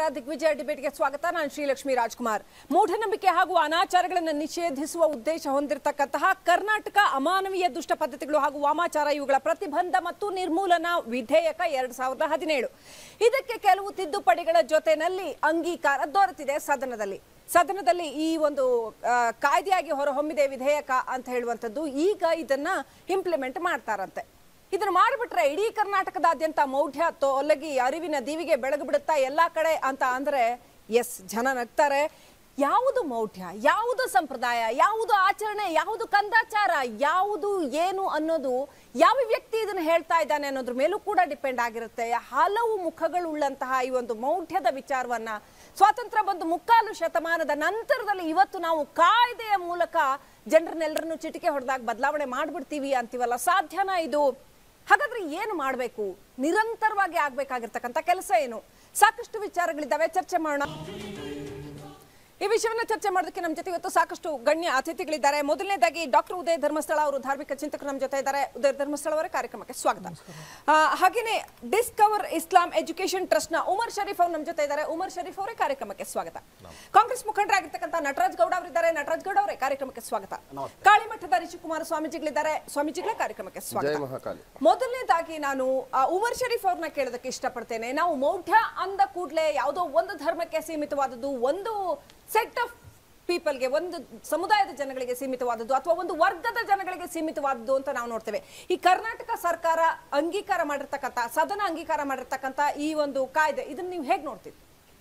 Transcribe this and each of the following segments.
ವೀಕ್ಷಕರ ದಿಗ್ವಿಜಯ ಡಿಬೇಟ್ಗೆ ಸ್ವಾಗತ ನಾನು ಶ್ರೀಲಕ್ಷ್ಮಿ ರಾಜ್ಕುಮಾರ್ ಮೂಢನಂಬಿಕೆ ಹಾಗೂ ಅನಾಚಾರಗಳನ್ನು ನಿಷೇಧಿಸುವ ಉದ್ದೇಶ ಹೊಂದಿರತಕ್ಕಂತಹ ಕರ್ನಾಟಕ ಅಮಾನವೀಯ ದುಷ್ಟ ಪದ್ಧತಿಗಳು ಹಾಗೂ ವಾಮಾಚಾರ ಇವುಗಳ ಪ್ರತಿಬಂಧ ಮತ್ತು ನಿರ್ಮೂಲನಾ ವಿಧೇಯಕ ಎರಡ್ ಸಾವಿರದ ಹದಿನೇಳು ಇದಕ್ಕೆ ಕೆಲವು ತಿದ್ದುಪಡಿಗಳ ಜೊತೆನಲ್ಲಿ ಅಂಗೀಕಾರ ದೊರೆತಿದೆ ಸದನದಲ್ಲಿ ಸದನದಲ್ಲಿ ಈ ಒಂದು ಆ, ಕಾಯ್ದೆಯಾಗಿ ಹೊರಹೊಮ್ಮಿದೆ ವಿಧೇಯಕ ಅಂತ ಹೇಳುವಂಥದ್ದು ಈಗ ಇದನ್ನ ಇಂಪ್ಲಿಮೆಂಟ್ ಮಾಡ್ತಾರಂತೆ ಇದನ್ನ ಮಾಡಿಬಿಟ್ರೆ ಇಡೀ ಕರ್ನಾಟಕದಾದ್ಯಂತ ಮೌಢ್ಯ ತೊಲಗಿ ಅರಿವಿನ ದೀವಿಗೆ ಬೆಳಗು ಬಿಡುತ್ತಾ ಎಲ್ಲಾ ಕಡೆ ಅಂತ ಅಂದ್ರೆ ಎಸ್ ಜನ ನಗ್ತಾರೆ ಯಾವುದು ಮೌಢ್ಯ ಯಾವುದು ಸಂಪ್ರದಾಯ ಯಾವುದು ಆಚರಣೆ ಯಾವುದು ಕಂದಾಚಾರ ಯಾವುದು ಏನು ಅನ್ನೋದು ಯಾವ ವ್ಯಕ್ತಿ ಇದನ್ನ ಹೇಳ್ತಾ ಇದ್ದಾನೆ ಅನ್ನೋದ್ರ ಮೇಲೂ ಕೂಡ ಡಿಪೆಂಡ್ ಆಗಿರುತ್ತೆ ಹಲವು ಮುಖಗಳುಳ್ಳಂತಹ ಈ ಒಂದು ಮೌಢ್ಯದ ವಿಚಾರವನ್ನ ಸ್ವಾತಂತ್ರ್ಯ ಬಂದು ಮುಕ್ಕಾಲು ಶತಮಾನದ ನಂತರದಲ್ಲಿ ಇವತ್ತು ನಾವು ಕಾಯ್ದೆಯ ಮೂಲಕ ಜನರನ್ನೆಲ್ಲರನ್ನು ಚಿಟಿಕೆ ಹೊಡೆದಾಗ ಬದಲಾವಣೆ ಮಾಡ್ಬಿಡ್ತೀವಿ ಅಂತೀವಲ್ಲ ಸಾಧ್ಯನಾ ಇದು ಹಾಗಾದ್ರೆ ಏನು ಮಾಡಬೇಕು ನಿರಂತರವಾಗಿ ಆಗ್ಬೇಕಾಗಿರ್ತಕ್ಕಂಥ ಕೆಲಸ ಏನು ಸಾಕಷ್ಟು ವಿಚಾರಗಳಿದ್ದಾವೆ ಚರ್ಚೆ ಮಾಡೋಣ ಈ ವಿಷಯವನ್ನ ಚರ್ಚೆ ಮಾಡೋದಕ್ಕೆ ನಮ್ಮ ಜೊತೆ ಇವತ್ತು ಸಾಕಷ್ಟು ಗಣ್ಯ ಅತಿಥಿಗಳಿದ್ದಾರೆ ಮೊದಲನೇದಾಗಿ ಡಾಕ್ಟರ್ ಉದಯ ಧರ್ಮಸ್ಥಳ ಅವರು ಧಾರ್ಮಿಕ ಚಿಂತಕರು ನಮ್ಮ ಜೊತೆ ಇದ್ದಾರೆ ಉದಯ ಧರ್ಮಸ್ಥಳ ಅವರ ಕಾರ್ಯಕ್ರಮಕ್ಕೆ ಸ್ವಾಗತ ಆ, ಹಾಗೇನೆ ಡಿಸ್ಕವರ್ ಇಸ್ಲಾಂ ಎಜುಕೇಶನ್ ಟ್ರಸ್ಟ್ ನ ಉಮರ್ ಶರೀಫ್ ಅವರು ನಮ್ಮ ಜೊತೆ ಇದ್ದಾರೆ ಉಮರ್ ಶರೀಫ್ ಅವರೇ ಕಾರ್ಯಕ್ರಮಕ್ಕೆ ಸ್ವಾಗತ ಕಾಂಗ್ರೆಸ್ ಮುಖಂಡರಾಗಿರ್ತಕ್ಕಂಥ ನಟರಾಜ್ ಗೌಡ ಅವರಿದ್ದಾರೆ ನಟರಾಜ್ ಗೌಡ ಅವರೇ ಕಾರ್ಯಕ್ರಮಕ್ಕೆ ಸ್ವಾಗತ ಕಾಳಿಮಠದ ರಿಷಿಕುಮಾರ ಸ್ವಾಮೀಜಿಗಳಿದ್ದಾರೆ ಸ್ವಾಮೀಜಿಗಳ ಕಾರ್ಯಕ್ರಮಕ್ಕೆ ಸ್ವಾಗತ ಜೈ ಮಹಾಕಾಳಿ ಮೊದಲನೇದಾಗಿ ನಾನು ಆ, ಉಮರ್ ಶರೀಫ್ ಅವ್ರನ್ನ ಕೇಳೋದಕ್ಕೆ ಇಷ್ಟಪಡ್ತೇನೆ ನಾವು ಮೌಢ್ಯ ಅಂದ ಕೂಡಲೇ ಯಾವುದೋ ಒಂದು ಧರ್ಮಕ್ಕೆ ಸೀಮಿತವಾದದ್ದು ಒಂದು ಸೆಟ್ ಆಫ್ ಪೀಪಲ್ಗೆ ಒಂದು ಸಮುದಾಯದ ಜನಗಳಿಗೆ ಸೀಮಿತವಾದದ್ದು ಅಥವಾ ಒಂದು ವರ್ಗದ ಜನಗಳಿಗೆ ಸೀಮಿತವಾದದ್ದು ಅಂತ ನಾವು ನೋಡ್ತೇವೆ ಈ ಕರ್ನಾಟಕ ಸರ್ಕಾರ ಅಂಗೀಕಾರ ಮಾಡಿರ್ತಕ್ಕಂಥ ಸದನ ಅಂಗೀಕಾರ ಮಾಡಿರ್ತಕ್ಕಂಥ ಈ ಒಂದು ಕಾಯ್ದೆ ಇದನ್ನ ನೀವು ಹೇಗೆ ನೋಡ್ತೀವಿ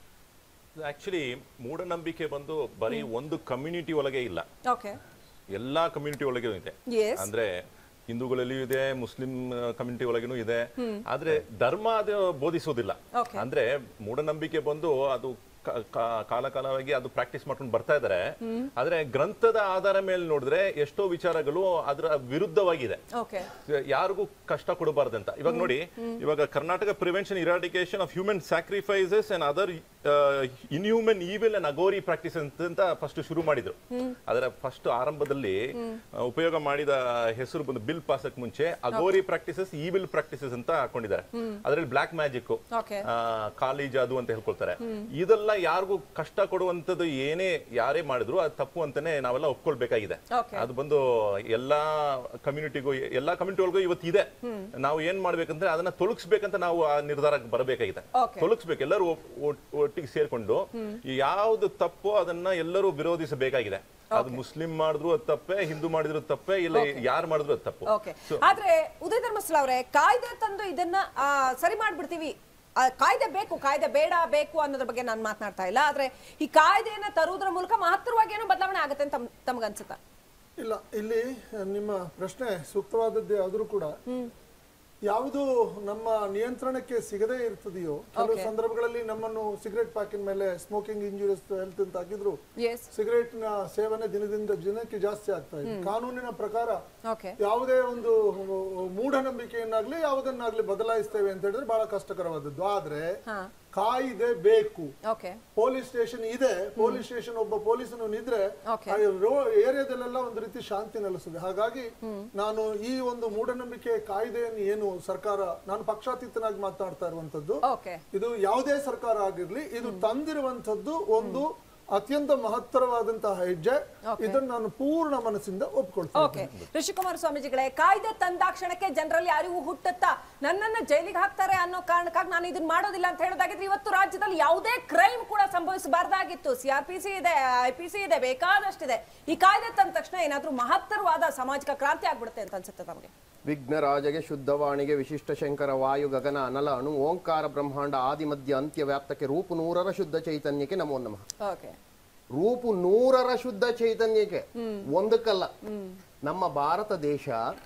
ಆಕ್ಚುಲಿ ಮೂಢನಂಬಿಕೆ ಬಂದು ಬರೀ ಒಂದು ಕಮ್ಯುನಿಟಿ ಒಳಗೆ ಇಲ್ಲ ಓಕೆ ಎಲ್ಲಾ ಕಮ್ಯುನಿಟಿ ಒಳಗೆ ಇದೆ Yes. ಅಂದ್ರೆ ಹಿಂದೂಗಳಲ್ಲಿಯೂ ಇದೆ ಮುಸ್ಲಿಂ ಕಮ್ಯುನಿಟಿ ಒಳಗೇನೂ ಇದೆ ಆದ್ರೆ ಧರ್ಮ ಅದು ಬೋಧಿಸೋದಿಲ್ಲ Okay. ಅಂದ್ರೆ ಮೂಢನಂಬಿಕೆ ಬಂದು ಅದು ಕ- ಕ- ಕಾಲ ಕಾಲವಾಗಿ ಅದು ಪ್ರಾಕ್ಟೀಸ್ ಮಾಡ್ಕೊಂಡು ಬರ್ತಾ ಇದಾರೆ ಆದ್ರೆ ಗ್ರಂಥದ ಆಧಾರ ಮೇಲೆ ನೋಡಿದ್ರೆ ಎಷ್ಟೋ ವಿಚಾರಗಳು ಅದರ ವಿರುದ್ಧವಾಗಿದೆ ಓಕೆ ಯಾರಿಗೂ ಕಷ್ಟ ಕೊಡಬಾರ್ದಂತ ಇವಾಗ ನೋಡಿ ಇವಾಗ Karnataka prevention eradication of human sacrifices and other inhuman evil and Aghori practice ಅಂತ ಫಸ್ಟ್ ಶುರು ಮಾಡಿದ್ರು ಅದರ ಫಸ್ಟ್ ಆರಂಭದಲ್ಲಿ ಆ, ಉಪಯೋಗ ಮಾಡಿದ ಹೆಸರು ಬಂದು ಬಿಲ್ ಪಾಸಕ್ ಮುಂಚೆ ಅಗೋರಿ ಪ್ರಾಕ್ಟೀಸಸ್ ಈವಿಲ್ ಪ್ರಾಕ್ಟೀಸಸ್ ಅಂತ ಹಾಕೊಂಡಿದ್ದಾರೆ ಅದರಲ್ಲಿ ಬ್ಲಾಕ್ ಮ್ಯಾಜಿಕ್ ಓಕೆ ಖಾಲಿ ಜಾದು ಅಂತ ಹೇಳ್ಕೊಳ್ತಾರೆ ಇದೆಲ್ಲ ಯಾರಿಗೂ ಕಷ್ಟ ಕೊಡುವಂತದ್ದು ಏನೇ ಯಾರೇ ಮಾಡಿದ್ರು ಅದು ತಪ್ಪು ಅಂತಾನೆ ನಾವೆಲ್ಲ ಒಪ್ಕೊಳ್ಬೇಕಾಗಿದೆ Okay. ಅದು ಬಂದು ಎಲ್ಲಾ ಕಮ್ಯುನಿಟಿಗೂ ಎಲ್ಲಾ ಕಮ್ಯುನಿಟಿ ಒಳಗೂ ಇವತ್ತು ಇದೆ ನಾವು ಏನ್ ಮಾಡ್ಬೇಕಂದ್ರೆ ಅದನ್ನ ತೊಲಗಿಸ್ಬೇಕಂತ ನಾವು ಆ ನಿರ್ಧಾರಕ್ಕೆ ಬರಬೇಕಾಗಿದೆ Okay. ತೊಲಗಿಸ್ಬೇಕು ಎಲ್ಲರೂ ಒ- ಒಟ್- ಒಟ್ಟಿಗೆ ಸೇರ್ಕೊಂಡು ಯಾವ್ದು ತಪ್ಪೋ ಅದನ್ನ ಎಲ್ಲರೂ ವಿರೋಧಿಸಬೇಕಾಗಿದೆ ಅದು ಮುಸ್ಲಿಂ ಮಾಡಿದ್ರು ಅದು ತಪ್ಪೇ ಹಿಂದೂ ಮಾಡಿದ್ರು ತಪ್ಪೇ ಇಲ್ಲ ಯಾರು ಮಾಡಿದ್ರು ಅದು ತಪ್ಪು ಓಕೆ ಆದ್ರೆ ಉದಯ ಧರ್ಮಸ್ಥಳ ಅವರೇ ಕಾಯ್ದೆ ತಂದು ಇದನ್ನ ಆ, ಸರಿ ಮಾಡ್ಬಿಡ್ತೀವಿ ಆ, ಕಾಯ್ದೆ ಬೇಕು ಕಾಯ್ದೆ ಬೇಡ ಬೇಕು ಅನ್ನೋದ್ರ ಬಗ್ಗೆ ನಾನು ಮಾತನಾಡ್ತಾ ಇಲ್ಲ ಆದ್ರೆ ಈ ಕಾಯ್ದೆಯನ್ನ ತರುವುದರ ಮೂಲಕ ಮಹತ್ತರವಾಗಿ ಏನೋ ಬದಲಾವಣೆ ಆಗುತ್ತೆ ಅಂತ ತಮಗನ್ಸುತ್ತಾ ಇಲ್ಲ ಇಲ್ಲಿ ನಿಮ್ಮ ಪ್ರಶ್ನೆ ಸೂಕ್ತವಾದದ್ದೇ ಆದ್ರೂ ಕೂಡ ಯಾವುದು ನಮ್ಮ ನಿಯಂತ್ರಣಕ್ಕೆ ಸಿಗದೇ ಇರ್ತದೆಯೋ ಕೆಲವು ಸಂದರ್ಭಗಳಲ್ಲಿ ನಮ್ಮನ್ನು ಸಿಗರೆಟ್ ಪ್ಯಾಕಿನ ಮೇಲೆ ಸ್ಮೋಕಿಂಗ್ ಇಂಜುರಿಯಸ್ ಹೆಲ್ತ್ ಅಂತ ಹಾಕಿದ್ರು ಎಸ್ ಸಿಗರೇಟ್ ನ ಸೇವನೆ ದಿನದಿಂದ ದಿನಕ್ಕೆ ಜಾಸ್ತಿ ಆಗ್ತಾ ಇದೆ ಕಾನೂನಿನ ಪ್ರಕಾರ ಓಕೆ ಯಾವುದೇ ಒಂದು ಮೂಢನಂಬಿಕೆಯನ್ನಾಗ್ಲಿ ಯಾವುದನ್ನಾಗ್ಲಿ ಬದಲಾಯಿಸ್ತೇವೆ ಅಂತ ಹೇಳಿದ್ರೆ ಬಹಳ ಕಷ್ಟಕರವಾದದ್ದು ಆದ್ರೆ ಹಾ ಕಾಯಿದೆ ಬೇಕು ಓಕೆ ಪೊಲೀಸ್ ಸ್ಟೇಷನ್ ಇದೆ ಪೊಲೀಸ್ ಸ್ಟೇಷನ್ ಒಬ್ಬ ಪೊಲೀಸನು ನಿದ್ರೆ Okay. ಆ ರೋ- ಏರಿಯಾದಲ್ಲೆಲ್ಲ ಒಂದು ರೀತಿ ಶಾಂತಿ ನೆಲೆಸಿದೆ ಹಾಗಾಗಿ ನಾನು ಈ ಒಂದು ಮೂಢನಂಬಿಕೆ ಕಾಯ್ದೆಯನ್ನು ಏನು ಸರ್ಕಾರ ನಾನು ಪಕ್ಷಾತೀತನಾಗಿ ಮಾತನಾಡ್ತಾ ಇರುವಂತದ್ದು ಓಕೆ ಇದು ಯಾವುದೇ ಸರ್ಕಾರ ಆಗಿರ್ಲಿ ಇದು ತಂದಿರುವಂತದ್ದು ಒಂದು ಅತ್ಯಂತ ಮಹತ್ತರವಾದಂತಹ ಹೆಜ್ಜೆ ಇದನ್ನು ನಾನು ಪೂರ್ಣ ಮನಸ್ಸಿಂದ ಒಪ್ಕೊಳ್ತೇನೆ ಓಕೆ ಋಷಿಕುಮಾರ ಸ್ವಾಮೀಜಿಗಳೇ ಕಾಯ್ದೆ ತಂದಾಕ್ಷಣಕ್ಕೆ ಜನರಲ್ಲಿ ಅರಿವು ಹುಟ್ಟುತ್ತಾ ನನ್ನನ್ನ ಜೈಲಿಗೆ ಹಾಕ್ತಾರೆ ಅನ್ನೋ ಕಾರಣಕ್ಕಾಗಿ ನಾನು ಇದನ್ನ ಮಾಡೋದಿಲ್ಲ ಅಂತ ಹೇಳೋದಾಗಿದ್ರೆ ಇವತ್ತು ರಾಜ್ಯದಲ್ಲಿ ಯಾವುದೇ ಕ್ರೈಮ್ ಕೂಡ ಸಂಭವಿಸಬಾರ್ದಾಗಿತ್ತು ಸಿಆರ್ಪಿಸಿ ಇದೆ ಐಪಿಸಿ ಇದೆ ಬೇಕಾದಷ್ಟಿದೆ ಈ ಕಾಯ್ದೆ ತಂದ ತಕ್ಷಣ ಏನಾದ್ರೂ ಮಹತ್ತರವಾದ ಸಾಮಾಜಿಕ ಕ್ರಾಂತಿ ಆಗ್ಬಿಡುತ್ತೆ ಅಂತ ಅನ್ಸುತ್ತೆ ತಮಗೆ ವಿಘ್ನರಾಜಗೆ ಶುದ್ಧವಾಣಿಗೆ ವಿಶಿಷ್ಟ ಶಂಕರ ವಾಯು ಗಗನ ಅನಲ ಅಣು ಓಂಕಾರ ಬ್ರಹ್ಮಾಂಡ ಆದಿ ಮಧ್ಯ ಅಂತ್ಯ ವ್ಯಾಪ್ತಕ್ಕೆ ರೂಪು ನೂರರ ಶುದ್ಧ ಚೈತನ್ಯಕ್ಕೆ ನಮೋ ನಮಃ ಓಕೆ ರೂಪು ನೂರರ ಶುದ್ಧ ಚೈತನ್ಯಕ್ಕೆ ಒಂದಕ್ಕಲ್ಲ ನಮ್ಮ ಭಾರತ ದೇಶ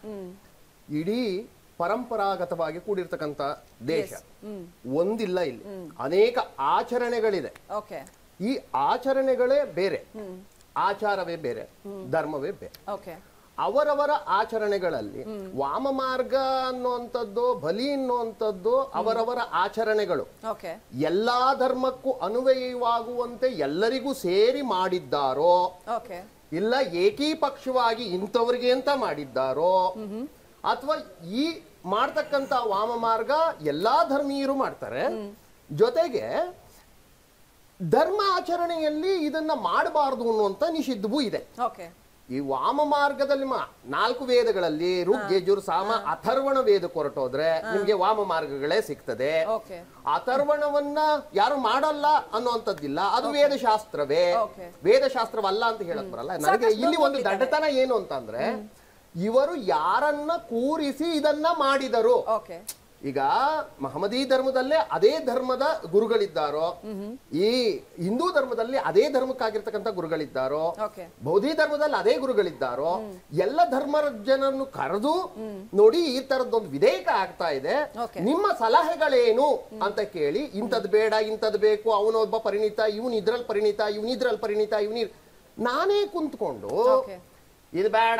ಇಡೀ ಪರಂಪರಾಗತವಾಗಿ ಕೂಡಿರ್ತಕ್ಕಂಥ ದೇಶ ಒಂದಿಲ್ಲ ಇಲ್ಲಿ ಅನೇಕ ಆಚರಣೆಗಳಿದೆ ಓಕೆ ಈ ಆಚರಣೆಗಳೇ ಬೇರೆ ಆಚಾರವೇ ಬೇರೆ ಧರ್ಮವೇ ಬೇರೆ ಓಕೆ ಅವರವರ ಆಚರಣೆಗಳಲ್ಲಿ ವಾಮ ಮಾರ್ಗ ಅನ್ನುವಂಥದ್ದು ಬಲಿ ಅನ್ನುವಂಥದ್ದು ಅವರವರ ಆಚರಣೆಗಳು ಓಕೆ ಎಲ್ಲಾ ಧರ್ಮಕ್ಕೂ ಅನ್ವಯವಾಗುವಂತೆ ಎಲ್ಲರಿಗೂ ಸೇರಿ ಮಾಡಿದ್ದಾರೋ ಓಕೆ ಇಲ್ಲ ಏಕೀಪಕ್ಷವಾಗಿ ಇಂಥವ್ರಿಗೆ ಅಂತ ಮಾಡಿದ್ದಾರೋ ಅಥವಾ ಈ ಮಾಡ್ತಕ್ಕಂತ ವಾಮ ಮಾರ್ಗ ಎಲ್ಲಾ ಧರ್ಮೀಯರು ಮಾಡ್ತಾರೆ ಜೊತೆಗೆ ಧರ್ಮ ಆಚರಣೆಯಲ್ಲಿ ಇದನ್ನ ಮಾಡಬಾರದು ಅನ್ನುವಂತ ನಿಷಿದ್ಧವೂ ಇದೆ ಓಕೆ ಈ ವಾಮ ಮಾರ್ಗದಲ್ಲಿ ಮಾ- ನಾಲ್ಕು ವೇದಗಳಲ್ಲಿ ಋಗ್ ಯಜುರ್ ಸಾಮ ಅಥರ್ವಣ ವೇದ ಹೊರಟೋದ್ರೆ ನಿಮ್ಗೆ ವಾಮ ಮಾರ್ಗಗಳೇ ಸಿಗ್ತದೆ ಓಕೆ ಅಥರ್ವಣವನ್ನ ಯಾರು ಮಾಡಲ್ಲ ಅನ್ನುವಂಥದ್ದಿಲ್ಲ ಅದು ವೇದಶಾಸ್ತ್ರವೇ Okay. ವೇದಶಾಸ್ತ್ರವಲ್ಲ ಅಂತ ಹೇಳಕ್ ಬರಲ್ಲ ನನಗೆ ಸಾಕಷ್ಟು ಇಲ್ಲಿ ಒಂದು ಒಪ್ಪಿದ್ದಾರೆ. ದಡ್ಡತನ ಏನು ಅಂತಂದ್ರೆ ಇವರು ಯಾರನ್ನ ಕೂರಿಸಿ ಇದನ್ನ ಮಾಡಿದರು ಓಕೆ ಈಗ ಮಹಮ್ಮದೀ ಧರ್ಮದಲ್ಲೇ ಅದೇ ಧರ್ಮದ ಗುರುಗಳಿದ್ದಾರೋ ಈ ಹಿಂದೂ ಧರ್ಮದಲ್ಲಿ ಅದೇ ಧರ್ಮಕ್ಕಾಗಿರ್ತಕ್ಕಂಥ ಗುರುಗಳಿದ್ದಾರೋ ಓಕೆ ಬೌದ್ಧಿ ಧರ್ಮದಲ್ಲಿ ಅದೇ ಗುರುಗಳಿದ್ದಾರೋ ಎಲ್ಲ ಧರ್ಮ ಜನರನ್ನು ಕರೆದು ನೋಡಿ ಈ ತರದೊಂದು ವಿಧೇಯಕ ಆಗ್ತಾ ಇದೆ Okay. ನಿಮ್ಮ ಸಲಹೆಗಳೇನು ಅಂತ ಕೇಳಿ ಇಂಥದ್ ಬೇಡ ಇಂಥದ್ ಬೇಕು ಅವನೊಬ್ಬ ಪರಿಣಿತ ಇವನ್ ಇದ್ರಲ್ಲಿ ಪರಿಣಿತ ಇವನ್ ಇದ್ರಲ್ಲಿ ಪರಿಣಿತ ಇವನ್ ನಾನೇ ಕುಂತ್ಕೊಂಡು Okay. ಇದು ಬೇಡ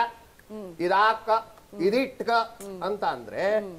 ಇದಾಕ ಇದಿಟ್ಕ ಅಂತ ಅಂದ್ರೆ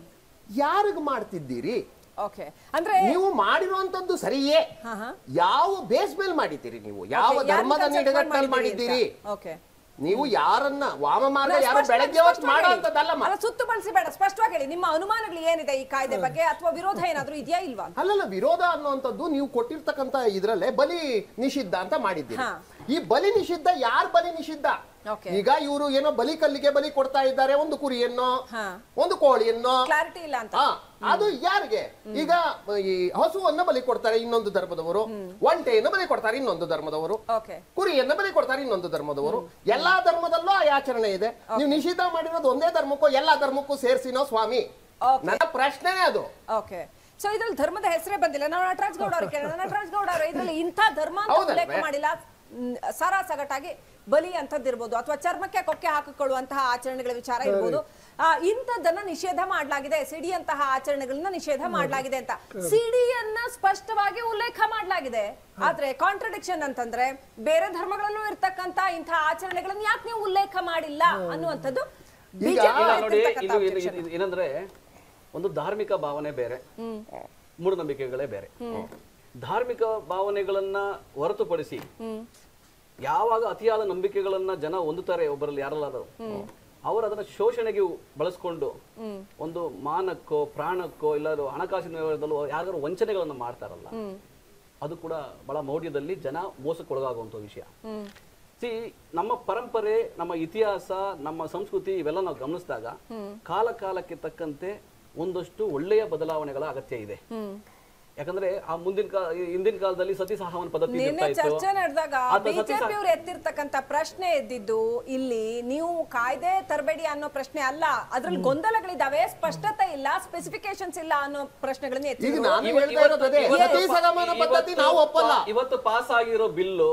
ಯಾರಿಗ್ ಮಾಡ್ತಿದ್ದೀರಿ ಓಕೆ ಅಂದ್ರೆ ನೀವು ಮಾಡಿರುವಂತದ್ದು ಸರಿಯೇ ಹಾ ಹಾ ಯಾವ ಬೇಸ್ ಮೇಲೆ ಮಾಡಿದ್ದೀರಿ ನೀವು ಯಾವ Okay, ಯಾರನ್ನ ಧರ್ಮದ consult ನಿಡಗಟ್ಟಲ್ಲಿ ಮಾಡಿದ್ದೀರಿ ಮಾಡಿದ್ದೀರಿ ಅಂತ? Okay. ನೀವು ಯಾರನ್ನ ವಾಮ ಮಾರ್ಗ ಅಲ್ಲ, ಯಾರು ಸ್ಪಷ್ಟ- ಬೆಳಗ್ಗೆ ಹೊತ್ತು ಸ್ಪಷ್ಟವಾಗಿ ಹೇಳಿ. ಮಾಡುವಂತದ್ದಲ್ಲಮ್ಮ ಅಲ್ಲ ಸುತ್ತು ಬಳಸಿ ಬೇಡ ಸ್ಪಷ್ಟವಾಗಿ ಹೇಳಿ ನಿಮ್ಮ ಅನುಮಾನಗಳು ಏನಿದೆ ಈ ಕಾಯ್ದೆ ಬಗ್ಗೆ ಅಥವಾ ವಿರೋಧ ಏನಾದ್ರೂ ಇದೆಯಾ ಇಲ್ವಾ ಅಂತ? ಅಲ್ಲಲ್ಲ ವಿರೋಧ ಅನ್ನುವಂಥದ್ದು ನೀವು ಕೊಟ್ಟಿರ್ತಕ್ಕಂತ ಇದ್ರಲ್ಲೇ ಬಲಿ ನಿಷಿದ್ಧ ಅಂತ ಮಾಡಿದ್ದೀರಿ ಹಾ. ಈ ಬಲಿ ನಿಷಿದ್ಧ ಯಾರ್ ಬಲಿ ನಿಷಿದ್ಧ Okay. ಈಗ ಇವರು ಏನೋ ಬಲಿ ಕಲ್ಲಿಗೆ ಬಲಿ ಕೊಡ್ತಾ ಇದ್ದಾರೆ ಒಂದು ಕುರಿಯನ್ನೋ ಹಾ. ಒಂದು ಕೋಳಿಯನ್ನೋ ಕ್ಲಾರಿಟಿ ಇಲ್ಲ ಅಂತ ಹಾ ಅದು ಯಾರಿಗೆ ಈಗ ಈ ಹಸುವನ್ನ ಬಲಿ ಕೊಡ್ತಾರೆ ಇನ್ನೊಂದು ಧರ್ಮದವರು ಒಂಟೆಯನ್ನು ಬಲಿ ಕೊಡ್ತಾರೆ ಇನ್ನೊಂದು ಧರ್ಮದವರು ಓಕೆ ಕುರಿಯನ್ನ ಬಲಿ ಕೊಡ್ತಾರೆ ಇನ್ನೊಂದು ಧರ್ಮದವರು ಎಲ್ಲಾ ಧರ್ಮದಲ್ಲೂ ಆ ಆಚರಣೆ ಇದೆ ನೀವು ನಿಷಿದ್ಧ ಮಾಡಿರೋದು ಒಂದೇ ಧರ್ಮಕ್ಕೂ ಎಲ್ಲಾ ಧರ್ಮಕ್ಕೂ ಸೇರ್ಸಿನೋ ಸ್ವಾಮಿ Okay. ನನ್ನ ಪ್ರಶ್ನೆನೇ ಅದು ಓಕೆ ಸೊ ಇದ್ರಲ್ಲಿ ಧರ್ಮದ ಹೆಸರೇ ಬಂದಿಲ್ಲ ನಾವು ನಟರಾಜ್ ಗೌಡ ಅವ್ರಿಗೆ ಕೇಳೋಣ ನಟರಾಜ್ ಗೌಡ ಅವರು ಇದ್ರಲ್ಲಿ ಇಂಥ ಧರ್ಮ ಅಂತ ಹೌದಲ್ವೇ? ಉಲ್ಲೇಖ ಮಾಡಿಲ್ಲ ಮ್, ಸಾರಾ ಸಗಟಾಗಿ ಬಲಿ ಅಂತದ್ದಿರ್ಬೋದು ಅಥವಾ ಚರ್ಮಕ್ಕೆ ಕೊಕ್ಕೆ ಹಾಕಿಕೊಳ್ಳುವಂತಹ ಆಚರಣೆಗಳ ವಿಚಾರ ಇರ್ಬೋದು ಆ, ಇಂಥದ್ದನ್ನ ನಿಷೇಧ ಮಾಡಲಾಗಿದೆ ಸಿಡಿ ಅಂತಹ ಆಚರಣೆಗಳನ್ನ ನಿಷೇಧ ಮಾಡಲಾಗಿದೆ ಅಂತ ಸಿಡಿಯನ್ನ ಸ್ಪಷ್ಟವಾಗಿ ಉಲ್ಲೇಖ ಮಾಡಲಾಗಿದೆ ಆದ್ರೆ ಕಾಂಟ್ರಡಿಕ್ಷನ್ ಅಂತಂದ್ರೆ ಬೇರೆ ಧರ್ಮಗಳಲ್ಲೂ ಇರ್ತಕ್ಕಂತ ಇಂತಹ ಆಚರಣೆಗಳನ್ನ ಯಾಕೆ ನೀವು ಉಲ್ಲೇಖ ಮಾಡಿಲ್ಲ ಅನ್ನುವಂಥದ್ದು ಈಗ BJP ಇಲ್ಲ ನೋಡಿ ಎತ್ತಿರ್ತಕ್ಕಂಥ ಇದು ಇದು- objection. ಇದು ಏನಂದ್ರೆ ಒಂದು ಧಾರ್ಮಿಕ ಭಾವನೆ ಬೇರೆ ಮೂಢನಂಬಿಕೆಗಳೇ ಬೇರೆ ಧಾರ್ಮಿಕ ಭಾವನೆಗಳನ್ನ ಹೊರತುಪಡಿಸಿ ಯಾವಾಗ ಅತಿಯಾದ ನಂಬಿಕೆಗಳನ್ನ ಜನ ಹೊಂದುತ್ತಾರೆ ಒಬ್ಬರಲ್ಲಿ ಯಾರಲ್ಲಾದರೂ ಅವರು ಅದನ್ನ ಶೋಷಣೆಗೆ ಬಳಸ್ಕೊಂಡು ಒಂದು ಮಾನಕ್ಕೋ ಪ್ರಾಣಕ್ಕೋ ಇಲ್ಲಾದ್ರೂ ಹಣಕಾಸಿನ ವ್ಯವಹಾರದಲ್ಲೋ ಯಾರಿಗಾರು ವಂಚನೆಗಳನ್ನ ಮಾಡ್ತಾರಲ್ಲ ಅದು ಕೂಡ ಬಹಳ ಮೌಢ್ಯದಲ್ಲಿ ಜನ ಮೋಸಕ್ಕೊಳಗಾಗುವಂತ ವಿಷಯ ಸಿ ನಮ್ಮ ಪರಂಪರೆ ನಮ್ಮ ಇತಿಹಾಸ ನಮ್ಮ ಸಂಸ್ಕೃತಿ ಇವೆಲ್ಲ ನಾವು ಗಮನಿಸಿದಾಗ ಕಾಲ ಕಾಲಕ್ಕೆ ತಕ್ಕಂತೆ ಒಂದಷ್ಟು ಒಳ್ಳೆಯ ಬದಲಾವಣೆಗಳ ಅಗತ್ಯ ಇದೆ ಯಾಕಂದ್ರೆ ಆ ಮುಂದಿನ ಕಾ ಹಿಂದಿನ ಕಾಲದಲ್ಲಿ ಸತಿ ಸಹವನ ಪದ್ಧತಿ ನಿನ್ನೆ ಇರ್ತಾ ಇತ್ತು ಚರ್ಚೆ ನಡೆದಾಗ ಆತ ಸತಿ ಬಿಜೆಪಿ ಸಹ- ಅವರು ಎತ್ತಿರ್ತಕ್ಕಂಥ ಪ್ರಶ್ನೆ ಎದ್ದಿದ್ದು ಇಲ್ಲಿ ನೀವು ಕಾಯ್ದೆ ತರಬೇಡಿ ಅನ್ನೋ ಪ್ರಶ್ನೆ ಅಲ್ಲ ಅದ್ರಲ್ಲಿ ಗೊಂದಲಗಳಿದಾವೆ ಸ್ಪಷ್ಟತೆ ಇಲ್ಲ ಸ್ಪೆಸಿಫಿಕೇಶನ್ಸ್ ಇಲ್ಲ ಅನ್ನೋ ಪ್ರಶ್ನೆಗಳನ್ನ ಈಗ ಎತ್ತಿದ್ರು ನಾನು ಇವ- ಹೇಳ್ತಾ ಇರೋದು ಅದೇ ಇವತ್ತು- ಸತಿ ಸಗಮನ ಪದ್ಧತಿ ಇವತ್ತು ನಾವು ಒಪ್ಪಲ್ಲ ಪಾ- ಇವತ್ತು ಪಾಸ್ ಆಗಿರೋ ಬಿಲ್ಲು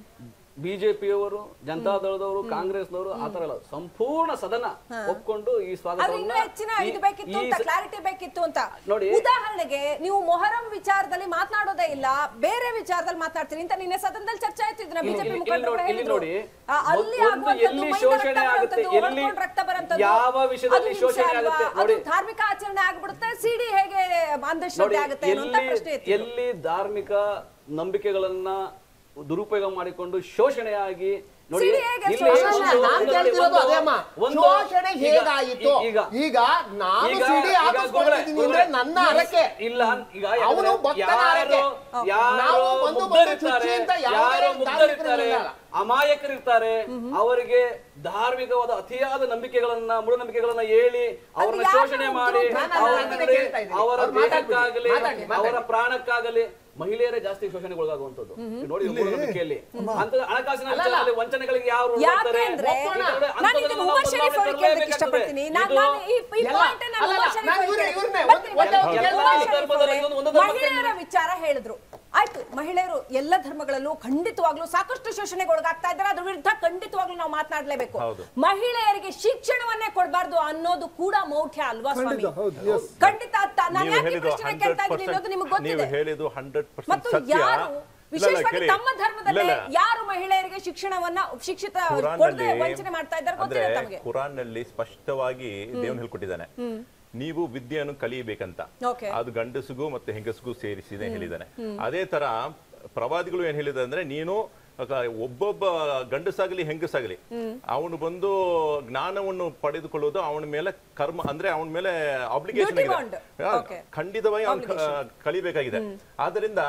ಬಿಜೆಪಿಯವರು ಜನತಾದಳದವರು ಕಾಂಗ್ರೆಸ್ನವರು ಆತರ ಎಲ್ಲ ಸಂಪೂರ್ಣ ಸದನ ಒಪ್ಕೊಂಡು ಈ ಆದ್ರೆ ಸ್ವಾಗತವನ್ನ ಇನ್ನೂ ಹೆಚ್ಚಿನ ಈ- ಇದು ಬೇಕಿತ್ತು ಈ ಅಂತ ಸ- ಕ್ಲಾರಿಟಿ ಬೇಕಿತ್ತು ಅಂತ ನೋಡಿ. ಉದಾಹರಣೆಗೆ ನೀವು ಮೊಹರಂ ವಿಚಾರದಲ್ಲಿ ಮಾತನಾಡೋದೇ ಇಲ್ಲ ಬೇರೆ ವಿಚಾರದಲ್ಲಿ ಮಾತನಾಡ್ತೀರಿ ಅಂತ ನಿನ್ನೆ ಸದನದಲ್ಲಿ ಚರ್ಚೆ ಆಯ್ತು ಇದನ್ನ ಇಲ್ಲಿ- ಬಿಜೆಪಿ ಇಲ್ಲಿ ಮುಖಂಡರು ನೋಡಿ- ಇಲ್ಲಿ ಹೇಳಿದ್ರು ನೋಡಿ ಆ, ಅಲ್ಲಿ ಒಂದು ಆಗುವಂಥದ್ದು ಎಲ್ಲಿ ಮೈಯಿಂದ ಶೋಷಣೆ ರಕ್ತ ಆಗುತ್ತೆ, ಬರುವಂಥದ್ದು, ಎಲ್ಲಿ ಹೊಡ್ಕೊಂಡು ರಕ್ತ ಬರುವಂಥದ್ದು, ಯಾವ ವಿಷಯದಲ್ಲಿ ಅದು ಹಿಂಸೆ ಶೋಷಣೆ ಅಲ್ವಾ? ಆಗುತ್ತೆ ಅದು ನೋಡಿ. ಧಾರ್ಮಿಕ ಆಚರಣೆ ಆಗ್ಬಿಡುತ್ತೆ ಸಿಡಿ ಹೇಗೆ ನೋಡಿ ಅಂಧಶ್ರದ್ಧೆ ಆಗುತ್ತೆ ಅನ್ನುವಂತ ಎಲ್ಲಿ ಪ್ರಶ್ನೆ ಎತ್ತಿದ್ರು. ಎಲ್ಲಿ ಧಾರ್ಮಿಕ ನಂಬಿಕೆಗಳನ್ನ ದುರುಪಯೋಗ ಮಾಡಿಕೊಂಡು ಶೋಷಣೆಯಾಗಿ ನೋಡಿ ಸಿಡಿ ಹೇಗೆ ಇಲ್ಲಿ ಶೋಷಣೆ? ಒಂದು- ನಾನ್ ಒಂದು- ಕೇಳ್ತಿರೋದು ಒಂದು- ಅದೇ ಅಮ್ಮ. ಒಂದು- ಶೋಷಣೆ ಈಗ- ಹೇಗಾಯಿತು ಈಗ ಈಗ ನಾನು ಈಗ- ಸಿಡಿ ಈಗ ಹಾಕಿಸ್ಕೊಳ್ತಿದ್ದೀನಿ ಗುರುಗಳೇ, ಅಂದ್ರೆ ನನ್ನ ಗುರುಗಳೇ, ಹರಕೆ ಇಲ್ಲ ಈಗ ಅವನು ಯಾಕಂದ್ರೆ ಭಕ್ತನ ಯಾರು ಹರಕೆ. ಯಾರು ನಾವು ಬಂದು ಮುಗ್ಧರಿರ್ತಾರೆ, ಚುಚ್ಚಿ ಅಂತ ಯಾವುದೇ ಯಾರು ಮುಗ್ಧರಿರ್ತಾರೆ ಧಾರ್ಮಿಕರಿಲ್ಲ. ಅಮಾಯಕರಿರ್ತಾರೆ ಅವರಿಗೆ ಧಾರ್ಮಿಕವಾದ ಅತಿಯಾದ ನಂಬಿಕೆಗಳನ್ನ ಮೂಢನಂಬಿಕೆಗಳನ್ನ ಹೇಳಿ ಅವರನ್ನ ಯಾರು ಶೋಷಣೆ ಮಾಡಿ ಮುಗ್ಧರು? ನಾನು ಅವರನ್ನ ಅದನ್ನೇ ನೋಡಿ, ಕೇಳ್ತಾ ಇದ್ದೀನಿ. ಅವರ ಅವ್ರು ಮಾತಾಡ್ಬಿಡಿ. ದೇಹಕ್ಕಾಗಲಿ ಮಾತಾಡಿ, ಮಾತಾಡಿ. ಅವರ ಪ್ರಾಣಕ್ಕಾಗಲಿ ಮಹಿಳೆಯರೇ ಜಾಸ್ತಿ ಶೋಷಣೆಗೊಳಗಾಗುವಂಥದ್ದು ನೀವು ನೋಡಿ ಮೂಢನಂಬಿಕೆಯಲ್ಲಿ ಅಂತ ಹಣಕಾಸಿನ ವಿಚಾರದಲ್ಲಿ ವಂಚನೆಗಳಿಗೆ ಯಾರು ಒಳಗಾಗ್ತಾರೆ? ಯಾಕೆಂದ್ರೆ ಒಪ್ಪೋಣ. ನಾನು ಅಂಥದ್ದನ್ನ ಇದನ್ನ ನಾವು ಉಮರ್ ಶರೀಫ್ ಅವ್ರಿಗೆ ಬದಲಾವಣೆ ಕೇಳೋದಕ್ಕೆ ಇಷ್ಟಪಡ್ತೀನಿ ನಾನು ಇದು- ನಾನು ಈ ಈ ಎಲ್ಲ- point ಅನ್ನ ಅಲ್ಲಲ್ಲ, ಉಮರ್ ಶರೀಫ್ ನಾನು ಅವ್ರಿಗೆ ಇವ್ರನ್ನ- ಇವ್ರನ್ನೇ ಬರ್ತೀನಿ, ಒಂದು- ಬರ್ತೀನಿ. ಎಲ್ಲ ಉಮರ್ ಶರೀಫ್ ಧರ್ಮದಲ್ಲಿ ಅವರೇ, ಒಂದು- ಒಂದು ಧರ್ಮಕ್ಕೆ ಮಹಿಳೆಯರ ವಿಚಾರ ಹೇಳಿದ್ರು ಆಯ್ತು ಮಹಿಳೆಯರು ಎಲ್ಲ ಧರ್ಮಗಳಲ್ಲೂ ಖಂಡಿತವಾಗ್ಲೂ ಸಾಕಷ್ಟು ಶೋಷಣೆಗೆ ಒಳಗಾಗ್ತಾ ಇದ್ದಾರೆ ಅದ್ರ ವಿರುದ್ಧ ಖಂಡಿತವಾಗ್ಲೂ ನಾವು ಮಾತನಾಡಲೇಬೇಕು ಹೌದು. ಮಹಿಳೆಯರಿಗೆ ಶಿಕ್ಷಣವನ್ನೇ ಕೊಡಬಾರ್ದು ಅನ್ನೋದು ಕೂಡ ಮೌಢ್ಯ ಅಲ್ವಾ ಸ್ವಾಮಿ ಖಂಡಿತ, ಹೌದು, yes. ಖಂಡಿತ ಅತ್ತ- ನಾನು ನೀವು ಯಾಕೆ ಈ ಹೇಳಿದ್ದು ಪ್ರಶ್ನೆ ಹಂಡ್ರೆಡ್ ಕೇಳ್ತಾ ಇದ್ದೀನಿ ಅನ್ನೋದು ನಿಮಗೆ ಪರ್ಸೆಂಟ್ ನೀವು ಗೊತ್ತಿದೆ ಹೇಳಿದ್ದು ಹಂಡ್ರೆಡ್ ಪರ್ಸೆಂಟ್ ಮತ್ತು ಸತ್ಯ ಯಾರು ಇಲ್ಲ, ಇಲ್ಲ, ವಿಶೇಷವಾಗಿ ಕೇಳಿ. ತಮ್ಮ ಧರ್ಮದಲ್ಲೇ ಇಲ್ಲ, ಇಲ್ಲ. ಯಾರು ಮಹಿಳೆಯರಿಗೆ ಶಿಕ್ಷಣವನ್ನ ಶಿಕ್ಷಿತ ಕೊಡದೆ ಕುರಾನ್ನಲ್ಲಿ ವಂಚನೆ ಮಾಡ್ತಾ ಇದ್ದಾರೆ ಅಂದ್ರೆ ಗೊತ್ತಿದೆ ತಮಗೆ ಕುರಾನ್ನಲ್ಲಿ ಸ್ಪಷ್ಟವಾಗಿ ದೇವನ್ ಹೇಳ್ಕೊಟ್ಟಿದ್ದಾನೆ ನೀವು ವಿದ್ಯೆಯನ್ನು ಕಲಿಯಬೇಕಂತ Okay. ಅದು ಗಂಡಸಿಗೂ ಮತ್ತೆ ಹೆಂಗಸಿಗೂ ಸೇರಿಸಿದೆ ಹೇಳಿದ್ದಾನೆ ಅದೇ ತರ ಪ್ರವಾದಿಗಳು ಏನ್ ಹೇಳಿದೆ ಅಂದ್ರೆ ನೀನು ಅಕ- ಒಬ್ಬೊಬ್ಬ ಗಂಡಸಾಗಲಿ ಹೆಂಗಸಾಗಲಿ ಅವನು ಬಂದು ಜ್ಞಾನವನ್ನು ಪಡೆದುಕೊಳ್ಳುವುದು ಅವನ ಮೇಲೆ ಕರ್ಮ ಅಂದ್ರೆ ಅವನ ಮೇಲೆ ಆಬ್ಲಿಗೇಷನ್ Duty ಇದೆ bond. Yeah, Okay. ಖಂಡಿತವಾಗಿ ಅವನು ಕಲಿಬೇಕಾಗಿದೆ ಆದ್ರಿಂದ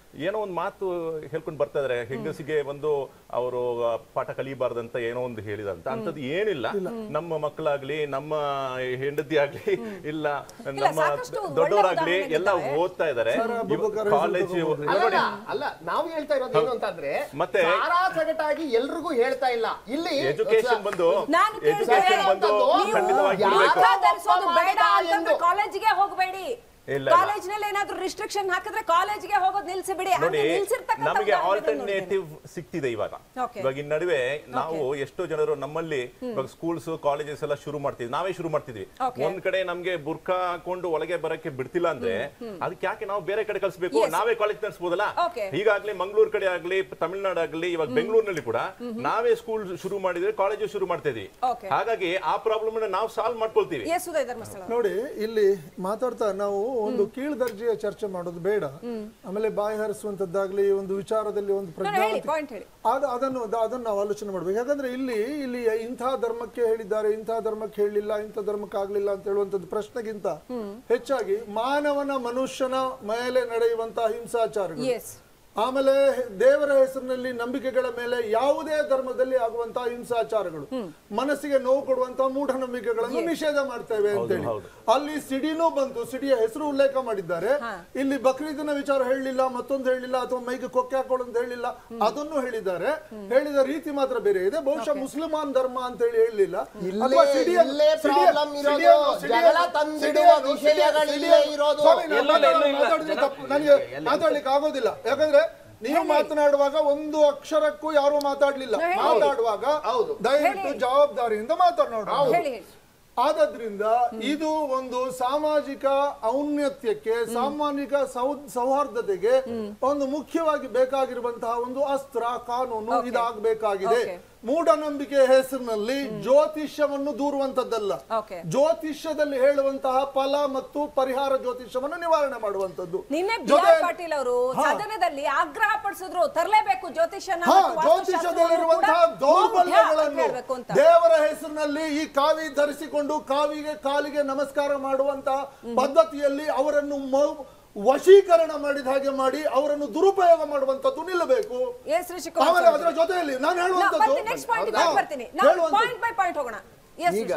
ಏನೋ ಒಂದು ಮಾತು ಹೇಳ್ಕೊಂಡು ಬರ್ತಾ ಇದಾರೆ ಹೆಂಗಸಿಗೆ ಒಂದು ಅವರು ಪಾಠ ಕಲಿಬಾರ್ದಂತ ಏನೋ ಒಂದು ಹೇಳಿದಂತ ಅಂತದ್ದು ಏನಿಲ್ಲ ನಮ್ಮ ಮಕ್ಕಳಾಗ್ಲಿ ನಮ್ಮ ಹೆಂಡತಿ ಆಗ್ಲಿ ಇಲ್ಲ ನಮ್ಮ ಸಾಕಷ್ಟು ಒಳ್ಳೆ ದೊಡ್ಡವರಾಗ್ಲಿ ಎಲ್ಲ ಉದಾಹರಣೆಗಳಿದ್ದಾವೆ. ಓದ್ತಾ ಇದ್ದಾರೆ ಸರ್, ಅಬೂಬಕರ್ ಕಾಲೇಜ್ ಹೆಸರು ಅಲ್ಲ ಅಲ್ಲ ನಾವು ಹೇಳ್ತಾ ಇರೋದು ಏನು ಅಂತಂದ್ರೆ ಮತ್ತೆ- ಸಾರಾ ಸಗಟಾಗಿ ಎಲ್ರಿಗೂ ಹೇಳ್ತಾ ಇಲ್ಲ ಇಲ್ಲಿ ಎಜುಕೇಶನ್ ಬಂದು ನಾನು ಕೇಳ್ತಾ ಎಜುಕೇಶನ್ ಇರೋದು ಬಂದು ನೀವು ಖಂಡಿತವಾಗಿ ಯಾರು- ಇರ್ಬೇಕು ಮಾತ್ರ ಧರಿಸೋದು ಬೇಡ ಅಂತಂದ್ರೆ ಎಂದು. ಕಾಲೇಜಿಗೆ ಹೋಗಬೇಡಿ ಇಲ್ಲ, ಇಲ್ಲ. ಕಾಲೇಜ್ನಲ್ಲಿ ಏನಾದ್ರೂ ರಿಸ್ಟ್ರಿಕ್ಷನ್ ಹಾಕಿದ್ರೆ ಕಾಲೇಜ್ಗೆ ಹೋಗೋದು ನಿಲ್ಸಿ ಬಿಡಿ ನೋಡಿ ಹಂಗೆ ನಿಲ್ಸಿರ್ತಕ್ಕಂಥ ನಮಗೆ ಉದಾಹರಣೆಗಳನ್ನ ನೋಡ್ತೇನೆ. ಆಲ್ಟರ್ನೇಟಿವ್ ಸಿಗ್ತಿದೆ ಇವಾಗ Okay. ಇವಾಗ ಈ ನಡುವೆ ನಾವು ಎಷ್ಟೋ ಜನರು ನಮ್ಮಲ್ಲಿ ಇವಾಗ ಸ್ಕೂಲ್ಸ್ ಕಾಲೇಜಸ್ ಎಲ್ಲ ಶುರು ಮಾಡ್ತಿದ್ವಿ ನಾವೇ ಶುರು ಮಾಡ್ತಿದ್ವಿ Okay. ಒಂದ್ ಕಡೆ ನಮ್ಗೆ ಬುರ್ಕಾ ಹಾಕೊಂಡು ಒಳಗೆ ಬರಕ್ಕೆ ಬಿಡ್ತಿಲ್ಲ ಅಂದ್ರೆ ಅದಕ್ಕೆ ಯಾಕೆ ನಾವು ಬೇರೆ ಕಡೆ ಕಳಿಸ್ಬೇಕು Yes. ನಾವೇ ಕಾಲೇಜ್ ನಡೆಸಬಹುದಲ್ಲ Okay. ಹೀಗಾಗ್ಲಿ ಮಂಗಳೂರು ಕಡೆ ಆಗ್ಲಿ ತಮಿಳ್ನಾಡು ಆಗ್ಲಿ ಇವಾಗ ಬೆಂಗಳೂರಿನಲ್ಲಿ ಕೂಡ ನಾವೇ ಸ್ಕೂಲ್ ಶುರು ಮಾಡಿದ್ರೆ ಕಾಲೇಜು ಶುರು ಮಾಡ್ತಾ ಇದೀವಿ Okay. ಹಾಗಾಗಿ ಆ ಪ್ರಾಬ್ಲಮ್ ನಾವು ಸಾಲ್ವ್ ಮಾಡ್ಕೊಳ್ತೀವಿ ಎಸ್ ಉದಯ ಧರ್ಮಸ್ಥಳ ನೋಡಿ ಇಲ್ಲಿ ಮಾತಾಡ್ತಾ ನಾವು ಒಂದು ಕೀಳು ದರ್ಜೆಯ ಚರ್ಚೆ ಮಾಡೋದು ಬೇಡ ಆಮೇಲೆ ಬಾಯಿ ಹರಿಸುವಂತದ್ದಾಗ್ಲಿ ಒಂದು ವಿಚಾರದಲ್ಲಿ ಒಂದು ನಾನು ಹೇಳಿ ಪ್ರಜ್ಞಾವಂತಿ ಪಾಯಿಂಟ್ ಹೇಳಿ ಅದ ಅದನ್ನು ಅದ- ಅದನ್ನು ನಾವು ಆಲೋಚನೆ ಮಾಡ್ಬೇಕು ಯಾಕಂದ್ರೆ ಇಲ್ಲಿ ಇಲ್ಲಿ ಇಂಥ ಧರ್ಮಕ್ಕೆ ಹೇಳಿದ್ದಾರೆ ಇಂಥ ಧರ್ಮಕ್ಕೆ ಹೇಳಲಿಲ್ಲ ಇಂಥ ಧರ್ಮಕ್ಕೆ ಆಗ್ಲಿಲ್ಲ ಅಂತ ಹೇಳುವಂಥದ್ದು ಪ್ರಶ್ನೆಗಿಂತ ಹೆಚ್ಚಾಗಿ ಮಾನವನ ಮನುಷ್ಯನ ಮೇಲೆ ನಡೆಯುವಂತಹ ಹಿಂಸಾಚಾರಗಳು ಎಸ್ ಆಮೇಲೆ ದೇವರ ಹೆಸರಿನಲ್ಲಿ ನಂಬಿಕೆಗಳ ಮೇಲೆ ಯಾವುದೇ ಧರ್ಮದಲ್ಲಿ ಆಗುವಂತಹ ಹಿಂಸಾಚಾರಗಳು ಮನಸ್ಸಿಗೆ ನೋವು ಕೊಡುವಂತಹ ಮೂಢನಂಬಿಕೆಗಳನ್ನು ನಿಷೇಧ ಮಾಡ್ತೇವೆ ಅಂತೇಳಿ ಅಲ್ಲಿ ಸಿಡಿನೂ ಬಂತು ಸಿಡಿಯ ಹೆಸರು ಉಲ್ಲೇಖ ಮಾಡಿದ್ದಾರೆ ಇಲ್ಲಿ ಬಕ್ರೀದಿನ ವಿಚಾರ ಹೇಳಲಿಲ್ಲ ಮತ್ತೊಂದು ಹೇಳಿಲ್ಲ ಅಥವಾ ಮೈಗೆ ಕೊಕ್ಕೆ ಹಾಕೊಳ್ಳೋ ಅಂತ ಹೇಳಿಲ್ಲ ಅದನ್ನು ಹೇಳಿದ್ದಾರೆ ಹೇಳಿದ ರೀತಿ ಮಾತ್ರ ಬೇರೆ ಇದೆ ಬಹುಶಃ ಮುಸ್ಲಿಮಾನ್ ಧರ್ಮ ಅಂತ ಹೇಳಿ ಹೇಳಲಿಲ್ಲ ಇಲ್ಲೇ- ಅಥವಾ ಸಿಡಿಯ- ಇಲ್ಲೇ ಸಿಡಿಯ- problem ಇರೋದು. ಸಿಡಿಯನ್ನು- ಸಿಡಿಯನ್ನು- ಜಗಳ ತಂದಿಡುವ ಸಿಡಿಯನ್ನು- ವಿಷಯಗಳು ಸಿಡಿಯ- ಇಲ್ಲೇ ಇರೋದು. ಸ್ವಾಮಿ, ನಾನು ಎಲ್ಲೂ ಇಲ್ಲ, ಎಲ್ಲೂ ಮಾತಾಡೋದು- ಇಲ್ಲ. ಮಾತಾಡಿದ್ರೆ ಜನ- ತಪ್ಪು. ನನಗೆ ಮಾತಾಡ್ಲಿಕ್ಕೆ ಆಗೋದಿಲ್ಲ ಯಾಕಂದ್ರೆ ನೀವು ಮಾತನಾಡುವಾಗ ಒಂದು ಅಕ್ಷರಕ್ಕೂ ಯಾರು ಮಾತಾಡ್ಲಿಲ್ಲ ಹೇಳಿ. ಮಾತಾಡುವಾಗ ಹೌದು. ದಯವಿಟ್ಟು ಹೇಳಿ. ಜವಾಬ್ದಾರಿಯಿಂದ ಮಾತನಾಡೋಣ ಹೇಳಿ ಹೇಳಿ ಆದ್ರಿಂದ ಇದು ಒಂದು ಸಾಮಾಜಿಕ ಔನ್ನತ್ಯಕ್ಕೆ ಸಾಮಾಜಿಕ ಸೌ- ಸೌಹಾರ್ದತೆಗೆ ಒಂದು ಮುಖ್ಯವಾಗಿ ಬೇಕಾಗಿರುವಂತಹ ಒಂದು ಅಸ್ತ್ರ ಕಾನೂನು Okay. ಇದಾಗಬೇಕಾಗಿದೆ Okay. ಮೂಢನಂಬಿಕೆ ಹೆಸರಿನಲ್ಲಿ ಜ್ಯೋತಿಷ್ಯವನ್ನು ದೂರುವಂತದ್ದಲ್ಲ Okay. ಜ್ಯೋತಿಷ್ಯದಲ್ಲಿ ಹೇಳುವಂತಹ ಫಲ ಮತ್ತು ಪರಿಹಾರ ಜ್ಯೋತಿಷ್ಯವನ್ನು ನಿವಾರಣೆ ಮಾಡುವಂತದ್ದು ನಿನ್ನೆ ಬಿ ಜೊತೆ- ಆರ್ ಪಾಟೀಲ್ ಅವರು ಹಾ. ಸದನದಲ್ಲಿ ಆಗ್ರಹ ಪಡಿಸಿದ್ರು ತರಲೇಬೇಕು ಜ್ಯೋತಿಷ್ಯನ ಹಾ ಮತ್ತು ವಾಸ್ತುಶಾಸ್ತ್ರವನ್ನು ಕೂಡ ಜ್ಯೋತಿಷದಲ್ಲಿರುವಂತಹ ಮೌಢ್ಯ ಅಂತ ದೌರ್ಬಲ್ಯಗಳನ್ನು ಹೇಳ್ಬೇಕು ಅಂತ ದೇವರ ಹೆಸರಿನಲ್ಲಿ ಈ ಕಾವಿ ಧರಿಸಿಕೊಂಡು ಕಾವಿಗೆ ಕಾಲಿಗೆ ನಮಸ್ಕಾರ ಮಾಡುವಂತಹ ಪದ್ಧತಿಯಲ್ಲಿ ಅವರನ್ನು ಮೌ- ವಶೀಕರಣ ಮಾಡಿದ ಹಾಗೆ ಮಾಡಿ ಅವರನ್ನು ದುರುಪಯೋಗ ಮಾಡುವಂತದ್ದು ನಿಲ್ಲಬೇಕು ಎಸ್ ಶ್ರೀ ಶಿವಕುಮಾರ್ ಆಮೇಲೆ ಸ್ವಾಮೀಜಿ. ಅದರ ಜೊತೆಯಲ್ಲಿ ನಾನು ನಾ ಹೇಳುವಂತದ್ದು ಬರ್ತೀನಿ, next point ಗೆ ಹಾ, ನಾನು ಬರ್ತೀನಿ ನಾವು ಹೇಳುವಂತದ್ದು. ಪಾಯಿಂಟ್ ಬೈ ಪಾಯಿಂಟ್ ಹೋಗೋಣ ಎಸ್ ಈಗ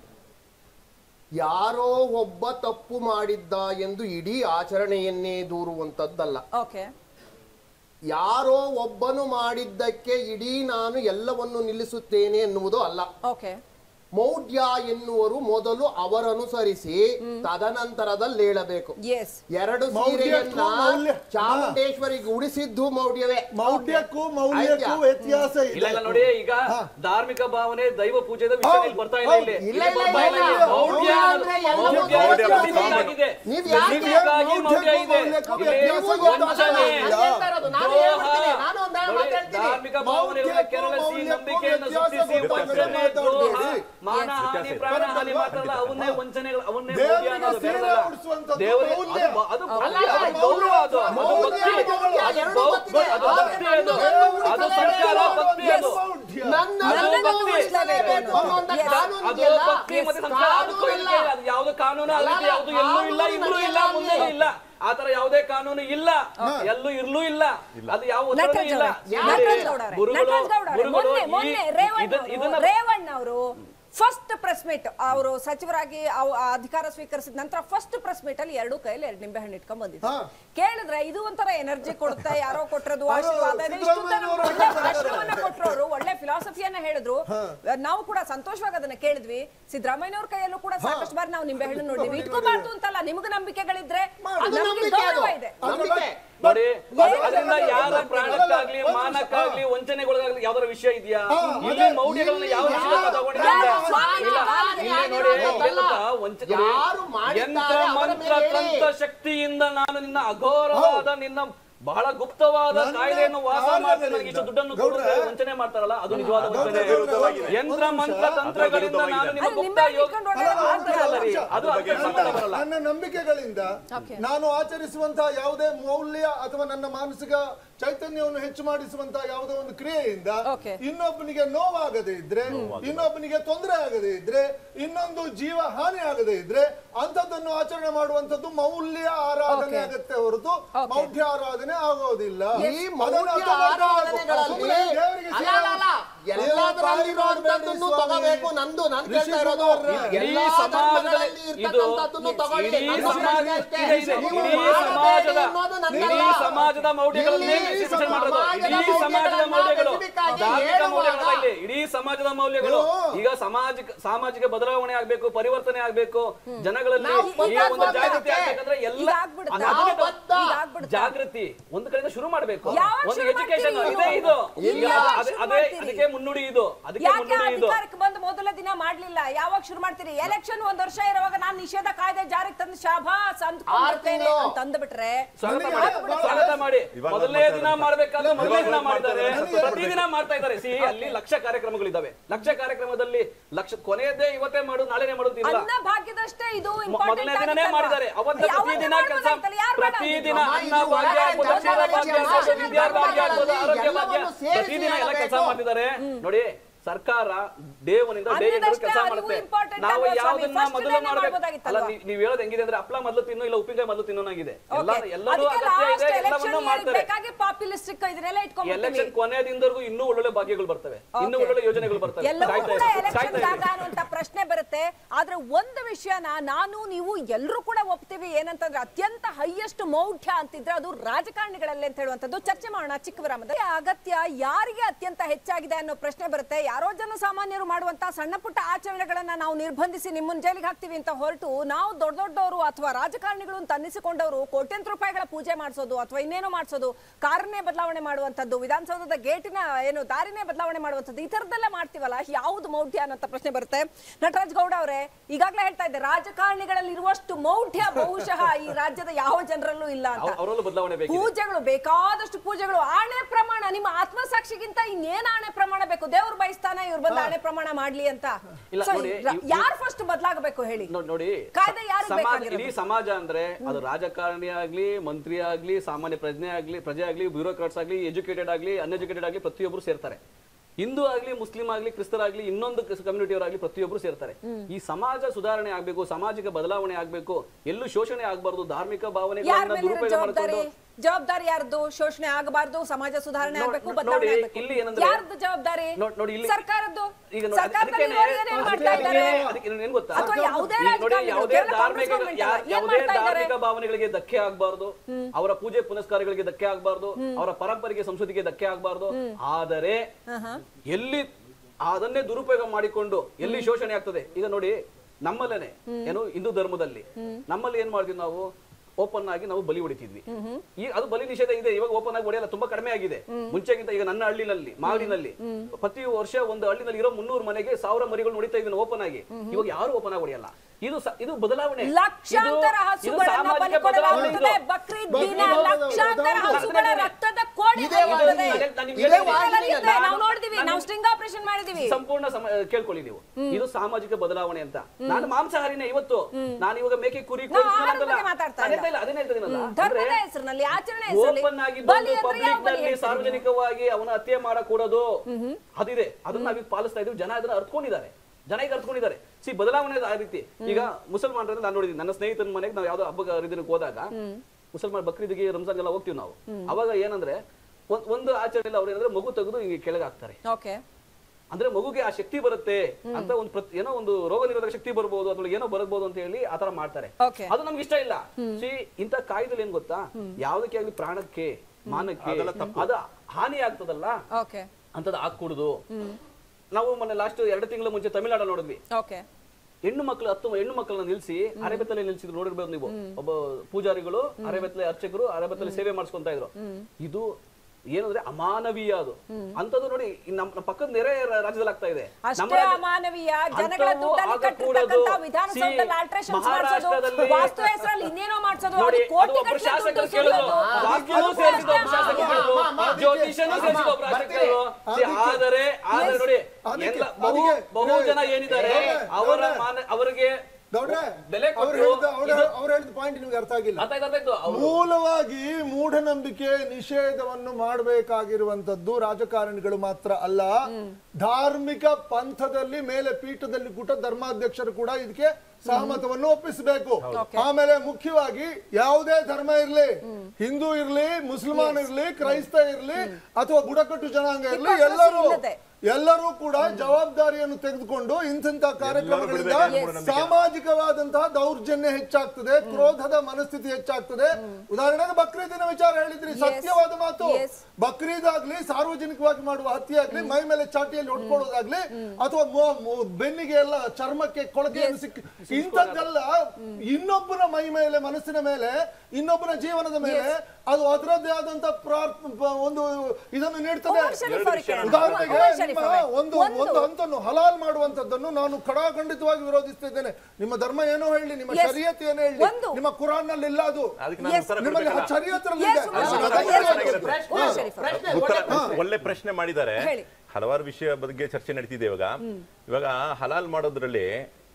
ಯಾರೋ ಒಬ್ಬ ತಪ್ಪು ಮಾಡಿದ್ದ ಎಂದು ಇಡೀ ಆಚರಣೆಯನ್ನೇ ದೂರುವಂತದ್ದಲ್ಲ ಓಕೆ ಯಾರೋ ಒಬ್ಬನು ಮಾಡಿದ್ದಕ್ಕೆ ಇಡೀ ನಾನು ಎಲ್ಲವನ್ನು ನಿಲ್ಲಿಸುತ್ತೇನೆ ಎನ್ನುವುದು ಅಲ್ಲ ಓಕೆ ಮೌಢ್ಯ ಎನ್ನುವರು ಮೊದಲು ಅವರನುಸರಿಸಿ ತದನಂತರದಲ್ಲಿ ಹೇಳಬೇಕು ಎಸ್ ಎರಡು ಮೌಢ್ಯಕ್ಕೂ ಸೀರೆಯನ್ನ ಮೌಲ್ಯ- ಚಾಮುಂಡೇಶ್ವರಿಗೆ ಉಡಿಸಿದ್ದು ಮೌಢ್ಯವೇ ಮೌಢ್ಯಕ್ಕೂ ಮೌಲ್ಯಕ್ಕೂ ಆಯ್ತಾ? ವ್ಯತ್ಯಾಸ ಇಲ್ಲ ಇದೆ ಇಲ್ಲ ನೋಡಿ ಈಗ ಧಾರ್ಮಿಕ ಭಾವನೆ ದೈವ ಪೂಜೆದ ವಿಷಯ ಹೌದು, ಇಲ್ಲಿ ಬರ್ತಾ ಇಲ್ಲ ಹೌದು. ಇಲ್ಲಿ ಇಲ್ಲ, ಇಲ್ಲಿ ಇಲ್ಲ, ಬರ್ತಾ ಇಲ್ಲ ಇಲ್ಲ, ಇಲ್ಲಿ. ಇಲ್ಲ. ಮೌಢ್ಯ ಅಂದ್ರೆ ಎಲ್ಲವೂ ಮೌಢ್ಯ ಮೌಢ್ಯ specific ಕಾಮನ್. ಆಗಿದೆ. ನೀವ್ ಯಾಕೆ Specific ಆಗಿ ಮೌಢ್ಯ ಮೌಢ್ಯಕ್ಕೂ ಇದೆ. ಮೌಲ್ಯಕ್ಕೂ ಇಲ್ಲಿ ವ್ಯತ್ಯಾಸ ವಂಚನೆ, ಇಲ್ಲ. ನಾನು ಹೇಳ್ತಾ ಇರೋದು, ನಾನು ದ್ರೋಹ, ಹೇಳ್ಬಿಡ್ತೀನಿ, ನಾನು ಒಂದು ನೋಡಿ, ಮಾತಾಡ್ತೀನಿ. ಧಾರ್ಮಿಕ ಭಾವನೆಗಳನ್ನ ಮೌಢ್ಯಕ್ಕೂ ಕೆರಳಿಸಿ ಮೌಲ್ಯಕ್ಕೂ ನಂಬಿಕೆಯನ್ನು ವ್ಯತ್ಯಾಸ ಸೃಷ್ಟಿಸಿ ಗೊತ್ತಾಗದೆ ವಂಚನೆ ದ್ರೋಹ ಮಾತಾಡ್ಬೇಡಿ. ಮಾನಹಾನಿ Yes. ಪ್ರಾಣಹಾನಿ ಮಾತ್ರ ಅಲ್ಲ ಅವನ್ನೇ ವಂಚನೆಗಳು ಅವನ್ನೇ ದೇವರಿಗೆ ಮೌಢ್ಯ ಅನ್ನೋದು ಸೀರೆ ಬೇಡಲ್ಲ. ಉಡಿಸುವಂಥದ್ದು ದೇವರಿಗೆ ಮೌಲ್ಯ. ಅದು ಬ- ಅದು ಅಲ್ಲ, ಮೌಲ್ಯ, ಅಲ್ಲ, ಅದು ಗೌರವ ಅದು ಅದು ಮೌಲ್ಯ, ಭಕ್ತಿ ಮೌಲ್ಯ, ಅದು ಎರಡು ಭೌ- ಗೊತ್ತಿದೆ. ಅದು ಆದ್ರೆ ಭಕ್ತಿ ಅದು ನನ್ನನ್ನು ಅದು ಉಳಿಸಲೇಬೇಕು. ಸಂಸ್ಕಾರ ಭಕ್ತಿ ಅದು ಮೌಢ್ಯ. ನನ್ನ ಅದು ನನ್ನನ್ನು ಭಕ್ತಿ. ಉಳಿಸಲೇಬೇಕು ಅನ್ನುವಂಥ Yes. ಕಾನೂನು ಅದು ಇದೆಯಲ್ಲ? ಭಕ್ತಿ ಮತ್ತೆ ಸಂಸ್ಕಾರ ಅದಕ್ಕೂ ಕಾನೂನು ಇಲ್ಲ. ಇದಕ್ಕೆ ಅದು ಯಾವ್ದು ಕಾನೂನು ಅಲ್ಲ, ಅದಕ್ಕೆ ಯಾವ್ದು ಎಲ್ಲೂ ಇಲ್ಲ ಇಲ್ಲೂ ಇಲ್ಲ ಕಾನೂನು ಮುಂದೆ ನಡೆಯಲ್ಲ. ಇಲ್ಲ ಆತರ ಯಾವುದೇ ಕಾನೂನು ಇಲ್ಲ ಎಲ್ಲೂ ಇರ್ಲೂ ಇಲ್ಲ ಅದು ಯಾವ ಒತ್ತಡವೂ ನಟರಾಜ್ ಇಲ್ಲ ಅವರೇ, ನೋಡಿ, ನಟರಾಜ್ ಗೌಡ ಅವರೇ, ಗುರುಗಳು ನಟರಾಜ್ ಗೌಡ ಅವರೇ, ಗುರುಗಳು ಮೊನ್ನೆ ಈ- ಮೊನ್ನೆ ರೇವಣ್ಣ ಇದನ್ನ- ಇದನ್ನ ಅವರು- ರೇವಣ್ಣ ಅವರು ಫಸ್ಟ್ ಪ್ರೆಸ್ ಮೀಟ್ ಅವರು ಸಚಿವರಾಗಿ ಅವ್- ಆ ಅಧಿಕಾರ ಸ್ವೀಕರಿಸಿದ ನಂತರ ಫಸ್ಟ್ ಪ್ರೆಸ್ ಮೀಟ್ ಅಲ್ಲಿ ಎರಡು ಕೈಯಲ್ಲಿ ಎರಡು ನಿಂಬೆ ಹಣ್ಣು ಇಟ್ಕೊಂಡ್ ಬಂದಿದ್ರು ಹಾ. ಕೇಳಿದ್ರೆ ಇದು ಒಂಥರ ಎನರ್ಜಿ ಕೊಡುತ್ತೆ ಯಾರೋ ಕೊಟ್ಟಿರೋದು ಅದು ಆಶೀರ್ವಾದ ಇದು ಇಷ್ಟು ತನಕ ಸಿದ್ದರಾಮಯ್ಯನವರು ಒಳ್ಳೆ ಭಾಷಣವನ್ನ ಕೊಟ್ರು ಅವರು ಒಳ್ಳೆ ಫಿಲಾಸಫಿಯನ್ನ ಹೇಳಿದ್ರು ನಾವು ಕೂಡ ಸಂತೋಷವಾಗಿ ಅದನ್ನ ಕೇಳಿದ್ವಿ ಸಿದ್ದರಾಮಯ್ಯನವ್ರ ಕೈಯಲ್ಲೂ ಕೂಡ ಸಾಕಷ್ಟು ಬಾರಿ ನಾವು ನಿಂಬೆ ಹಣ್ಣು ನೋಡಿದ್ವಿ ಇಟ್ಕೋಬಾರ್ದು ಅಂತಲ್ಲ ನಿಮಗೂ ನಂಬಿಕೆಗಳಿದ್ರೆ ಅದು ನಮ್ಗೆ ನಂಬಿಕೆ ಅದು. ಗೌರವ ಇದೆ ನಂಬಿಕೆ. ನೋಡಿ ಬಟ್- ಅದು- ಅದರಿಂದ ಬಟ್- ಯಾರ ಬಟ್- ಪ್ರಾಣಕ್ಕಾಗ್ಲಿ ಒಂದು ನಿಮಿಷ. ಮಾನಕ್ಕಾಗ್ಲಿ ವಂಚನೆಗೊಳಗಾಗ್ಲಿ ಯಾವ್ದಾರ ವಿಷಯ ಇದೆಯಾ ಹಾ, ಇಲ್ಲಿ ಅದೇ. ಮೌಢ್ಯಗಳನ್ನ ಯಾವ ಇಲ್ಲಿ ವಿಷಯ ಯಾರು ತಗೊಂಡಿಲ್ಲ ಸ್ವಾಮಿ ಇಲ್ಲ ಕಾಲಿಗೆ ಇಲ್ಲಿ ಯಾರು ನೋಡಿ ಯಾರು ಎಲ್ಲ ವಂಚ ನೋಡಿ, ಯಾರು ಮಾಡಿದ್ದಾರೆ ಯಂತ್ರ ಅವರ ಮಂತ್ರ ಮೇಲೆ ಹೇಳಿ. ತಂತ್ರ ಶಕ್ತಿಯಿಂದ ನಾನು ನಿನ್ನ ಅಘೋರವಾದ ನಿನ್ನ ಬಹಳ ಗುಪ್ತವಾದ ನನ್ನ ಕಾಯ್ದೆಯನ್ನು ವಾಸ ಮಾಡ್ತೇನೆ ನನಗೆ ಕಾರ್ಯಗಳಿಂದ ಇಷ್ಟು ದುಡ್ಡನ್ನು ಗೌಡ್ರೆ, ಕೊಡುತ್ತೆ ವಂಚನೆ ಮಾಡ್ತಾರಲ್ಲ ಅದು ನಿಜವಾದ ಗೌಡ್ರೆ, ವಂಚನೆ ಗೌಡ್ರೆ, ಗೌಡ್ರೆ, ಯಂತ್ರ ಒಂದು ಮಂತ್ರ ನಿಮಿಷ. ತಂತ್ರಗಳಿಂದ ನಾನು ನಿಮ್ಮ ಅಲ್ಲಿ ಗುಪ್ತ ನಿಂಬೆ ಯೋಗ ಇಟ್ಕೊಂಡು ಓಡಾಡೋದು ಅಲ್ಲ, ಮಾತ್ರ ಅಲ್ಲ, ಅಲ್ಲ. ಅಲ್ಲ, ಅದು ಅದಕ್ಕೆ ಸಂಬಂಧ ಬರಲ್ಲ ನನ್ನ ನಂಬಿಕೆಗಳಿಂದ ನಾನು ಆಚರಿಸುವಂತಹ ಯಾವುದೇ ಮೌಲ್ಯ ಅಥವಾ ನನ್ನ ಮಾನಸಿಕ ಚೈತನ್ಯವನ್ನು ಹೆಚ್ಚು ಮಾಡಿಸುವಂತಹ ಯಾವುದೋ ಒಂದು ಕ್ರಿಯೆಯಿಂದ Okay. ಇನ್ನೊಬ್ಬನಿಗೆ ನೋವಾಗದೇ ಇದ್ರೆ ಇನ್ನೊಬ್ಬನಿಗೆ ತೊಂದರೆ ಆಗದೇ ಇದ್ರೆ ಇನ್ನೊಂದು ಜೀವ ಹಾನಿ ಆಗದೇ ಇದ್ರೆ ಅಂತದನ್ನು ಆಚರಣೆ ಮಾಡುವಂತದ್ದು ಮೌಲ್ಯ ಆರಾಧನೆ Okay. ಆಗತ್ತೆ ಹೊರತು Okay. ಮೌಢ್ಯ ಆರಾಧನೆ ಆಗೋದಿಲ್ಲ ಈ ಅದನ್ನ ಮೌಢ್ಯ ಅರ್ಥ ಮಾಡ್ಕೊಳ್ಬೇಕು. ಆರಾಧನೆಗಳಲ್ಲಿ ಸುಮ್ನೆ ದೇವರಿಗೆ ಅಲ್ಲ, ಅಲ್ಲ, ಅಲ್ಲ. ಎಲ್ಲದರಲ್ಲಿರುವಂತದ್ದನ್ನು ತಗೋಬೇಕು ನಂದು ನಾನು ಕೇಳ್ತಾ ಇರೋದು ಇಡೀ ಎಲ್ಲಾ ಸಮಾಜದಲ್ಲಿ ಧರ್ಮಗಳಲ್ಲಿ ಇದು ಇರ್ತಕ್ಕಂಥದ್ದನ್ನು ತಗೊಳ್ಳಿ. ಇಡೀ ನನ್ನ ಸಮಾಜ ಪ್ರಶ್ನೆ ಇದೆ, ಅಷ್ಟೇ. ಇದೆ. ನೀವು ಇಡೀ ಮಾಡಬೇಡಿ ಸಮಾಜದ ಅನ್ನೋದು ನನ್ನಲ್ಲ. ಇಡೀ ಸಮಾಜದ ಮೌಲ್ಯಗಳನ್ನೇ ಇಲ್ಲಿ ವಿಸರ್ಜನೆ ಮಾಡೋದು ಸಮಾಜದ ಇಡೀ ಸಮಾಜದ ಮೌಲ್ಯಗಳನ್ನ ಮೌಲ್ಯಗಳು specific ಆಗಿ ಧಾರ್ಮಿಕ ಹೇಳುವಾಗ ಮೌಲ್ಯಗಳಲ್ಲ ಇಲ್ಲಿ ಇಡೀ ಸಮಾಜದ ಮೌಲ್ಯಗಳು ನೀವು- ಈಗ ಸಾಮಾಜಿಕ ಸಾಮಾಜಿಕ ಬದಲಾವಣೆ ಆಗ್ಬೇಕು ಪರಿವರ್ತನೆ ಆಗ್ಬೇಕು ಜನಗಳಲ್ಲಿ ನಾವು ಈ ಒಂದು ಬದ್ಧ ಜಾಗೃತಿ ಆಗ್ಬೇಕು. ಆಗ್ಬೇಕಂದ್ರೆ ಎಲ್ಲ ಈಗ ಆಗ್ಬಿಡುತ್ತೆ. ಅದು ಅದನ್ನೇ ನಾವು ಬದ್ಧ. ಈಗ ಆಗ್ಬಿಡುತ್ತೆ. ಜಾಗೃತಿ ಒಂದು ಕಡೆಯಿಂದ ಶುರು ಮಾಡಬೇಕು ಯಾವಾಗ ಒಂದು ಶುರು ಎಜುಕೇಶನ್ ಮಾಡ್ತೀರಿ ಇದೆ ಇದು ಇಲ್ಲಿ ಈಗ ಯಾವಾಗ ಅದೇ ಶುರು ಅದೇ ಮಾಡ್ತೀರಿ? ಅದಕ್ಕೆ ಮುನ್ನುಡಿ ಇದು ಅದಕ್ಕೆ ಯಾಕೆ ಮುನ್ನುಡಿ ಇದು ಅಧಿಕಾರಕ್ಕೆ ಬಂದು ಮೊದಲ ದಿನ ಮಾಡ್ಲಿಲ್ಲ ಯಾವಾಗ ಶುರು ಮಾಡ್ತೀರಿ ಎಲೆಕ್ಷನ್ ಒಂದ್ ವರ್ಷ ಇರುವಾಗ ನಾನು ನಿಷೇಧ ಕಾಯ್ದೆ ಜಾರಿಗೆ ತಂದು ಶಾಬಾಸ್ ಅಂದ್ಕೊಂಡಿರ್ತೇನೆ ತಿಂಗಳು. ಅಂತ ಅಂದ್ಬಿಟ್ರೆ ಸ್ವಾಗತ ನನಗೆ ಮಾಡಿ ಬಹಳ- ಸ್ವಾಗತ ಮಾಡಿ ಇವಾಗ ಮೊದಲನೇ ಮಾಡ್ತಾ ದಿನ ಇದ್ದಾರೆ. ಮಾಡ್ಬೇಕಾದ್ರೆ ಮೊದಲನೇ ದಿನ ಇವಾಗ ಮಾಡ್ತಾರೆ ಮಾಡ್ತಾ ಇದ್ದಾರೆ. ಪ್ರತಿದಿನ ಮಾಡ್ತಾ ಇದ್ದಾರೆ ಸಿ ಅಲ್ಲಿ ಲಕ್ಷ ಕಾರ್ಯಕ್ರಮಗಳಿದ್ದಾವೆ ಲಕ್ಷ ಕಾರ್ಯಕ್ರಮದಲ್ಲಿ ಲಕ್ಷ ಕೊನೆಯದೇ ಇವತ್ತೇ ಮಾಡು ನಾಳೆನೇ ಮಾಡೋದಿಲ್ಲ ಅನ್ನ ಭಾಗ್ಯದಷ್ಟೇ ಇದು ಮೊ- important ಮೊದಲನೇ ದಿನನೇ ಆಗುತ್ತಲ್ವಾ? ಮಾಡಿದ್ದಾರೆ ಅವತ್ತ ಯಾವತ್ತೂ ಪ್ರತಿದಿನ ಕೆಲಸ ಮಾಡ್ಬೋದಾಯ್ತಲ್ಲ, ಯಾರು ಬೇಡ ಪ್ರತಿದಿನ ಅಂದಿದ್ರು? ಅನ್ನ ಭಾಗ್ಯ ಆಗ್ಬೋದು ಕ್ಷೀರ ಭಾಗ್ಯ ಆಗ್ಬೋದು ವಿದ್ಯಾ ಭಾಗ್ಯ ಆಗ್ಬೋದು ಆರೋಗ್ಯ ಭಾಗ್ಯ ಎಲ್ಲವನ್ನೂ ಸೇರಿಸಿ ಪ್ರತಿದಿನ ಎಲ್ಲ ಕೆಲಸ ಹೇಳಬೇಕು. ಮಾಡ್ತಿದ್ದಾರೆ ನೋಡಿ ಸರ್ಕಾರ ಡೇ ಒನಿಂದ ಡೇ ಎಂಡ್ ಅನ್ನದಷ್ಟೇ ಕೆಲಸ ಅರಿವು ಮಾಡುತ್ತೆ important ನಾವು ಅಲ್ವಾ ಸ್ವಾಮಿ? ಯಾವ್ದನ್ನ First ಮೊದಲು ಡೇನೇ ಮಾಡ್ಬೇಕು ಅಲ್ಲ ಮಾಡ್ಬೋದಾಗಿತ್ತಲ್ವಾ? ನೀವ್- ನೀವ್ ಹೇಳೋದು ಹೆಂಗಿದೆ ಅಂದ್ರೆ ಹಪ್ಳ ಮೊದಲು ತಿನ್ನು ಇಲ್ಲ ಉಪ್ಪಿನಕಾಯಿ ಮೊದಲು ತಿನ್ನೋನಾಗಿದೆ ಎಲ್ಲ Okay. ಎಲ್ಲರೂ ಅದಕ್ಕೆ ಅಗತ್ಯ last ಇದೆ election ಎಲ್ಲವನ್ನೂ year ಮಾಡ್ತಾರೆ ಬೇಕಾಗಿ ಪಾಪ್ಯುಲಿಸ್ಟಿಕ್ ಇದನ್ನೆಲ್ಲ ಇಟ್ಕೊಂಡ್ಬಿಡ್ತೀವಿ ಎಲೆಕ್ಷನ್ ಕೊನೆಯ ದಿನದವರೆಗೂ ಇನ್ನೂ ಒಳ್ಳೊಳ್ಳೆ ಭಾಗ್ಯಗಳು ಬರ್ತವೆ ಇನ್ನೂ Okay. ಒಳ್ಳೊಳ್ಳೆ ಯೋಜನೆಗಳು ಬರ್ತವೆ ಎಲ್ಲವೂ ಕಾಯ್ತಾ ಕೂಡ ಇರಿ, ಎಲೆಕ್ಷನ್ ಕಾಯ್ತಾ ಜಾಗ ಇರಿ. ಅನ್ನುವಂತ ಪ್ರಶ್ನೆ ಬರುತ್ತೆ ಆದ್ರೆ ಒಂದು ವಿಷಯನ ನಾನು ನೀವು ಎಲ್ಲರೂ ಕೂಡ ಒಪ್ತೀವಿ ಏನಂತಂದ್ರೆ ಅತ್ಯಂತ ಹೈಯೆಸ್ಟ್ ಮೌಢ್ಯ ಅಂತಿದ್ರೆ ಅದು ರಾಜಕಾರಣಿಗಳಲ್ಲಿ ಅಂತ ಹೇಳುವಂತದ್ದು ಚರ್ಚೆ ಮಾಡೋಣ ಚಿಕ್ಕ ವಿರಾಮದ ಅಗತ್ಯ ಯಾರಿಗೆ ಅತ್ಯಂತ ಹೆಚ್ಚಾಗಿದೆ ಅನ್ನೋ ಪ್ರಶ್ನೆ ಬರುತ್ತೆ ಯಾರೋ ಜನ ಸಾಮಾನ್ಯರು ಮಾಡುವಂತ ಸಣ್ಣ ಪುಟ್ಟ ಆಚರಣೆಗಳನ್ನ ನಾವು ನಿರ್ಬಂಧಿಸಿ ನಿಮ್ಮನ್ನ ಜೈಲಿಗೆ ಹಾಕ್ತೀವಿ ಅಂತ ಹೊರಟು ನಾವು ದೊಡ್ಡ ದೊಡ್ಡವರು ಅಥವಾ ರಾಜಕಾರಣಿಗಳು ಅಂತ ಅನ್ನಿಸಿಕೊಂಡವರು ಕೋಟ್ಯಂತರ ರೂಪಾಯಿಗಳ ಪೂಜೆ ಮಾಡಿಸೋದು ಅಥವಾ ಇನ್ನೇನೋ ಮಾಡಿಸೋದು ಕಾರನ್ನೇ ಬದಲಾವಣೆ ಮಾಡುವಂತದ್ದು ವಿಧಾನಸೌಧದ ಗೇಟಿನ ಏನು ದಾರಿನೇ ಬದಲಾವಣೆ ಮಾಡುವಂತದ್ದು ಈ ತರದ್ದೆಲ್ಲ ಮಾಡ್ತೀವಲ್ಲ ಯಾವ್ದು ಮೌಢ್ಯ ಅನ್ನೋ ಪ್ರಶ್ನೆ ಬರುತ್ತೆ ನಟರಾಜ್ ಗೌಡ ಅವರೇ ಈಗಾಗಲೇ ಹೇಳ್ತಾ ಇದ್ದೆ ರಾಜಕಾರಣಿಗಳಲ್ಲಿ ಇರುವಷ್ಟು ಮೌಢ್ಯ ಬಹುಶಃ ಈ ರಾಜ್ಯದ ಯಾವ ಜನರಲ್ಲೂ ಇಲ್ಲ ಅಂತ ಅವ್- ಅವರಲ್ಲೂ ಬದಲಾವಣೆ ಬೇಕಿದೆ ಪೂಜೆಗಳು ಬೇಕಾದಷ್ಟು ಪೂಜೆಗಳು ಆಣೆ ಪ್ರಮಾಣ ನಿಮ್ಮ ಆತ್ಮಸಾಕ್ಷಿಗಿಂತ ಇನ್ನೇನ್ ಆಣೆ ಪ್ರಮಾಣ ಬೇಕು ದೇವ್ರು ಬಯಸ್ತಾನ ಇವ್ರು ಬಂದು ಆಣೆ ಪ್ರಮಾಣ ಮಾಡ್ಲಿ ಅಂತ ಇಲ್ಲ, So, ನೋಡಿ, ರ- ಇವ್- ಯಾರು ಫಸ್ಟ್ ಬದಲಾಗಬೇಕು ಹೇಳಿ ನೋಡ್- ನೋಡಿ ಕಾಯ್ದೆ ಯಾರಿಗೆ ಸಮಾಜ ಬೇಕಾಗಿರೋದು? ಇಡೀ ಸಮಾಜ ಅಂದ್ರೆ ಅದು ರಾಜಕಾರಣಿ ಆಗ್ಲಿ ಮಂತ್ರಿ ಆಗ್ಲಿ ಸಾಮಾನ್ಯ ಪ್ರಜ್ಞೆ ಆಗ್ಲಿ ಪ್ರಜೆ ಆಗ್ಲಿ ಬ್ಯೂರೋಕ್ರಾಟ್ಸ್ ಆಗ್ಲಿ ಎಜುಕೇಟೆಡ್ ಆಗ್ಲಿ ಅನ್ಎಜುಕೇಟೆಡ್ ಆಗ್ಲಿ ಪ್ರತಿಯೊಬ್ಬರು ಸೇರ್ತಾರೆ ಹಿಂದೂ ಆಗ್ಲಿ ಮುಸ್ಲಿಂ ಆಗ್ಲಿ ಕ್ರಿಸ್ತರಾಗ್ಲಿ ಇನ್ನೊಂದು ಕಮ್ಯುನಿಟಿ ಅವರಾಗ್ಲಿ ಪ್ರತಿಯೊಬ್ಬರು ಸೇರ್ತಾರೆ ಈ ಸಮಾಜ ಸುಧಾರಣೆ ಆಗ್ಬೇಕು ಸಾಮಾಜಿಕ ಬದಲಾವಣೆ ಆಗ್ಬೇಕು ಎಲ್ಲೂ ಶೋಷಣೆ ಆಗ್ಬಾರ್ದು ಧಾರ್ಮಿಕ ಯಾರ ಭಾವನೆಗಳನ್ನ ಮೇಲೆ ದುರುಪಯೋಗ ಜವಾಬ್ದಾರಿ ಮಾಡ್ಕೊಂಡು ಜವಾಬ್ದಾರಿ ಯಾರ್ದು ಶೋಷಣೆ ಆಗಬಾರ್ದು ಸಮಾಜ ಸುಧಾರಣೆ ನೋಡ್- ಆಗ್ಬೇಕು ನೋಡಿ, ಬದಲಾವಣೆ ಆಗ್ಬೇಕು ಇಲ್ಲಿ ಏನಂದ್ರೆ- ಯಾರ್ದು ಜವಾಬ್ದಾರಿ ನೋಡ್- ನೋಡಿ ಇಲ್ಲಿ- ಸರ್ಕಾರದ್ದು ಈಗ ನೋಡಿ, ಸರ್ಕಾರದಲ್ಲಿ ಅದಕ್ಕೇನೆ- ಇರೋರು ಏನೇನ್ ಮಾಡ್ತಾ ಇದ್ದಾರೆ ಅದಕ್ಕೆ- ಅದಕ್ಕೆ ಏನ್ ಗೊತ್ತಾ ಅಥವಾ ಯಾವುದೇ ಈಗ ನೋಡಿ ರಾಜಕಾರಣಿಗಳು, ಯಾವುದೇ ಕೇವಲ ಧಾರ್ಮಿಕ ಕಾಂಗ್ರೆಸ್ government ಯಾ- ಅಲ್ಲ, ಏನ್ ಯಾವುದೇ ಮಾಡ್ತಾ ಇದ್ದಾರೆ? ಧಾರ್ಮಿಕ ಭಾವನೆಗಳಿಗೆ ಧಕ್ಕೆ ಆಗ್ಬಾರ್ದು ಅವರ ಪೂಜೆ ಪುನಸ್ಕಾರಗಳಿಗೆ ಧಕ್ಕೆ ಆಗ್ಬಾರ್ದು ಅವರ ಪರಂಪರೆಗೆ ಸಂಸ್ಕೃತಿಗೆ ಧಕ್ಕೆ ಆಗ್ಬಾರ್ದು ಆದರೆ ಎಲ್ಲಿ ಅದನ್ನೇ ದುರುಪಯೋಗ ಮಾಡಿಕೊಂಡು ಎಲ್ಲಿ ಶೋಷಣೆ ಆಗ್ತದೆ ಈಗ ನೋಡಿ ನಮ್ಮಲ್ಲೇನೆ ಏನು ಹಿಂದೂ ಧರ್ಮದಲ್ಲಿ ನಮ್ಮಲ್ಲಿ ಏನ್ ಮಾಡ್ತೀವಿ ನಾವು ಓಪನ್ ಆಗಿ ನಾವು ಬಲಿ ಹೊಡಿತಿದ್ವಿ ಈ ಅದು ಬಲಿ ನಿಷೇಧ ಇದೆ ಇವಾಗ ಓಪನ್ ಆಗಿ ಹೊಡೆಯಲ್ಲ ತುಂಬಾ ಕಡಿಮೆ ಆಗಿದೆ ಮುಂಚೆಗಿಂತ ಈಗ ನನ್ನ ಹಳ್ಳಿನಲ್ಲಿ ಮಾಗಡಿನಲ್ಲಿ ಪ್ರತಿ ವರ್ಷ ಒಂದು ಹಳ್ಳಿನಲ್ಲಿ ಇರೋ ಮುನ್ನೂರು ಮನೆಗೆ ಸಾವಿರ ಮರಿಗಳು ನೋಡಿತಾ ಇದೀನಿ ಓಪನ್ ಆಗಿ ಇವಾಗ ಯಾರು ಓಪನ್ ಆಗಿ ಹೊಡೆಯಲ್ಲ ಇದು ಸ- ಇದು ಬದಲಾವಣೆ ಇದು- ಲಕ್ಷಾಂತರ ಇದು ಹಸುಗಳನ್ನ ಸಾಮಾಜಿಕ ಬದಲಾವಣೆ ಇದು. ಬಲಿಕೊಡಲಾಗುತ್ತದೆ ಬಕ್ರೀದ್ ದಿನ ಬಕ್ರೀದ್ ಲಕ್ಷಾಂತರ ಹೌದು, ಹೌದು. ಹಸುಗಳ ರಕ್ತದ ಕೋಡಿ ಇದೇ ಹರಿಯುತ್ತದೆ. ವಾಹಿನಿಯಲ್ಲಿ- ನಾನು ನಿಮ್ಗೆ ಇದೇ ಹೇಳ್ತೀನಿ. ವಾಹಿನಿಯಲ್ಲಿ ನಾವು ನಾನು- ನೋಡಿದೀವಿ ನಾವು ನಾನು- ಸ್ಟ್ರಿಂಗ್ ಆಪರೇಷನ್ ಮಾಡಿದೀವಿ ಸಂಪೂರ್ಣ ಸಮ- ಕೇಳ್ಕೊಳ್ಳಿ ನೀವು ಇದು ಸಾಮಾಜಿಕ ಬದಲಾವಣೆ ಅಂತ ನಾನು ಮಾಂಸಾಹಾರಿನೇ ಇವತ್ತು ನಾನು ಇವಾಗ ಮೇಕೆ ಕುರಿ ನಾವು ಕೋಳಿ ಆಹಾರದ ತಿನ್ನೋದಲ್ಲ. ಬಗ್ಗೆ ಮಾತಾಡ್ತಾ ನಾನು ಇಲ್ಲ. ಹೇಳ್ತಾ ಇಲ್ಲ, ಅದನ್ನೇ ಹೇಳ್ತಿದ್ದೀನಲ್ಲ. ಧರ್ಮದ ಅಂದ್ರೆ ಹೆಸರಿನಲ್ಲಿ ಆಚರಣೆ ಹೆಸರಲ್ಲಿ ಓಪನ್ ಆಗಿ ಬಲಿ ಬಂದು ಅಂದ್ರೆ ಯಾವ ಪಬ್ಲಿಕ್ ಬಲಿ ನಲ್ಲಿ ಹೇಳ್ತೀರಿ ನೀವು? ಸಾರ್ವಜನಿಕವಾಗಿ ಅವನ ಹತ್ಯೆ ಮಾಡಕೂಡದು ಅದಿದೆ ಅದನ್ನ ನಾವೀಗ ಪಾಲಿಸ್ತಾ ಇದೀವಿ ಜನ ಅದನ್ನ ಅರ್ಥಕೊಂಡಿದ್ದಾರೆ ಜನ ಈಗ ಅರ್ಥಕೊಂಡಿದ್ದಾರೆ ಸಿ ಬದಲಾವಣೆ ಆ ರೀತಿ ಈಗ ಮುಸಲ್ಮಾನರಲ್ಲಿ ನಾನು ನೋಡಿದ್ದೀನಿ ನನ್ನ ಸ್ನೇಹಿತನ ಮನೆಗೆ ನಾವು ಯಾವ್ದೋ ಹಬ್ಬ ಹರಿದಿನಕ್ಕೆ ಹೋದಾಗ ಮುಸಲ್ಮಾನ್ ಬಕ್ರೀದ್ಗೆ ರಂಜಾನ್ ಎಲ್ಲ ಹೋಗ್ತೀವಿ ನಾವು ಅವಾಗ ಏನಂದ್ರೆ ಒಂದ್- ಒಂದು ಆಚರಣೆಯಲ್ಲಿ ಅವ್ರು ಏನಂದ್ರೆ ಮಗು ತೆಗೆದು ಹಿಂಗೆ ಕೆಳಗೆ ಹಾಕ್ತಾರೆ ಓಕೆ ಅಂದ್ರೆ ಮಗುಗೆ ಆ ಶಕ್ತಿ ಬರುತ್ತೆ ಅಂತ ಒಂದು ಪ್ರತ್- ಏನೋ ಒಂದು ರೋಗ ನಿರೋಧಕ ಶಕ್ತಿ ಬರ್ಬೋದು ಅಥವಾ ಏನೋ ಬರಬಹುದು ಅಂತ ಹೇಳಿ ಆತರ ಮಾಡ್ತಾರೆ Okay. ಅದು ನಮ್ಗೆ ಇಷ್ಟ ಇಲ್ಲ ಸಿ ಇಂತ ಕಾಯ್ದೆಲಿ ಏನ್ ಗೊತ್ತಾ ಯಾವ್ದಕ್ಕೆ ಆಗ್ಲಿ ಪ್ರಾಣಕ್ಕೆ ಮಾನಕ್ಕೆ ಅದು ಹಾನಿ ಆಗ್ತದಲ್ಲ ಓಕೆ ಅಂತದ್ ಹಾಕೂಡುದು ನಾವು ಮೊನ್ನೆ ಲಾಸ್ಟ್ ಎರಡು ತಿಂಗಳ ಮುಂಚೆ ತಮಿಳ್ನಾಡಲ್ಲಿ ನೋಡಿದ್ವಿ ಓಕೆ ಹೆಣ್ಣು ಮಕ್ಕಳು ಹತ್ತು ಹೆಣ್ಣು ಮಕ್ಕಳನ್ನ ನಿಲ್ಸಿ ಅರೆಬೆತ್ತಲೆ ನಿಲ್ಸಿದ್ರು ನೋಡಿರ್ಬೋದು ನೀವು ಒಬ್ಬ ಪೂಜಾರಿಗಳು ಅರೆಬೆತ್ತಲೆ ಅರ್ಚಕರು ಅರೆಬೆತ್ತಲೆ ಸೇವೆ ಮಾಡಿಸ್ಕೊಂತ ಇದ್ರು ಇದು ಏನಂದ್ರೆ ಅಮಾನವೀಯ ಅದು ಅಂತದ್ದು ನೋಡಿ ನಮ್ಮ ನಮ್ಮ ಪಕ್ಕದ ನೆರೆ ರಾಜ್ಯದಲ್ಲಿ ಆಗ್ತಾ ಇದೆ ನಮ್ಮ ಅಷ್ಟೇ ರಾಜ್ಯ- ಅಮಾನವೀಯ ಜನಗಳ ಅಂಥವು ದುಡ್ಡಲ್ಲಿ ಆಗಕೂಡದು. ಕಟ್ಟಿರ್ತಕ್ಕಂಥ ವಿಧಾನಸೌಧದಲ್ಲಿ See, ಆಲ್ಟ್ರೇಷನ್ಸ್ ಮಾಡಿಸೋದು ಮಹಾರಾಷ್ಟ್ರದಲ್ಲಿ- ವಾಸ್ತು ಹೆಸರಲ್ಲಿ ಇನ್ನೇನೋ ಮಾಡಿಸೋದು ನೋಡಿ ಅದು ಕೋಟಿ ಅದು ಒಬ್ರು ಗಟ್ಟಲೆ ಶಾಸಕರು ದುಡ್ಡು ಕೇಳಿದ್ರು ಸುರಿಯೋದು. ವಾಸ್ತುನೂ ಅದು ಸೇರಿಸಿದ ಒಬ್ರು ಅಷ್ಟೇ ಶಾಸಕರು ಅಮಾನವೀಯ. ಕೇಳಿದ್ರು ಜ್ಯೋತಿಷನೂ ಸೇರಿಸಿದ ಒಬ್ರು ಶಾಸಕರು See, ಆದರೆ ಆದರೆ ನೋಡಿ ಅದಕ್ಕೆ- ಎಲ್ಲ ಬಹು ಅದಕ್ಕೆ- ಬಹು ಜನ ಏನಿದ್ದಾರೆ ಅವರ ಮಾನ ಅವರಿಗೆ ಗೌಡ್ರೆ ಬೆಲೆ ಅವ್ರು ಕೊಟ್ಟು ಹೇಳಿದ ಅವ್ರು ಇದು- ಅವ್ರು ಹೇಳಿದ ಪಾಯಿಂಟ್ ನಿಮ್ಗೆ ಅರ್ಥ ಆಗಿಲ್ಲ ಅರ್ಥ ಆಯ್ತು, ಅರ್ಥ ಆಯ್ತು. ಅವ್ರು- ಮೂಲವಾಗಿ ಮೂಢನಂಬಿಕೆ ನಿಷೇಧವನ್ನು ಮಾಡಬೇಕಾಗಿರುವಂತದ್ದು ರಾಜಕಾರಣಿಗಳು ಮಾತ್ರ ಅಲ್ಲ ಧಾರ್ಮಿಕ ಪಂಥದಲ್ಲಿ ಮೇಲೆ ಪೀಠದಲ್ಲಿ ಕೂಡ ಧರ್ಮಾಧ್ಯಕ್ಷರು ಕೂಡ ಇದಕ್ಕೆ ಸಹಮತವನ್ನು ಒಪ್ಪಿಸಬೇಕು ಆಮೇಲೆ ಮುಖ್ಯವಾಗಿ ಯಾವುದೇ ಧರ್ಮ ಇರ್ಲಿ ಹಿಂದೂ ಇರ್ಲಿ ಮುಸಲ್ಮಾನ್ ಇರ್ಲಿ ಕ್ರೈಸ್ತ ಇರ್ಲಿ ಅಥವಾ ಬುಡಕಟ್ಟು ಜನಾಂಗ ಇರ್ಲಿ Hypocrisy ಎಲ್ಲರೂ ಇಲ್ಲದೆ. ಎಲ್ಲರೂ ಕೂಡ ಜವಾಬ್ದಾರಿಯನ್ನು ತೆಗೆದುಕೊಂಡು ಇಂಥ ಕಾರ್ಯಕ್ರಮಗಳಿಂದ ಬಿಡ್ಬೇಕು, ಸಾಮಾಜಿಕವಾದಂತಹ ದೌರ್ಜನ್ಯ ಹೆಚ್ಚಾಗ್ತದೆ ಕ್ರೋಧದ ಮನಸ್ಥಿತಿ ಹೆಚ್ಚಾಗ್ತದೆ ಉದಾಹರಣೆಗೆ ಬಕ್ರೀದಿನ ವಿಚಾರ ಹೇಳಿದ್ರಿ ಸತ್ಯವಾದ ಮಾತು Yes. ಬಕ್ರೀದ್ ಆಗ್ಲಿ ಸಾರ್ವಜನಿಕವಾಗಿ ಮಾಡುವ ಹತ್ಯೆ ಆಗ್ಲಿ ಮೈ ಮೇಲೆ ಚಾಟಿಯಲ್ಲಿ ಹೊಡ್ಕೊಳ್ಳೋದಾಗ್ಲಿ ಅಥವಾ ಮೊ- ಮೊ- ಬೆನ್ನಿಗೆ ಎಲ್ಲ ಚರ್ಮಕ್ಕೆ ಕೊಳಕೆಯನ್ನು ಸಿಕ್ಕಿ ಇಂಥದ್ದೆಲ್ಲ ಇನ್ನೊಬ್ಬನ ಮೈ ಮೇಲೆ ಮನಸ್ಸಿನ ಮೇಲೆ ಇನ್ನೊಬ್ಬನ ಜೀವನದ ಮೇಲೆ ಅದು ಅದರದ್ದೇ ಆದಂತ ಪ್ರಾರ್ಥ ಒಂದು ಇದನ್ನು ನೀಡ್ತದೆ ಉಮರ್ ಶರೀಫ್ ಅವ್ರಿಗೆ ಕೇಳೋಣ. ಉದಾಹರಣೆಗೆ ಉಮರ್ ಶರೀಫ್ ನಿಮ್ಮ ಅವರೇ, ಒಂದು ಒಂದು- ಒಂದು ಹಂತನ್ನು ಹಲಾಲ್ ಮಾಡುವಂತದ್ದನ್ನು ನಾನು ಖಡಾಖಂಡಿತವಾಗಿ ವಿರೋಧಿಸ್ತಿದ್ದೇನೆ ನಿಮ್ಮ ಧರ್ಮ ಏನೋ ಹೇಳಿ ನಿಮ್ಮ Yes. ಶರೀಯತ್ ಏನೋ ಹೇಳಿ ಒಂದು- ನಿಮ್ಮ ಕುರಾನ್ ನಲ್ಲಿ ಇಲ್ಲ ಅದು ಅದಕ್ಕೆ ನಾನು Yes. ಉತ್ತರ ನಿಮ್ಮಲ್ಲಿ ಕೊಡ್ಬೇಕಲ್ಲ? ಶರೀಯತ್ರಲ್ಲಿ Yes, ಇದೆ. ಉಮರ್ ಶರೀಫ್ ಅದಕ್ಕೆ ಅವರೇ, yes, ಆಗುತ್ತೆ. ಉಮರ್ ಉಮರ್ ಶರೀಫ್ ಅವರೇ. ಉತ್ತರ ಒಳ್ಳೆ ಪ್ರಶ್ನೆ ಮಾಡಿದ್ದಾರೆ ಹೇಳಿ. ಹಲವಾರು ವಿಷಯ ಬಗ್ಗೆ ಚರ್ಚೆ ನಡೀತಿದೆ ಇವಾಗ ಇವಾಗ ಹಲಾಲ್ ಮಾಡೋದ್ರಲ್ಲಿ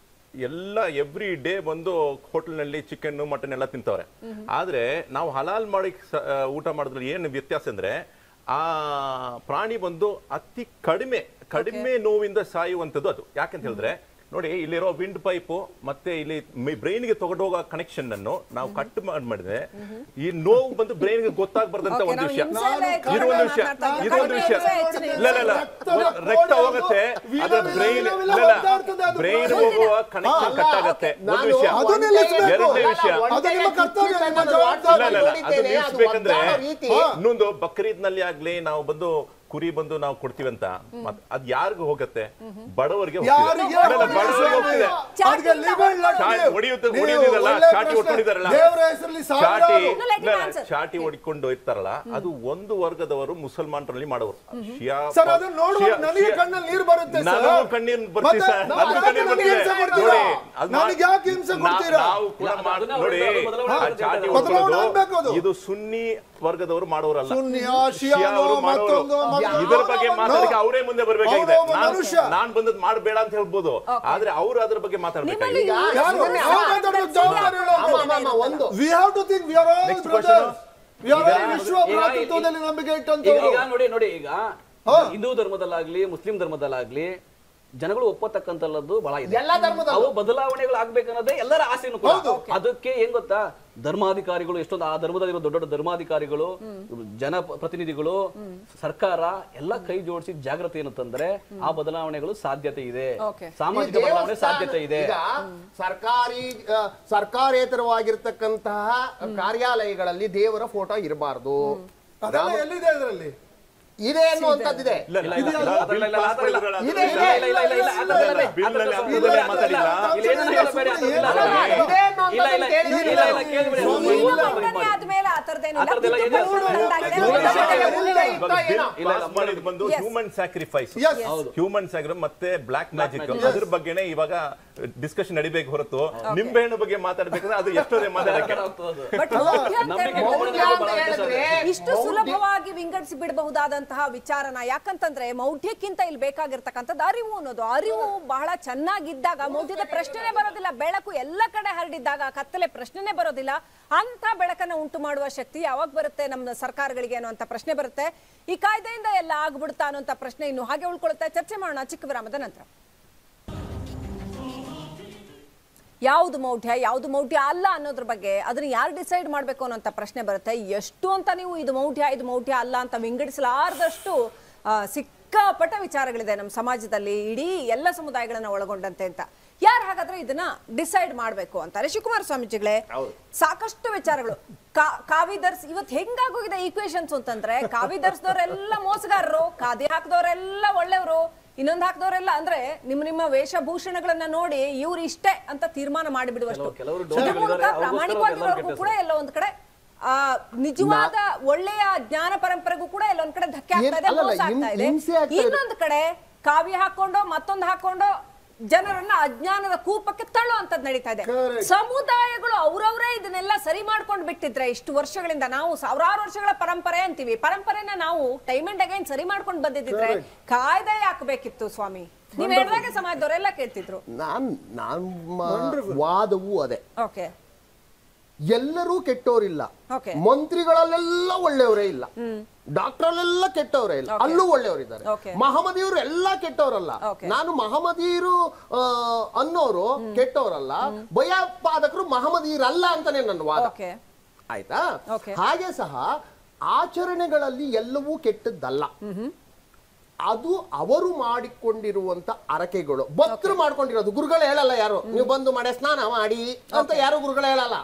ಎಲ್ಲ ಎವ್ರಿ ಡೇ ಬಂದು ಹೋಟೆಲ್ನಲ್ಲಿ ಚಿಕನ್ ಮಟನ್ ಎಲ್ಲ ತಿಂತವ್ರೆ ಆದ್ರೆ ನಾವು ಹಲಾಲ್ ಮಾಡಿ ಸ- ಆ, ಊಟ ಮಾಡೋದ್ರಲ್ಲಿ ಏನು ವ್ಯತ್ಯಾಸ ಅಂದ್ರೆ ಆ ಪ್ರಾಣಿ ಬಂದು ಅತಿ ಕಡಿಮೆ ಕಡಿಮೆ ನೋವಿಂದ ಸಾಯುವಂಥದ್ದು ಅದು ಯಾಕಂತ ಹೇಳಿದ್ರೆ ನೋಡಿ ಇಲ್ಲಿರೋ ವಿಂಡ್ ಪೈಪ್ ಮತ್ತೆ ಇಲ್ಲಿ ಬ್ರೈನ್ಗೆ ತಗೊಂಡು ಹೋಗೋ ಕನೆಕ್ಷನ್ ಅನ್ನು ನಾವು ಕಟ್ ಮಾಡಿ ಮಾಡಿದ್ರೆ ಈ ನೋವು ಬಂದು ಬ್ರೈನ್ಗೆ ಗೊತ್ತಾಗ್ಬಾರ್ದಂತ Okay, ಒಂದು ನಾವು ವಿಷಯ ಹಿಂಸೆ ಎಲ್ಲ ಹೆಚ್ಚು ಇದು ಒಂದು ವಿಷಯ ಮಾತಾಡ್ತಾ ಇದ್ದೀವಿ. ಇದು ಒಂದು ವಿಷಯ ಕಡಿಮೆ ಹೆಚ್ಚಿನ ಇಲ್ಲ ಇಲ್ಲ ಇಲ್ಲ ರಕ್ತದ ರಕ್ತ ಕೋಡಿ ಹೋಗುತ್ತೆ ಅದು ಅದ್ರ ವಿಲ ಬ್ರೈನ್ ವಿಲ ಇಲ್ಲ ವಿಲ ಒದ್ದಾಡ್ತದೆ ಅದು ಬ್ರೈನ್ brain. ಹೋಗುವ ಕನೆಕ್ಷನ್ ಕಟ್ ಆಗುತ್ತೆ ಒಂದು ನಾನು ವಿಷಯ ಅದು ನಿಲ್ಲಿಸ್ಬೇಕು. ಎರಡನೇ ವಿಷಯ ಅದು ನಿಮ್ಮ ಕರ್ತವ್ಯ, ನಿಮ್ಮ ಇಲ್ಲ ಜವಾಬ್ದಾರಿ. ಇಲ್ಲ ಇಲ್ಲ ಅದು ನಿಲ್ಲಿಸ್ಬೇಕಂದ್ರೆ ರೀತಿ ಇನ್ನೊಂದು ಬಕ್ರೀದ್ ನಲ್ಲಿ ಆಗ್ಲಿ ನಾವು ಬಂದು ಕುರಿ ಬಂದು ನಾವು ಕೊಡ್ತೀವಂತ ಮತ್ ಅದ್ ಯಾರಿಗೂ ಹೋಗತ್ತೆ ಬಡವರಿಗೆ ಹೋಗ್ತಿದೆ. ಯಾರಿಗೆ ಇಲ್ಲ, ಇಲ್ಲ, ಬಡವರಿಗೆ ಹೋಗ್ತಿದೆ ಅದಕ್ಕೆ live and let ಚಾಟಿ live. ಹೊಡೆಯುತ್ತೆ- ನೀವು ಹೊಡೆಯೋದಿದೆಲ್ಲ, ಒಳ್ಳೆ ಚಾಟಿ ಪ್ರಶ್ನೆ. ಹೊಡ್ಕೊಂಡಿದ್ದಾರಲ್ಲ. ದೇವರ ಹೆಸರಲ್ಲಿ ಚಾಟಿ ಸಾವಿರಾರು No, let him ಇಲ್ಲ, answer. ಚಾಟಿ ಹೊಡಿಕೊಂಡು ಇರ್ತಾರಲ್ಲ ಅದು ಒಂದು ವರ್ಗದವರು ಮುಸಲ್ಮಾನರಲ್ಲಿ ಮಾಡೋರು ಶಿಯಾ ಸರ್ ಅದನ್ನ ನೋಡುವಾಗ ಶಿಯಾ- ನನಗೆ ಶಿಯಾ- ಕಣ್ಣಲ್ಲಿ ನೀರು ಬರುತ್ತೆ ಸರ್. ನನಗೂ ಕಣ್ಣೀರು ಬರ್ತೀವಿ ಮತ್ತೆ ಸರ್ ನಾವು ನನಗೂ ಯಾಕೆ ಕಣ್ಣೀರು ನನಗೆ ಬರ್ತಿದೆ ಹಿಂಸೆ ಕೊಡ್ತೀರಾ? ನೋಡಿ ಅದು ಮಾ- ನನಗೆ ಯಾಕೆ ಹಿಂಸೆ ನಾ- ಕೊಡ್ತೀರಾ? ನಾವು ಕೂಡ ಇಲ್ಲ, ಮಾಡ್- ಅದನ್ನ ನೋಡಿ ಅವ್ರು ಬದಲಾವಣೆ ಆ ಮಾಡ್ತಾ ಚಾಟಿ ಇದ್ದಾರೆ. ಬದಲಾವಣೆ ಆಗ್ಬೇಕು ಅದು. ಹೊಡ್ಕೊಳ್ಳೋದು ಇದು ಸುನ್ನಿ ವರ್ಗದವರು ಮಾಡೋರಲ್ಲ ಸುನ್ನಿಯಾ, ಶಿಯಾ ಶಿಯಾನೋ, ಅವರು ಮಾಡೋರು. ಮತ್ತೊಂದು, ಮತ್ತೊಂದು. ಇದರ ಬಗ್ಗೆ ಅವನು- ಮಾತಾಡಕ್ಕೆ ಅವರೇ ಮುಂದೆ ಬರ್ಬೇಕಾಗಿದೆ ಅವನು ಒಬ್ಬ ನಾನ್- ಮನುಷ್ಯ. ನಾನ್ ಬಂದದ್ ಮಾಡಬೇಡ ಅಂತ ಹೇಳ್ಬೋದು ಆದ್ರೆ ಅವರು ಅದ್ರ ಬಗ್ಗೆ ಮಾತಾಡ್ಬೇಕಾಗಿದೆ ನಿಮ್ಮಲ್ಲಿ ಈಗ ಈ- ಯಾರು? ಇದನ್ನ ನಾವು ಮಾತಾಡೋದು ಜವಾಬ್ದಾರಿ ಸರಿಯಾದ ಹೇಳೋದು. ಅಮ್ಮ, ಅಮ್ಮ, ಅಮ್ಮ, ಒಂದು We have to think we are all Next brothers. question. We are all ಈಗ- ವಿಶ್ವ ಈಗ- ಭ್ರಾತೃತ್ವದಲ್ಲಿ ನಂಬಿಕೆ ಈಗ ಇಟ್ಟಂತವರು ಈಗ ನೋಡಿ ನೋಡಿ ಈಗ ಹಾ. ಹಿಂದೂ ಧರ್ಮದಲ್ಲಾಗ್ಲಿ ಮುಸ್ಲಿಂ ಧರ್ಮದಲ್ಲಾಗ್ಲಿ ಜನಗಳು ಒಪ್ಪತಕ್ಕಂತಲ್ಲದ್ದು ಬಹಳ ಇದೆ ಎಲ್ಲ ಧರ್ಮದಲ್ಲೂ. ಅವು ಬದಲಾವಣೆಗಳು ಆಗ್ಬೇಕನ್ನೋದೇ ಎಲ್ಲರ ಆಸೆನೂ ಕೂಡ ಅದಕ್ಕೆ ಏನ್ ಗೊತ್ತಾ ಧರ್ಮಾಧಿಕಾರಿಗಳು ಎಷ್ಟೊಂದು ಆ ಧರ್ಮದಲ್ಲಿರೋ ದೊಡ್ಡ ದೊಡ್ಡ ಧರ್ಮಾಧಿಕಾರಿಗಳು ಜನ ಪ್ರತಿನಿಧಿಗಳು ಸರ್ಕಾರ ಎಲ್ಲ ಕೈ ಜೋಡಿಸಿ ಜಾಗೃತಿಯನ್ನು ತಂದ್ರೆ ಆ ಬದಲಾವಣೆಗಳು ಸಾಧ್ಯತೆ ಇದೆ Okay. ಸಾಮಾಜಿಕ ಈ ಬದಲಾವಣೆ ದೇವಸ್ಥಾನ- ಸಾಧ್ಯತೆ ಇದೆ ಈಗ ಸರ್ಕಾರಿ ಆ, ಸರ್ಕಾರೇತರವಾಗಿರ್ತಕ್ಕಂತಹ ಕಾರ್ಯಾಲಯಗಳಲ್ಲಿ ದೇವರ ಫೋಟೋ ಇರಬಾರ್ದು ಅದೆಲ್ಲ ಎಲ್ಲಿದೆ ಇದರಲ್ಲಿ ಇದೆ ಅನ್ನುವಂಥದ್ದಿದೆ ಇಲ್ಲ, ಇಲ್ಲ, ಇಲ್ಲ, ಇಲ್ಲ, ಇಲ್ಲ, ಬಿಲ್ ಅದೆಲ್ಲ ಇಲ್ಲ, ಪಾಸ್ ಅದೆಲ್ಲ ಮಾಡಿದ್ರಲ್ಲ, ಇದೆ, ಅದೆಲ್ಲ ಇದೆ, ಇಲ್ಲ, ಇಲ್ಲ, ಇಲ್ಲ, ಅದೆಲ್ಲ ಇಲ್ಲ. ಬಿಲ್ನಲ್ಲಿ ಅದೆಲ್ಲ ಅದೆಲ್ಲ ಇಲ್ಲ, ಮಾತಾಡಿಲ್ಲ. ಇಲ್ಲಿ ಏನನ್ನ ಹೇಳಬೇಡಿ, ಅದು ಇಲ್ಲ, ಇಲ್ಲ, ಇಲ್ಲ, ಇಲ್ಲ, ಇದೆ ಅನ್ನುವಂಥದ್ದು ಇಲ್ಲ, ಇಲ್ಲ, ಕೇಳಿದ್ರೆ ಇಲ್ಲ, ಇಲ್ಲ, ಕೇಳ್ಬೇಡಿ. ಸ್ವಾಮಿ, ಒಂದು ನಿಮ್ಮ ಒಂದು ಮಂಡನೆ ಮಾಡಿ. ಆದ್ಮೇಲೆ ಆ ಥರದ್ದೇನಿಲ್ಲ. ಆ ಥರದ್ದೆಲ್ಲ ಕಿತ್ತು ಏನಿಲ್ಲ. ಪೂರ್ಣ ಉಂಟಾಗಿದೆ. ಇಲ್ಲ, ಇಲ್ಲ, ಉದಾಹರಣೆ ಇಲ್ಲ, ಮುಂದೆ ಇಲ್ಲ, ಇತ್ತು. ಇವಾಗ ಬಿಲ್ ಇಲ್ಲ, ಇಲ್ಲ, ಪಾಸ್ ಮಾಡಿದ್ ಬಂದು Yes. Human sacrifice Yes. Human ಸ್ಯಾಕ್ರಿ ಮತ್ತೆ ಬ್ಲಾಕ್ ಮ್ಯಾಜಿಕ್ magic. ಅದ್ರ ಬಗ್ಗೆನೇ ಇವಾಗ ಡಿಸ್ಕಷನ್ ನಡಿಬೇಕು ಹೊರತು ನಿಂಬೆಹಣ್ಣು ಬಗ್ಗೆ ಮಾತಾಡ್ಬೇಕಂದ್ರೆ ಅದು ಎಷ್ಟೋದೇ ಮಾತಾಡಕ್ಕೆ ಆಗ್ತದೆ. But ಮೌಢ್ಯ ಅಂತ ನಂಬಿಕೆ ಹೇಳ್ಬೋದು. ಮೌಢ್ಯ ಅಂತ ಹೇಳಿದ್ರೆ ಇಷ್ಟು ಸುಲಭವಾಗಿ ವಿಂಗಡಿಸಿ ಬಿಡಬಹುದಾದಂತಹ ವಿಚಾರನ ಯಾಕಂತಂದ್ರೆ ಮೌಢ್ಯಕ್ಕಿಂತ ಇಲ್ಲಿ ಬೇಕಾಗಿರ್ತಕ್ಕಂಥದ್ದು ಅರಿವು ಅನ್ನೋದು ಅರಿವು ಬಹಳ ಚೆನ್ನಾಗಿದ್ದಾಗ ಮೌಢ್ಯದ ಪ್ರಶ್ನೆನೇ ಬರೋದಿಲ್ಲ ಬೆಳಕು ಎಲ್ಲ ಕಡೆ ಹರಡಿದ್ದಾಗ ಕತ್ತಲೆ ಪ್ರಶ್ನೆನೇ ಬರೋದಿಲ್ಲ ಅಂತ ಬೆಳಕನ್ನ ಉಂಟು ಮಾಡುವ ಶಕ್ತಿ ಯಾವಾಗ ಬರುತ್ತೆ ನಮ್ಮ ಸರ್ಕಾರಗಳಿಗೆ ಅನ್ನುವಂತ ಪ್ರಶ್ನೆ ಬರುತ್ತೆ ಈ ಕಾಯ್ದೆಯಿಂದ ಎಲ್ಲ ಆಗ್ಬಿಡುತ್ತಾ ಅನ್ನುವಂತ ಪ್ರಶ್ನೆ ಇನ್ನು ಹಾಗೆ ಉಳ್ಕೊಳ್ಳುತ್ತೆ ಚರ್ಚೆ ಮಾಡೋಣ ಚಿಕ್ಕ ವಿರಾಮದ ನಂತರ ಯಾವುದು ಮೌಢ್ಯ ಯಾವುದು ಮೌಢ್ಯ ಅಲ್ಲ ಅನ್ನೋದ್ರ ಬಗ್ಗೆ ಅದನ್ನ ಯಾರು ಡಿಸೈಡ್ ಮಾಡಬೇಕು ಅನ್ನೋಂಥ ಪ್ರಶ್ನೆ ಬರುತ್ತೆ ಎಷ್ಟು ಅಂತ ನೀವು ಇದು ಮೌಢ್ಯ ಇದು ಮೌಢ್ಯ ಅಲ್ಲ ಅಂತ ವಿಂಗಡಿಸಲಾರದಷ್ಟು ಆ, ಸಿಕ್ಕಾಪಟ್ಟ ವಿಚಾರಗಳಿದೆ ನಮ್ಮ ಸಮಾಜದಲ್ಲಿ ಇಡೀ ಎಲ್ಲ ಸಮುದಾಯಗಳನ್ನ ಒಳಗೊಂಡಂತೆ ಅಂತ ಯಾರು ಹಾಗಾದ್ರೆ ಇದನ್ನ ಡಿಸೈಡ್ ಮಾಡಬೇಕು ಅಂತಾರೆ ಶಿವಕುಮಾರ ಸ್ವಾಮೀಜಿಗಳೇ ಸಾಕಷ್ಟು ವಿಚಾರಗಳು ಕಾ- ಕಾವಿದರ್ಸ್ ಇವತ್ತು ಹೆಂಗಾಗೋಗಿದೆ ಈಕ್ವೇಶನ್ಸ್ ಅಂತಂದ್ರೆ ಕಾವಿದರ್ಸ್ದವರೆಲ್ಲ ಮೋಸಗಾರರು ಖಾದಿ ಹಾಕಿದವರೆಲ್ಲ ಒಳ್ಳೆಯವರು ಇನ್ನೊಂದು ಹಾಕಿದವರೆಲ್ಲ ಅಂದ್ರೆ ನಿಮ್ಮ ನಿಮ್ಮ ವೇಷಭೂಷಣಗಳನ್ನ ನೋಡಿ ಇವ್ರು ಇಷ್ಟೇ ಅಂತ ತೀರ್ಮಾನ ಮಾಡಿಬಿಡುವಷ್ಟು ಕೆಲವು- ಕೆಲವರು ಇದ್ರ ಡೋಂಗಿಗಳಿದ್ದಾರೆ, ಮೂಲಕ ಅವ್ರಿಗೋಸ್ಕರ ಪ್ರಾಮಾಣಿಕವಾಗಿರೋರ್ಗೂ ಎಲ್ಲರೂ ಕೂಡ ಎಲ್ಲ ಒಂದ್ ಕಡೆ ಆ ನಿಜವಾದ ಒಳ್ಳೆಯ ಜ್ಞಾನ ಪರಂಪರೆಗೂ ಕೂಡ ಎಲ್ಲೊಂದ್ ಕಡೆ ಧಕ್ಕೆ ಆಗ್ತಾ ಇದೆ ಅಲ್ಲಲ್ಲ, ಮೋಸ ಆಗ್ತಾ ಇದೆ ಹಿಂಸೆ ಆಗ್ತಾ ಇದೆ. ಇನ್ನೊಂದ್ ಕಡೆ ಕಾವ್ಯ ಹಾಕೊಂಡು ಮತ್ತೊಂದು ಹಾಕೊಂಡು ಜನರನ್ನ ಅಜ್ಞಾನದ ಕೂಪಕ್ಕೆ ತಳ್ಳುವಂತದ್ದು ನಡೀತಾ ಇದೆ Correct. ಸಮುದಾಯಗಳು ಅವ್ರವ್ರೇ ಇದನ್ನೆಲ್ಲ ಸರಿ ಮಾಡ್ಕೊಂಡು ಬಿಟ್ಟಿದ್ರೆ ಇಷ್ಟು ವರ್ಷಗಳಿಂದ ನಾವು ಸಾವಿರಾರು ವರ್ಷಗಳ ಪರಂಪರೆ ಅಂತೀವಿ ಪರಂಪರೆನ ನಾವು ಟೈಮ್ ಅಂಡ್ ಅಗೈನ್ ಸರಿ ಮಾಡ್ಕೊಂಡು ಬಂದಿದ್ರೆ ಕಾಯ್ದೆ ಯಾಕಬೇಕಿತ್ತು ಸ್ವಾಮಿ ನೀವ್ ಹೇಳಿದಾಗ ಸಮಾಜದವರೆಲ್ಲ ಕೇಳ್ತಿದ್ರು ನಾನ್ ನಮ್ಮ ವಾದವೂ ಅದೇ ಓಕೆ ಎಲ್ಲರೂ ಕೆಟ್ಟೋರಿಲ್ಲ Okay. ಮಂತ್ರಿಗಳಲ್ಲೆಲ್ಲ ಒಳ್ಳೆಯವರೇ ಇಲ್ಲ ಡಾಕ್ಟರಲ್ಲೆಲ್ಲ ಕೆಟ್ಟವರೇ ಇಲ್ಲ ಅಲ್ಲೂ ಒಳ್ಳೆಯವರಿದ್ದಾರೆ Okay. ಮಹಮದಿಯರು ಎಲ್ಲ ಕೆಟ್ಟವರಲ್ಲ Okay. ನಾನು ಮಹಮದೀರು ಆ, ಅನ್ನೋರು ಕೆಟ್ಟವರಲ್ಲ ಭಯೋತ್ಪಾದಕರು ಮಹಮದೀರಲ್ಲ ಅಂತಾನೆ ನನ್ನ ವಾದ ಓಕೆ ಆಯ್ತಾ Okay. ಹಾಗೆ ಸಹ ಆಚರಣೆಗಳಲ್ಲಿ ಎಲ್ಲವೂ ಕೆಟ್ಟದ್ದಲ್ಲ ಅದು ಅವರು ಮಾಡಿಕೊಂಡಿರುವಂತ ಅರಕೆಗಳು ಭಕ್ತರು ಮಾಡ್ಕೊಂಡಿರೋದು ಗುರುಗಳು ಹೇಳಲ್ಲ ಯಾರು ನೀವು ಬಂದು ಮಡೆ ಸ್ನಾನ ಮಾಡಿ ಅಂತ ಯಾರು ಗುರುಗಳು ಹೇಳಲ್ಲ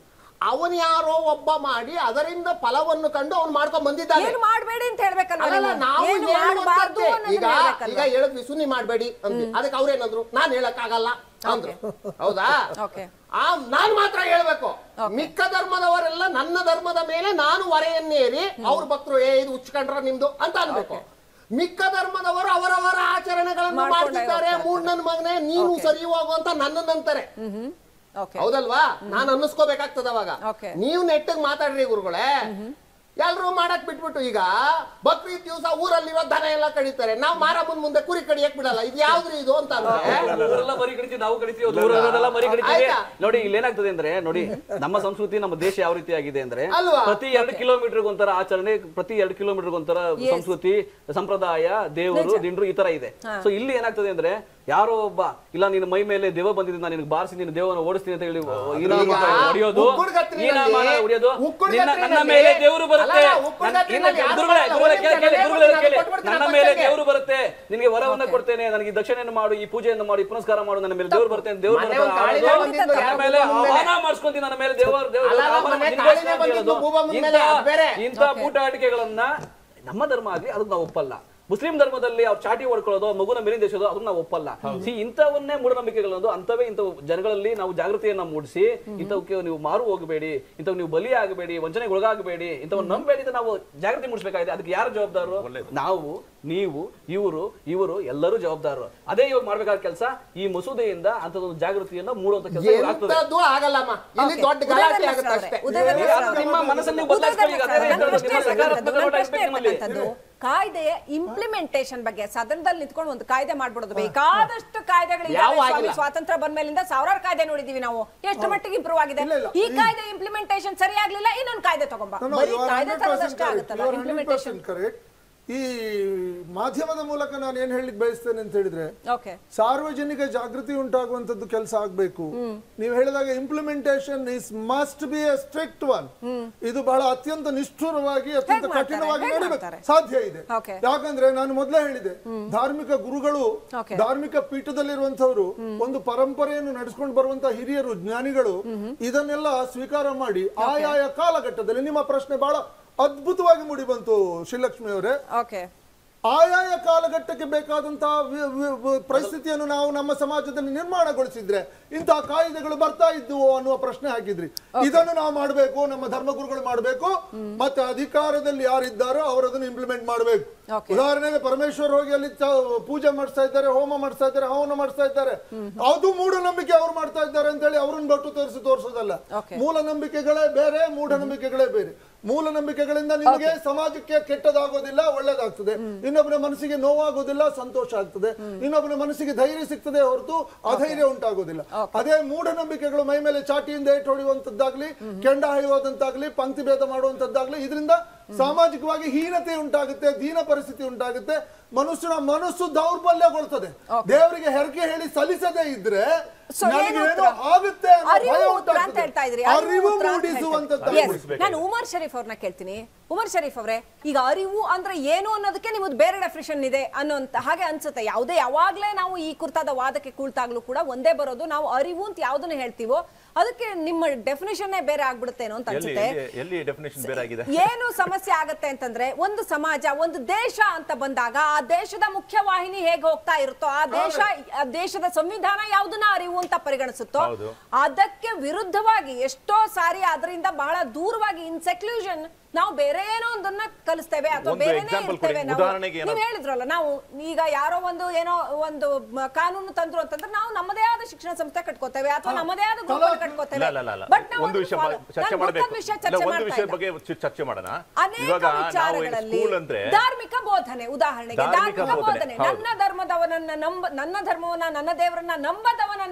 ಅವನ್ ಯಾರೋ ಒಬ್ಬ ಮಾಡಿ ಅದರಿಂದ ಫಲವನ್ನು ಕಂಡು ಅವ್ನು ಮಾಡ್ಕೊಂಡ್ ಬಂದಿದ್ದಾನೆ ಏನು ಮಾಡಬೇಡಿ ಅಂತ ಹೇಳ್ಬೇಕಲ್ವಾ ಅಲ್ಲಲ್ಲ ನೀವು? ನಾವು ಏನು ಹೇಳುವಂತದ್ದೇ. ಮಾಡ್ಬಾರ್ದು ಈಗ ಅನ್ನೋದನ್ನ ಹೇಳ್ಬೇಕಲ್ವಾ? ಈಗ ಹೇಳಿದ್ವಿ ಸುನ್ನಿ ಮಾಡ್ಬೇಡಿ ಅಂದ್ವಿ ಅದಕ್ಕೆ ಅವ್ರೇನಂದ್ರು ನಾನ್ ಹೇಳಕ್ ಆಗಲ್ಲ ಅಂದ್ರು ಹೌದಾ Okay. ಆ ನಾನ್ ಮಾತ್ರ ಹೇಳ್ಬೇಕು ಮಿಕ್ಕ ಧರ್ಮದವರೆಲ್ಲ ನನ್ನ ಧರ್ಮದ ಮೇಲೆ ನಾನು ಹೊರೆಯನ್ನೇರಿ ಅವ್ರ ಭಕ್ತರು ಏ ಇದು ಉಚ್ಕೊಂಡ್ರ ನಿಮ್ದು ಅಂತ ಅನ್ಬೇಕು ಮಿಕ್ಕ ಧರ್ಮದವರು ಅವರವರ ಆಚರಣೆಗಳನ್ನು ಮಾಡ್ಕೊಂಡೇ ಮಾಡ್ತಿದ್ದಾರೆ ಹೋಗ್ತಾರೆ. ಮೂಡ್ ನನ್ ಮಗನೇ ನೀನು ಸರಿ ಹೋಗು ಅಂತ ನನ್ನನ್ನಂತಾರೆ ಓಕೆ ಹೌದಲ್ವಾ ನಾನು ಅನ್ನಿಸ್ಕೋಬೇಕಾಗ್ತದ ಅವಾಗ Okay. ನೀವು ನೆಟ್ಟಗ್ ಮಾತಾಡ್ರಿ ಗುರುಗಳೇ ಎಲ್ರು ಮಾಡಕ್ ಬಿಟ್ಬಿಟ್ಟು ಈಗ ಬಕ್ರೀದ್ ದಿವಸ ಊರಲ್ಲಿರೋ ದನ ಎಲ್ಲ ಕಡಿತಾರೆ ನಾವ್ ಮಾರಮ್ಮನ್ ಮುಂದೆ ಕುರಿ ಕಡಿಯಕ್ ಬಿಡಲ್ಲ ಇದು ಯಾವ್ದ್ರಿ ಇದು ಅಂತ ಅಂದ್ರೆ ಊರೆಲ್ಲ ಮರಿ ಕಡಿತೀವಿ ನಾವು ಕಡಿತೀವಿ ದೂರ ಇರೋರೆಲ್ಲ ಮರಿ ಕಡಿತೀವಿ ಆಯ್ತಾ? ನೋಡಿ ಇಲ್ಲಿ ಏನಾಗ್ತದೆ ಅಂದ್ರೆ ನೋಡಿ ನಮ್ಮ ಸಂಸ್ಕೃತಿ ನಮ್ಮ ದೇಶ ಯಾವ ರೀತಿ ಆಗಿದೆ ಅಂದ್ರೆ ಅಲ್ವಾ? ಪ್ರತಿ ಎರಡು ಕಿಲೋಮೀಟರ್ ಒಂಥರ ಆಚರಣೆ ಪ್ರತಿ ಎರಡು ಕಿಲೋಮೀಟರ್ ಒಂಥರ Yes. ಸಂಸ್ಕೃತಿ ಸಂಪ್ರದಾಯ ದೇವರು ದಿಂಡ್ರು ಈ ತರ ಇದೆ ಸೊ ಇಲ್ಲಿ ಏನಾಗ್ತದೆ ಅಂದ್ರೆ ಯಾರೋ ಒಬ್ಬ ಇಲ್ಲ ನಿನ್ನ ಮೈ ಮೇಲೆ ದೇವ ಬಂದಿದ್ದು ನಾನು ನಿನಗೆ ಬಾರಿಸಿ ನಿನ್ನ ದೇವನ ಓಡಿಸ್ತೀನಿ ಅಂತ ಹೇಳಿ ಈ ರೀತಿ ಈಗ ಹೊಡೆಯೋದು ಉಕ್ಕುಡ್ ಗತ್ರಿನಲ್ಲಿ- ನೀನ ಮಾನ ಹೊಡೆಯೋದು ಉಕ್ಕುಡ್ ನಿನ್ನ ನನ್ನ ಗತ್ರಿನಲ್ಲಿ- ಮೇಲೆ ದೇವರು ಬರುತ್ತೆ ಅಲ್ಲ, ಉಕ್ಕುಡ್ ನನ್ನ- ಗತ್ರಿನಲ್ಲಿ ಇನ್ನು ಯಾರು ಗುರುಗಳೇ ಮಾಡಲ್ಲ, ಗುರುಗಳೇ ಕೇಳಿ ಕೇಳಿ ಒಂದೇ ಗುರುಗಳೇ ಒಂದು ಕೇಳಿ ಕೊಟ್ಬಿಡ್ತೀನಿ ನನ್ನ ಆ ಮೇಲೆ ಪಕ್ಕಕ್ಕೆ. ದೇವರು ಬರುತ್ತೆ ನಿನಗೆ ವರವನ್ನ ಕೊಡ್ತೇನೆ ನನಗೆ ಈ ದಕ್ಷಿಣೆಯನ್ನು ಮಾಡು ಈ ಪೂಜೆಯನ್ನು ಮಾಡು ಈ ಪುನಸ್ಕಾರ ಮಾಡು ನನ್ನ ಮೇಲೆ ದೇವರು ಬರ್ತೇನೆ ದೇವರು ಮನೆ ಬರುತ್ತೆ, ಒಂದು ಕಾಳಿನೆ ಆಡೋದು. ಬಂದಿದ್ದು ನನ್ನ ಯಾರೋ ಮೇಲೆ ಭೂಮಿ ಮೇಲೆ. ಆಹ್ವಾನ ಮಾಡಿಸ್ಕೊಂತೀನಿ ನನ್ನ ಮೇಲೆ ದೇವರು ದೇವರು ಅಲ್ಲ, ಅಲ್ಲ, ಆಹ್ವಾನ ಮನೆ ನಿನ್ಗೋಸ್ಕರ ಕಾಳಿನೆ ಅಂತ ಬಂದಿದ್ದು ಹೇಳೋದು. ಭೂಮಿ ಇಂಥ ಮೇಲೆ, ಅದು ಬೇರೆ. ಇಂಥ ಬೂಟಾಟಿಕೆಗಳನ್ನ ನಮ್ಮ ಧರ್ಮ ಆಗ್ಲಿ ಅದಕ್ಕೆ ನಾವು ಒಪ್ಪಲ್ಲ ಮುಸ್ಲಿಂ ಧರ್ಮದಲ್ಲಿ ಅವ್ರು ಚಾಟಿ ಹೊಡ್ಕೊಳ್ಳೋದು ಮಗುನ ಮೇಲಿಂದ ದೇಶೋದು ಅದನ್ನ ನಾವು ಒಪ್ಪಲ್ಲ ಸಿ ಇಂಥವನ್ನೇ ಮೂಢನಂಬಿಕೆಗಳನ್ನೋದು ಅಂತವೇ ಇಂಥ ಜನಗಳಲ್ಲಿ ನಾವು ಜಾಗೃತಿಯನ್ನ ಮೂಡಿಸಿ ಇಂಥವಕ್ಕೆ ನೀವು ಮಾರು ಹೋಗಬೇಡಿ ಇಂಥವ್ ನೀವು ಬಲಿ ಆಗಬೇಡಿ ವಂಚನೆಗೆ ಒಳಗಾಗಬೇಡಿ ಇಂಥವ್ನ ನಂಬೇಡಿ ಅಂತ ನಾವು ಜಾಗೃತಿ ಮೂಡಿಸಬೇಕಾಗಿದೆ ಅದಕ್ಕೆ ಯಾರು ಜವಾಬ್ದಾರರು ನಾವು ನೀವು ಇವರು ಇವರು ಎಲ್ಲರೂ ಜವಾಬ್ದಾರರು ಅದೇ ಇವಾಗ ಮಾಡ್ಬೇಕಾದ ಕೆಲಸ ಈ ಮಸೂದೆಯಿಂದ ಅಂತದೊಂದು ಜಾಗೃತಿಯನ್ನ ಮೂಡುವಂತ ಕೆಲಸ ಆಗ್ತದೆ ಎಂತದ್ದು ಆಗಲ್ಲಮ್ಮ ಇಲ್ಲಿ Okay. ದೊಡ್ಡ ಗಲಾಟೆ ಉದಯ್ ಆಗುತ್ತೆ ವೆಂಕಟೇಶ್ ಅಷ್ಟೇ ಅವರೇ, ಉದಯ್ ವೆಂಕಟೇಶ್ ಅದು ಅವರೇ. ನಿಮ್ಮ ಮನಸ್ಸನ್ನು ನೀವು ಉದಯ್ ಬದಲಾಯಿಸ್ಕೊಳ್ಳಿ. ವೆಂಕಟೇಶ್ ಅದೇ ಅವರೇ, ನನ್ನ ಹೇಳ್ತಾರೆ, ಪ್ರಶ್ನೆ ನಿಮ್ಮ ಇರ್ತಕ್ಕಂಥದ್ದು, ನನ್ನ ಸಕಾರಾತ್ಮಕ ಪ್ರಶ್ನೆ ನಮ್ಮಲ್ಲಿ. ಇರ್ತಕ್ಕಂಥದ್ದು, ಕಾಯ್ದೆಯ ಇಂಪ್ಲಿಮೆಂಟೇಷನ್ ಬಗ್ಗೆ ಸದನದಲ್ಲಿ ನಿಂತ್ಕೊಂಡು ಒಂದು ಕಾಯ್ದೆ ಮಾಡ್ಬಿಡೋದು ಬೇಕಾದಷ್ಟು ಕಾಯ್ದೆಗಳಿವೆ ಯಾವ ಸ್ವಾಮಿ ಆಗಿಲ್ಲ. ಸ್ವಾತಂತ್ರ್ಯ ಬಂದ್ಮೇಲಿಂದ ಸಾವಿರಾರು ಕಾಯ್ದೆ ನೋಡಿದೀವಿ ನಾವು ಎಷ್ಟು ಮಟ್ಟಿಗೆ ಇಂಪ್ರೂವ್ ಆಗಿದೆ ಇಲ್ಲ, ಇಲ್ಲ. ಈ ಕಾಯ್ದೆ ಇಂಪ್ಲಿಮೆಂಟೇಷನ್ ಸರಿ ಆಗ್ಲಿಲ್ಲ ಇನ್ನೊಂದು ಕಾಯ್ದೆ ತಗೊಂಬ No, no, ಬರೀ you are ಕಾಯ್ದೆ 100% ತರೋದಷ್ಟೇ correct. ಆಗುತ್ತಲ್ಲ You are 100% ಇಂಪ್ಲಿಮೆಂಟೇಷನ್ correct. ಈ ಮಾಧ್ಯಮದ ಮೂಲಕ ನಾನು ಏನ್ ಹೇಳಿಕ್ ಬಯಸ್ತೇನೆ ಅಂತ ಹೇಳಿದ್ರೆ ಓಕೆ ಸಾರ್ವಜನಿಕ ಜಾಗೃತಿ ಉಂಟಾಗುವಂತದ್ದು ಕೆಲಸ ಆಗ್ಬೇಕು ನೀವು ಹೇಳಿದಾಗ implementation is must be a strict one ಇದು ಬಹಳ ಅತ್ಯಂತ ನಿಷ್ಠುರವಾಗಿ ಅತ್ಯಂತ ಹೇಗ್ ಮಾಡ್ತಾರೆ? ಕಠಿಣವಾಗಿ ಹೇಗ್ ನಡಿಬೇಕು ಮಾಡ್ತಾರೆ? ಸಾಧ್ಯ ಇದೆ Okay. ಯಾಕಂದ್ರೆ ನಾನು ಮೊದಲೇ ಹೇಳಿದೆ ಧಾರ್ಮಿಕ ಗುರುಗಳು Okay. ಧಾರ್ಮಿಕ ಪೀಠದಲ್ಲಿರುವಂತವರು ಒಂದು ಪರಂಪರೆಯನ್ನು ನಡೆಸ್ಕೊಂಡು ಬರುವಂತ ಹಿರಿಯರು ಜ್ಞಾನಿಗಳು ಇದನ್ನೆಲ್ಲ ಸ್ವೀಕಾರ ಮಾಡಿ ಆಯಾಯ ಕಾಲಘಟ್ಟದಲ್ಲಿ ನಿಮ್ಮ ಪ್ರಶ್ನೆ ಬಹಳ ಅದ್ಭುತವಾಗಿ ಮೂಡಿ ಬಂತು ಶ್ರೀಲಕ್ಷ್ಮಿ ಅವರೇ ಓಕೆ ಆಯಾಯ ಕಾಲಘಟ್ಟಕ್ಕೆ ಬೇಕಾದಂತಹ ವಿ- ವಿ- ವಿ- ಪರಿಸ್ಥಿತಿಯನ್ನು ನಾವು ನಮ್ಮ ಸಮಾಜದಲ್ಲಿ ನಿರ್ಮಾಣಗೊಳಿಸಿದ್ರೆ ಇಂತಹ ಕಾಯ್ದೆಗಳು ಬರ್ತಾ ಇದ್ವು ಅನ್ನುವ ಪ್ರಶ್ನೆ ಹಾಕಿದ್ರಿ ಇದನ್ನು ನಾವು ಮಾಡಬೇಕು ನಮ್ಮ ಧರ್ಮಗುರುಗಳು ಮಾಡಬೇಕು ಮತ್ತೆ ಅಧಿಕಾರದಲ್ಲಿ ಯಾರಿದ್ದಾರೋ ಅವರು ಅದನ್ನು ಇಂಪ್ಲಿಮೆಂಟ್ ಮಾಡಬೇಕು Okay. ಉದಾಹರಣೆಗೆ ಪರಮೇಶ್ವರ್ ಹೋಗಿ ಅಲ್ಲಿ ಚ- ಪೂಜೆ ಮಾಡಿಸ್ತಾ ಇದ್ದಾರೆ ಹೋಮ ಮಾಡಿಸ್ತಾ ಇದ್ದಾರೆ ಹವನ ಮಾಡಿಸ್ತಾ ಇದ್ದಾರೆ ಅದು ಮೂಢನಂಬಿಕೆ ಅವ್ರು ಮಾಡ್ತಾ ಇದ್ದಾರೆ ಅಂತ ಹೇಳಿ ಅವ್ರನ್ನ ಬಟ್ಟು ತೋರಿಸಿ ತೋರಿಸೋದಲ್ಲ Okay. ಮೂಢನಂಬಿಕೆಗಳೇ ಬೇರೆ ಮೂಢನಂಬಿಕೆಗಳೇ ಬೇರೆ ಮೂಢನಂಬಿಕೆಗಳಿಂದ ನಿಮಗೆ ಸಮಾಜಕ್ಕೆ ಕೆಟ್ಟದಾಗೋದಿಲ್ಲ ಒಳ್ಳೇದಾಗ್ತದೆ ಇನ್ನೊಬ್ಬನ ಮನಸ್ಸಿಗೆ ನೋವಾಗೋದಿಲ್ಲ ಸಂತೋಷ ಆಗ್ತದೆ ಇನ್ನೊಬ್ಬನ ಮನಸ್ಸಿಗೆ ಧೈರ್ಯ ಸಿಗ್ತದೆ ಹೊರತು ಅಧೈರ್ಯ ಉಂಟಾಗೋದಿಲ್ಲ ಅದೇ ಮೂಢನಂಬಿಕೆಗಳು ಮೈ ಮೇಲೆ ಚಾಟಿಯಿಂದ ಏಟು ಹೊಡೆಯುವಂತದ್ದಾಗ್ಲಿ ಕೆಂಡ ಹಾಯುವುದಂತಾಗ್ಲಿ ಪಂಕ್ತಿ ಭೇದ ಮಾಡುವಂತದ್ದಾಗ್ಲಿ ಇದರಿಂದ ಸಾಮಾಜಿಕವಾಗಿ ಹೀನತೆ ಉಂಟಾಗುತ್ತೆ ದೀನ ಪರಿಸ್ಥಿತಿ ಉಂಟಾಗುತ್ತೆ ಮನುಷ್ಯನ ಮನಸ್ಸು ದೌರ್ಬಲ್ಯಗೊಳ್ತದೆ ದೇವರಿಗೆ ಹೆರಿಗೆ ಹೇಳಿ ಸಲ್ಲಿಸದೇ ಇದ್ರೆ So, ಏನು ನನಗೇನೋ ಉತ್ತರ? ಆಗುತ್ತೆ ಅನ್ನೋ ಅರಿವು ಭಯ ಉತ್ತರ ಅಂತ ಉಂಟಾಗ್ತದೆ. ಹೇಳ್ತಾ ಇದ್ರಿ ಅರಿವು ಉತ್ತರ ಅಂತ ಹೇಳ್ತಾ ಮೂಡಿಸುವಂತದ್ದು ಇದ್ರಿ. Yes. ನಾನು ಉಮರ್ ಶರೀಫ್ ಅವ್ರನ್ನ ಕೇಳ್ತೀನಿ ಉಮರ್ ಶರೀಫ್ ಅವರೇ ಈಗ ಅರಿವು ಅಂದ್ರೆ ಏನು ಅನ್ನೋದಕ್ಕೆ ನಿಮ್ಮದು ಬೇರೆ ಡೆಫಿನೇಷನ್ ಇದೆ ಅನ್ನೋಂತ ಹಾಗೆ ಅನ್ಸುತ್ತೆ ಯಾವುದೇ ಯಾವಾಗ್ಲೇ ನಾವು ಈ ಕುರಿತಾದ ವಾದಕ್ಕೆ ಕೂಳ್ತಾಗ್ಲೂ ಕೂಡ ಒಂದೇ ಬರೋದು ನಾವು ಅರಿವು ಅಂತ ಯಾವ್ದನ್ನ ಹೇಳ್ತೀವೋ ಅದಕ್ಕೆ ನಿಮ್ಮ ಡೆಫಿನೇಷನ್ ಬೇರೆ ಆಗ್ಬಿಡುತ್ತೇನೋ ಅಂತ ಎಲ್ಲಿ ಅನ್ಸುತ್ತೆ ಎಲ್ಲಿ- ಎಲ್ಲಿ ಡೆಫಿನೇಷನ್ ಬೇರೆ ಆಗಿದೆ ಏನು ಸಮಸ್ಯೆ ಆಗತ್ತೆ ಅಂತಂದ್ರೆ ಒಂದು ಸಮಾಜ ಒಂದು ದೇಶ ಅಂತ ಬಂದಾಗ ಆ ದೇಶದ ಮುಖ್ಯವಾಹಿನಿ ಹೇಗೆ ಹೋಗ್ತಾ ಇರುತ್ತೋ ಆ ದೇಶ ಆ ದೇಶದ ಸಂವಿಧಾನ ಯಾವ್ದನ್ನ ಅರಿವು ಅಂತ ಪರಿಗಣಿಸುತ್ತೋ ಹೌದು. ಅದಕ್ಕೆ ವಿರುದ್ಧವಾಗಿ ಎಷ್ಟೋ ಸಾರಿ ಅದರಿಂದ ಬಹಳ ದೂರವಾಗಿ ಇನ್ ಸೆಕ್ಲೂಷನ್ ನಾವು ಬೇರೆ ಏನೋ ಒಂದನ್ನ ಕಲಿಸ್ತೇವೆ ಅಥವಾ ಒಂದು ಬೇರೆನೇ example ಇರ್ತೇವೆ ಕೊಡಿ. ನಾವು ಉದಾಹರಣೆಗೆ ಏನೋ- ನೀವ್ ಹೇಳಿದ್ರಲ್ಲ ನಾವು ಈಗ ಯಾರೋ ಒಂದು ಏನೋ ಒಂದು ಮ- ಕಾನೂನು ತಂದ್ರು ಅಂತಂದ್ರೆ ನಾವು ನಮ್ಮದೇ ಆದ ಶಿಕ್ಷಣ ಸಂಸ್ಥೆ ಕಟ್ಕೋತೇವೆ ಅಥವಾ ನಮ್ಮದೇ ಆದ ಗ್ರೂಪ್ ಇಲ್ಲ ಕಟ್ಕೋತೇವೆ ಇಲ್ಲ ಇಲ್ಲ, ಇಲ್ಲ ಬಟ್ ನಾವು ಒಂದು ವಿಷಯ follow- ಚರ್ಚೆ ನಾನು ಮಾಡಬೇಕು ಗೊತ್ತಾದ ವಿಷಯ ಇಲ್ಲ ಚರ್ಚೆ ಒಂದು ಮಾಡ್ತಾ ವಿಷಯದ ಇಲ್ಲ. ಬಗ್ಗೆ ಚ- ಚರ್ಚೆ ಮಾಡೋಣ ಅನೇಕ ಇವಾಗ ನಾವು ವಿಚಾರಗಳಲ್ಲಿ ಸ್ಕೂಲ್ ಅಂದ್ರೆ ಧಾರ್ಮಿಕ ಬೋಧನೆ ಉದಾಹರಣೆಗೆ ಧಾರ್ಮಿಕ ಧಾರ್ಮಿಕ ಬೋಧನೆ, ಬೋಧನೆ ಹೌದು. ನನ್ನ ಧರ್ಮದವನನ್ನ ನಂಬ ನನ್ನ ಧರ್ಮವನ್ನ ನನ್ನ ದೇವರನ್ನ ನಂಬದವನನ್ನ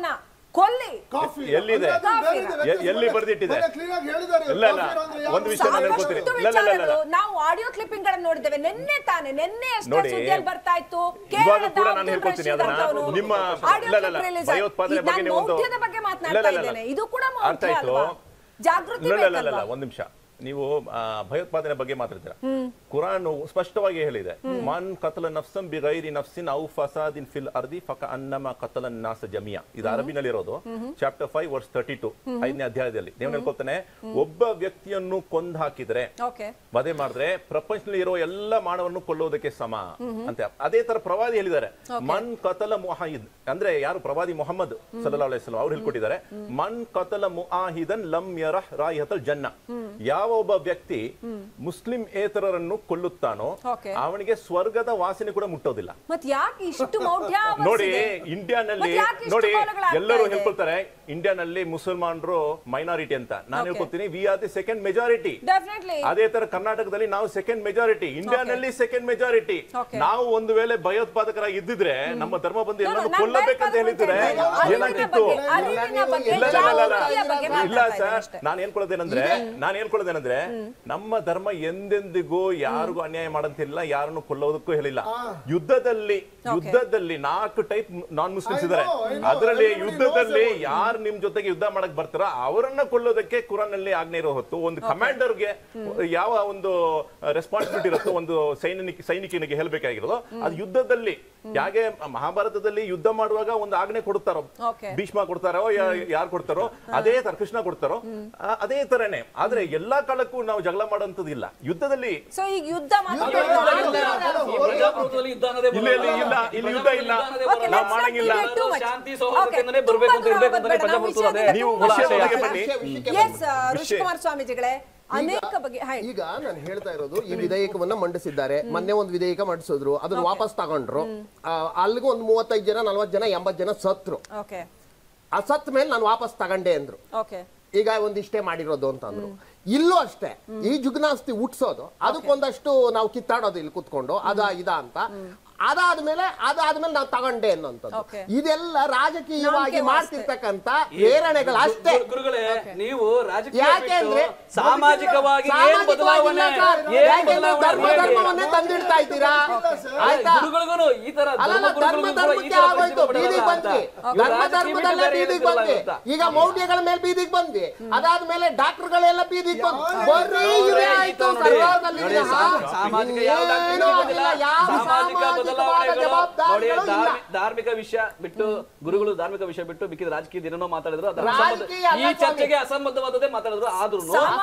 ಕೊಲ್ಲಿ ಕಾಫಿ ಎಲ್ಲಿದೆ? ಎ- ಎಲ್ಲಿ ಬರ್ದಿಟ್ಟಿದೆ? ಕ್ಲೀನ್ ಆಗಿ ಹೇಳಿದ್ದಾರೆ ಇಲ್ಲ, ಇಲ್ಲ. ಕಾಫಿ ಅಂದ್ರೆ ಯಾವ ಒಂದು ವಿಷಯ ನಾನು ಸಾಕಷ್ಟು ಹೇಳ್ಕೊತೀನಿ. ಸಾಕಷ್ಟು ಇಲ್ಲ, ಇಲ್ಲ, ಇಲ್ಲ, ಇಲ್ಲ. ವಿಚಾರಗಳು ನಾವು ಆಡಿಯೋ ಕ್ಲಿಪ್ಪಿಂಗ್ ಗಳನ್ನ ನೋಡಿದ್ದೇವೆ ನಿನ್ನೆ ತಾನೆ ನಿನ್ನೆ ಅಷ್ಟೇ ನೋಡಿ, ಸುದ್ದಿಯಲ್ಲಿ ಬರ್ತಾ ಇತ್ತು ಇವಾಗ ಕೇರಳದ ಕೂಡ ನಾನು ಅಬ್ದುಲ್ ಹೇಳ್ಕೊಳ್ತೀನಿ ರಶೀದ್ ಅದನ್ನ. ಅಂತವ್ರು ನಿಮ್ಮ audio ಇಲ್ಲ, ಇಲ್ಲ, clip ಇಲ್ಲ. release ಭಯೋತ್ಪಾದನೆ ಆಗಿ- ಬಗ್ಗೆ ನಾನು ನೀವು ಒಂದು- ಮೌಢ್ಯದ ಬಗ್ಗೆ ಇಲ್ಲ, ಮಾತನಾಡ್ತಾ ಇಲ್ಲ, ಇಲ್ಲ. ಇದ್ದೇನೆ ಇದು ಕೂಡ ಅರ್ಥ ಮೌಢ್ಯ ಆಯ್ತು ಅಲ್ವಾ ಜಾಗೃತಿ ಇಲ್ಲ, ಇಲ್ಲ, ಇಲ್ಲ, ಇಲ್ಲ, ಬೇಕಲ್ವಾ ಒಂದ್ ನಿಮಿಷ ನೀವು ಆ, ಭಯೋತ್ಪಾದನೆ ಬಗ್ಗೆ ಮಾತಾಡ್ತೀರಾ ಕುರಾನ್ ಸ್ಪಷ್ಟವಾಗಿ ಹೇಳಿದೆ ಮನ್ ಕತಲ ನಫ್ಸಂ ಬಿಗೈರಿ ನಫ್ಸಿನ್ ಔ ಫಸಾದಿನ್ ಫಿಲ್ ಅರ್ದಿ ಫಕ ಅನ್ನಮ ಕತಲ ನಾಸ ಜಮಿಯಾ ಇದು ಅರಬಿನಲ್ಲಿ ಇರೋದು chapter five verse thirty two ಐದನೇ ಅಧ್ಯಾಯದಲ್ಲಿ ನೀವು ಹೇಳ್ಕೊತಾನೆ ಒಬ್ಬ ವ್ಯಕ್ತಿಯನ್ನು ಕೊಂದ್ ಹಾಕಿದ್ರೆ ಓಕೆ ವಧೆ ಮಾಡಿದ್ರೆ ಪ್ರಪಂಚದಲ್ಲಿ ಇರೋ ಎಲ್ಲ ಮಾನವನ್ನು ಕೊಲ್ಲುವುದಕ್ಕೆ ಸಮ ಅಂತ ಅದೇ ತರ ಪ್ರವಾದಿ ಹೇಳಿದ್ದಾರೆ ಮನ್ ಕತಲ ಮುಹಾಹಿದ್ ಅಂದ್ರೆ ಯಾರು ಪ್ರವಾದಿ ಮೊಹಮ್ಮದ್ ಸಲ್ಲಾ ಅಲೈಹಿಸ್ಲಾಂ ಅವ್ರು ಹೇಳ್ಕೊಟ್ಟಿದ್ದಾರೆ ಮನ್ ಕತಲ ಮುಆಹಿದನ್ ಲಮ್ ಯರಹ್ ರಾಯಿಹತಲ್ ಜನ್ನ ಯಾವ ಒಬ್ಬ ವ್ಯಕ್ತಿ ಮುಸ್ಲಿಂ ಏತರರನ್ನು ಕೊಲ್ಲುತ್ತಾನೋ Okay. ಅವನಿಗೆ ಸ್ವರ್ಗದ ವಾಸನೆ ಕೂಡ ಮುಟ್ಟೋದಿಲ್ಲ ಮತ್ ಯಾಕೆ ಇಷ್ಟು ಮೌಢ್ಯ ನೋಡಿ ಆವರಿಸಿದೆ? ಇಂಡಿಯಾನಲ್ಲಿ ಮತ್ತ್ ಯಾಕೆ ಇಷ್ಟು ನೋಡಿ ಗೋಲುಗಳಾಗ್ತಾ ಎಲ್ಲರೂ ಇದೆ? ಹೇಳ್ಕೊಳ್ತಾರೆ ಇಂಡಿಯಾನಲ್ಲಿ ಮುಸಲ್ಮಾನರು ಮೈನಾರಿಟಿ ಅಂತ ನಾನು Okay. ಹೇಳ್ಕೊತೀನಿ we are the second majority Definitely. ಅದೇ ತರ ಕರ್ನಾಟಕದಲ್ಲಿ ನಾವು ಸೆಕೆಂಡ್ ಮೆಜಾರಿಟಿ ಇಂಡಿಯಾನಲ್ಲಿ ಸೆಕೆಂಡ್ ಮೆಜಾರಿಟಿ Okay. ನಾವು ಒಂದು ವೇಳೆ ಭಯೋತ್ಪಾದಕರಾಗಿ ಇದ್ದಿದ್ರೆ ನಮ್ಮ ಧರ್ಮ ಬಂದು No, no, ಎಲ್ಲರೂ ನಾನು ಕೊಲ್ಲಬೇಕಂತ ಭಯೋತ್ಪಾದಕ ಹೇಳಿದ್ರೆ ಅಂತ ಹೇಳ್ತಾ ಇಲ್ಲ. ಏನಾಗ್ತಿತ್ತು ಅರಿವಿನ ಬಗ್ಗೆ, ಅರಿವಿನ ಬಗ್ಗೆ, ಇಲ್ಲ ಇಲ್ಲ ಇಲ್ಲ, ಜಾಗೃತಿಯ ಬಗ್ಗೆ ಇಲ್ಲ ಇಲ್ಲ ಮಾತಾಡ್ತಾ ಇದ್ದೇನೆ ಸರ್ ಅಷ್ಟೇ. ನಾನು ಹೇಳ್ಕೊಳ್ಳೋದೇನಂದ್ರೆ ನಾನು ಹೇಳ್ಕೊಳ್ಳೋದೇನಂದ್ರೆ ನಮ್ಮ ಧರ್ಮ ಎಂದೆಂದಿಗೂ ಯಾರಿಗೂ ಅನ್ಯಾಯ ಮಾಡಂತಿಲ್ಲ ಯಾರನ್ನು ಕೊಲ್ಲೋದಕ್ಕೂ ಹೇಳಿಲ್ಲ ಯುದ್ಧದಲ್ಲಿ ಯುದ್ಧದಲ್ಲಿ ನಾಲ್ಕು ಟೈಪ್ ನಾನ್ ಮುಸ್ಲಿಮ್ಸ್ ಇದ್ದಾರೆ I know, I know. ಅದರಲ್ಲಿ Everybody ಯುದ್ಧದಲ್ಲಿ knows about it. ಯಾರು ನಿಮ್ ಜೊತೆಗೆ ಯುದ್ಧ ಮಾಡಕ್ ಬರ್ತಾರ ಅವರನ್ನ ಕೊಲ್ಲೋದಕ್ಕೆ ಕುರಾನ್ ನಲ್ಲಿ ಆಜ್ಞೆ ಇರೋ ಹೊತ್ತು ಒಂದು ಕಮಾಂಡರ್ಗೆ ಯಾವ ಒಂದು ರೆಸ್ಪಾನ್ಸಿಬಿಲಿಟಿ ಇರುತ್ತೋ ಒಂದು ಸೈನಿಕ ಸೈನಿಕನಿಗೆ ಹೇಳ್ಬೇಕಾಗಿರೋದು ಅದು ಯುದ್ಧದಲ್ಲಿ ಯಾಕೆ ಮಹಾಭಾರತದಲ್ಲಿ ಯುದ್ಧ ಮಾಡುವಾಗ ಒಂದು ಆಜ್ಞೆ ಕೊಡ್ತಾರೋ Okay. ಭೀಷ್ಮ ಕೊಡ್ತಾರೋ ಯಾರು ಕೊಡ್ತಾರೋ ಅದೇ ತರ ಕೃಷ್ಣ ಕೊಡ್ತಾರೋ ಆ, ಅದೇ ತರನೇ ಆದ್ರೆ ಎಲ್ಲಾ ಕಾಲಕ್ಕೂ ನಾವು ಜಗಳ ಮಾಡೋಂಥದ್ದಿಲ್ಲ ಯುದ್ಧದಲ್ಲಿ ಸೊ ಈಗ ಯುದ್ಧ ಮಾತ್ರ ಯುದ್ಧ ಮಾಡ್ತಾ ಇಲ್ಲ. ಇದ್ದಾರೆ. ಈ ಪ್ರಜಾಪ್ರಭುತ್ವದಲ್ಲಿ ಯುದ್ಧ ಅನ್ನೋದೇ ಇಲ್ಲಿ ಇಲ್ಲಿ ಇಲ್ಲ ಇಲ್ಲಿ ಯುದ್ಧ ಇಲ್ಲ Okay, ನಾವು let's not ಮಾಡಂಗಿಲ್ಲ give it too much. Shanti ಸೌಹಾರ್ದತೆಯಿಂದನೇ Okay, ಬರ್ಬೇಕು ಅಂತ ತುಂಬಾ ಇರ್ಬೇಕು ಅಂತಾನೆ ದೂರ ಪ್ರಜಾಪ್ರಭುತ್ವ ಹೋಗ್ಬೇಡ. ಅದೇ. ನೀವು ವಿಷಯದ ವಿಷಯದೊಳಗೆ ಬಗ್ಗೆ ಬನ್ನಿ. ವಿಷಯಕ್ಕೆ ಎಸ್ ಋಷಿಕುಮಾರ್ ಸ್ವಾಮೀಜಿಗಳೇ ಅನೇಕ ಬಗ್ಗೆ ಹಾ, ಈಗ ನಾನು ಹೇಳ್ತಾ ಇರೋದು ಈ ವಿಧೇಯಕವನ್ನ ಮಂಡಿಸಿದ್ದಾರೆ ಮೊನ್ನೆ ಒಂದು ವಿಧೇಯಕ ಮಂಡಿಸಿದ್ರು ಅದನ್ನ ವಾಪಸ್ ತಗೊಂಡ್ರು ಆ, ಅಲ್ಲಿಗೂ ಒಂದು ಮೂವತ್ತೈದು ಜನ ನಲ್ವತ್ತು ಜನ ಎಂಬತ್ತು ಜನ ಸತ್ರು ಓಕೆ ಆ ಸತ್ ಮೇಲೆ ನಾನು ವಾಪಸ್ ತಗೊಂಡೆ ಅಂದ್ರು ಓಕೆ ಈಗ ಒಂದಿಷ್ಟೇ ಮಾಡಿರೋದು ಅಂತ ಅಂದ್ರು ಇಲ್ಲೂ ಅಷ್ಟೇ ಈ ಜುಗ್ನಾಸ್ತಿ ಹುಟ್ಸೋದು ಅದಕ್ಕೊಂದಷ್ಟು ನಾವು ಕಿತ್ತಾಡೋದು ಇಲ್ಲಿ ಕುತ್ಕೊಂಡು ಅದ ಇದ ಅಂತ ಅದಾದ್ಮೇಲೆ ಅದಾದ್ಮೇಲೆ ನಾವು ತಗೊಂಡೆ ಅನ್ನೋಂಥದ್ದು Okay. ಇದೆಲ್ಲ ರಾಜಕೀಯವಾಗಿ ನಂಬಿಕೆ ಮಾಡ್ತಿರ್ತಕ್ಕಂಥ ಪ್ರೇರಣೆಗಳು ಅಷ್ಟೇ ಗುರು- ಗುರುಗಳೇ ನೀವು ರಾಜಕೀಯ ಯಾಕೆಂದ್ರೆ ಬಿಟ್ಟು ಸಾಮಾಜಿಕವಾಗಿ ಏನ್ ಬದಲಾವಣೆ ಏನ್ ಬದಲಾವಣೆ ಧರ್ಮ ಹೇಳಿ. ಧರ್ಮವನ್ನೇ ತಂದಿಡ್ತಾ ಇದ್ದೀರಾ ಆಯ್ತಾ ಗುರುಗಳಿಗೂ ಈ ತರ ಅಲ್ಲ ಧರ್ಮ ಧರ್ಮ ಗುರುಗಳಿಗೂ ಕೂಡ ಈ ಧರ್ಮಕ್ಕೆ ತರ ಆಗೋಯ್ತು ಪರಿಸ್ಥಿತಿ ಬೀದಿಗೆ ಬರಲ್ಲ ಅಂತ. ಬಂದ್ವಿ ಇವ್ರು ಧರ್ಮ ರಾಜಕೀಯ ಬಿಟ್ಟು ಧರ್ಮದಲ್ಲೇ ಬೇರೆ ಬೀದಿಗೆ ಏನಿರಲ್ಲ ಬಂದ್ವಿ ಅಂತ. ಈಗ ಮೌಢ್ಯಗಳ ಮೇಲೆ ಬೀದಿಗೆ ಬಂದ್ವಿ ಅದಾದ್ಮೇಲೆ ಡಾಕ್ಟರ್ಗಳೆಲ್ಲ ಬೀದಿಗೆ ಬಂದ್ವಿ ಬರೀ ಇವರೇ ಆಯ್ತು ನೋಡಿ, ಸರ್ಕಾರದಲ್ಲಿ ನೋಡಿ, ವಿನಃ ಸಾ- ಸಾಮಾಜಿಕ ಯಾವ ಡಾಕ್ಟರ್ ಏನೂ ಬಂದಿಲ್ಲ. ಇಲ್ಲ, ಯಾವ ಸಾಮಾಜಿಕ ಸಾಮಾಜಿಕವಾದ ಬದಲಾವಣೆಗಳು ನೋಡಿ ಜವಾಬ್ದಾರಿಗಳು ಇಲ್ಲ. ಧಾರ್ಮಿ- ಧಾರ್ಮಿಕ ವಿಷಯ ಬಿಟ್ಟು ಗುರುಗಳು ಧಾರ್ಮಿಕ ವಿಷಯ ಬಿಟ್ಟು ಮಿಕ್ಕಿದ ರಾಜಕೀಯ ಏನೇನೋ ಮಾತಾಡಿದ್ರು ಅದರ ರಾಜಕೀಯ ಅಸಂಬದ್ಧ- ಅಲ್ಲ ಈ ಚರ್ಚೆಗೆ ಅಸಂಬದ್ಧವಾದದ್ದೇ ಮಾತಾಡಿದ್ರು ಆದ್ರೂ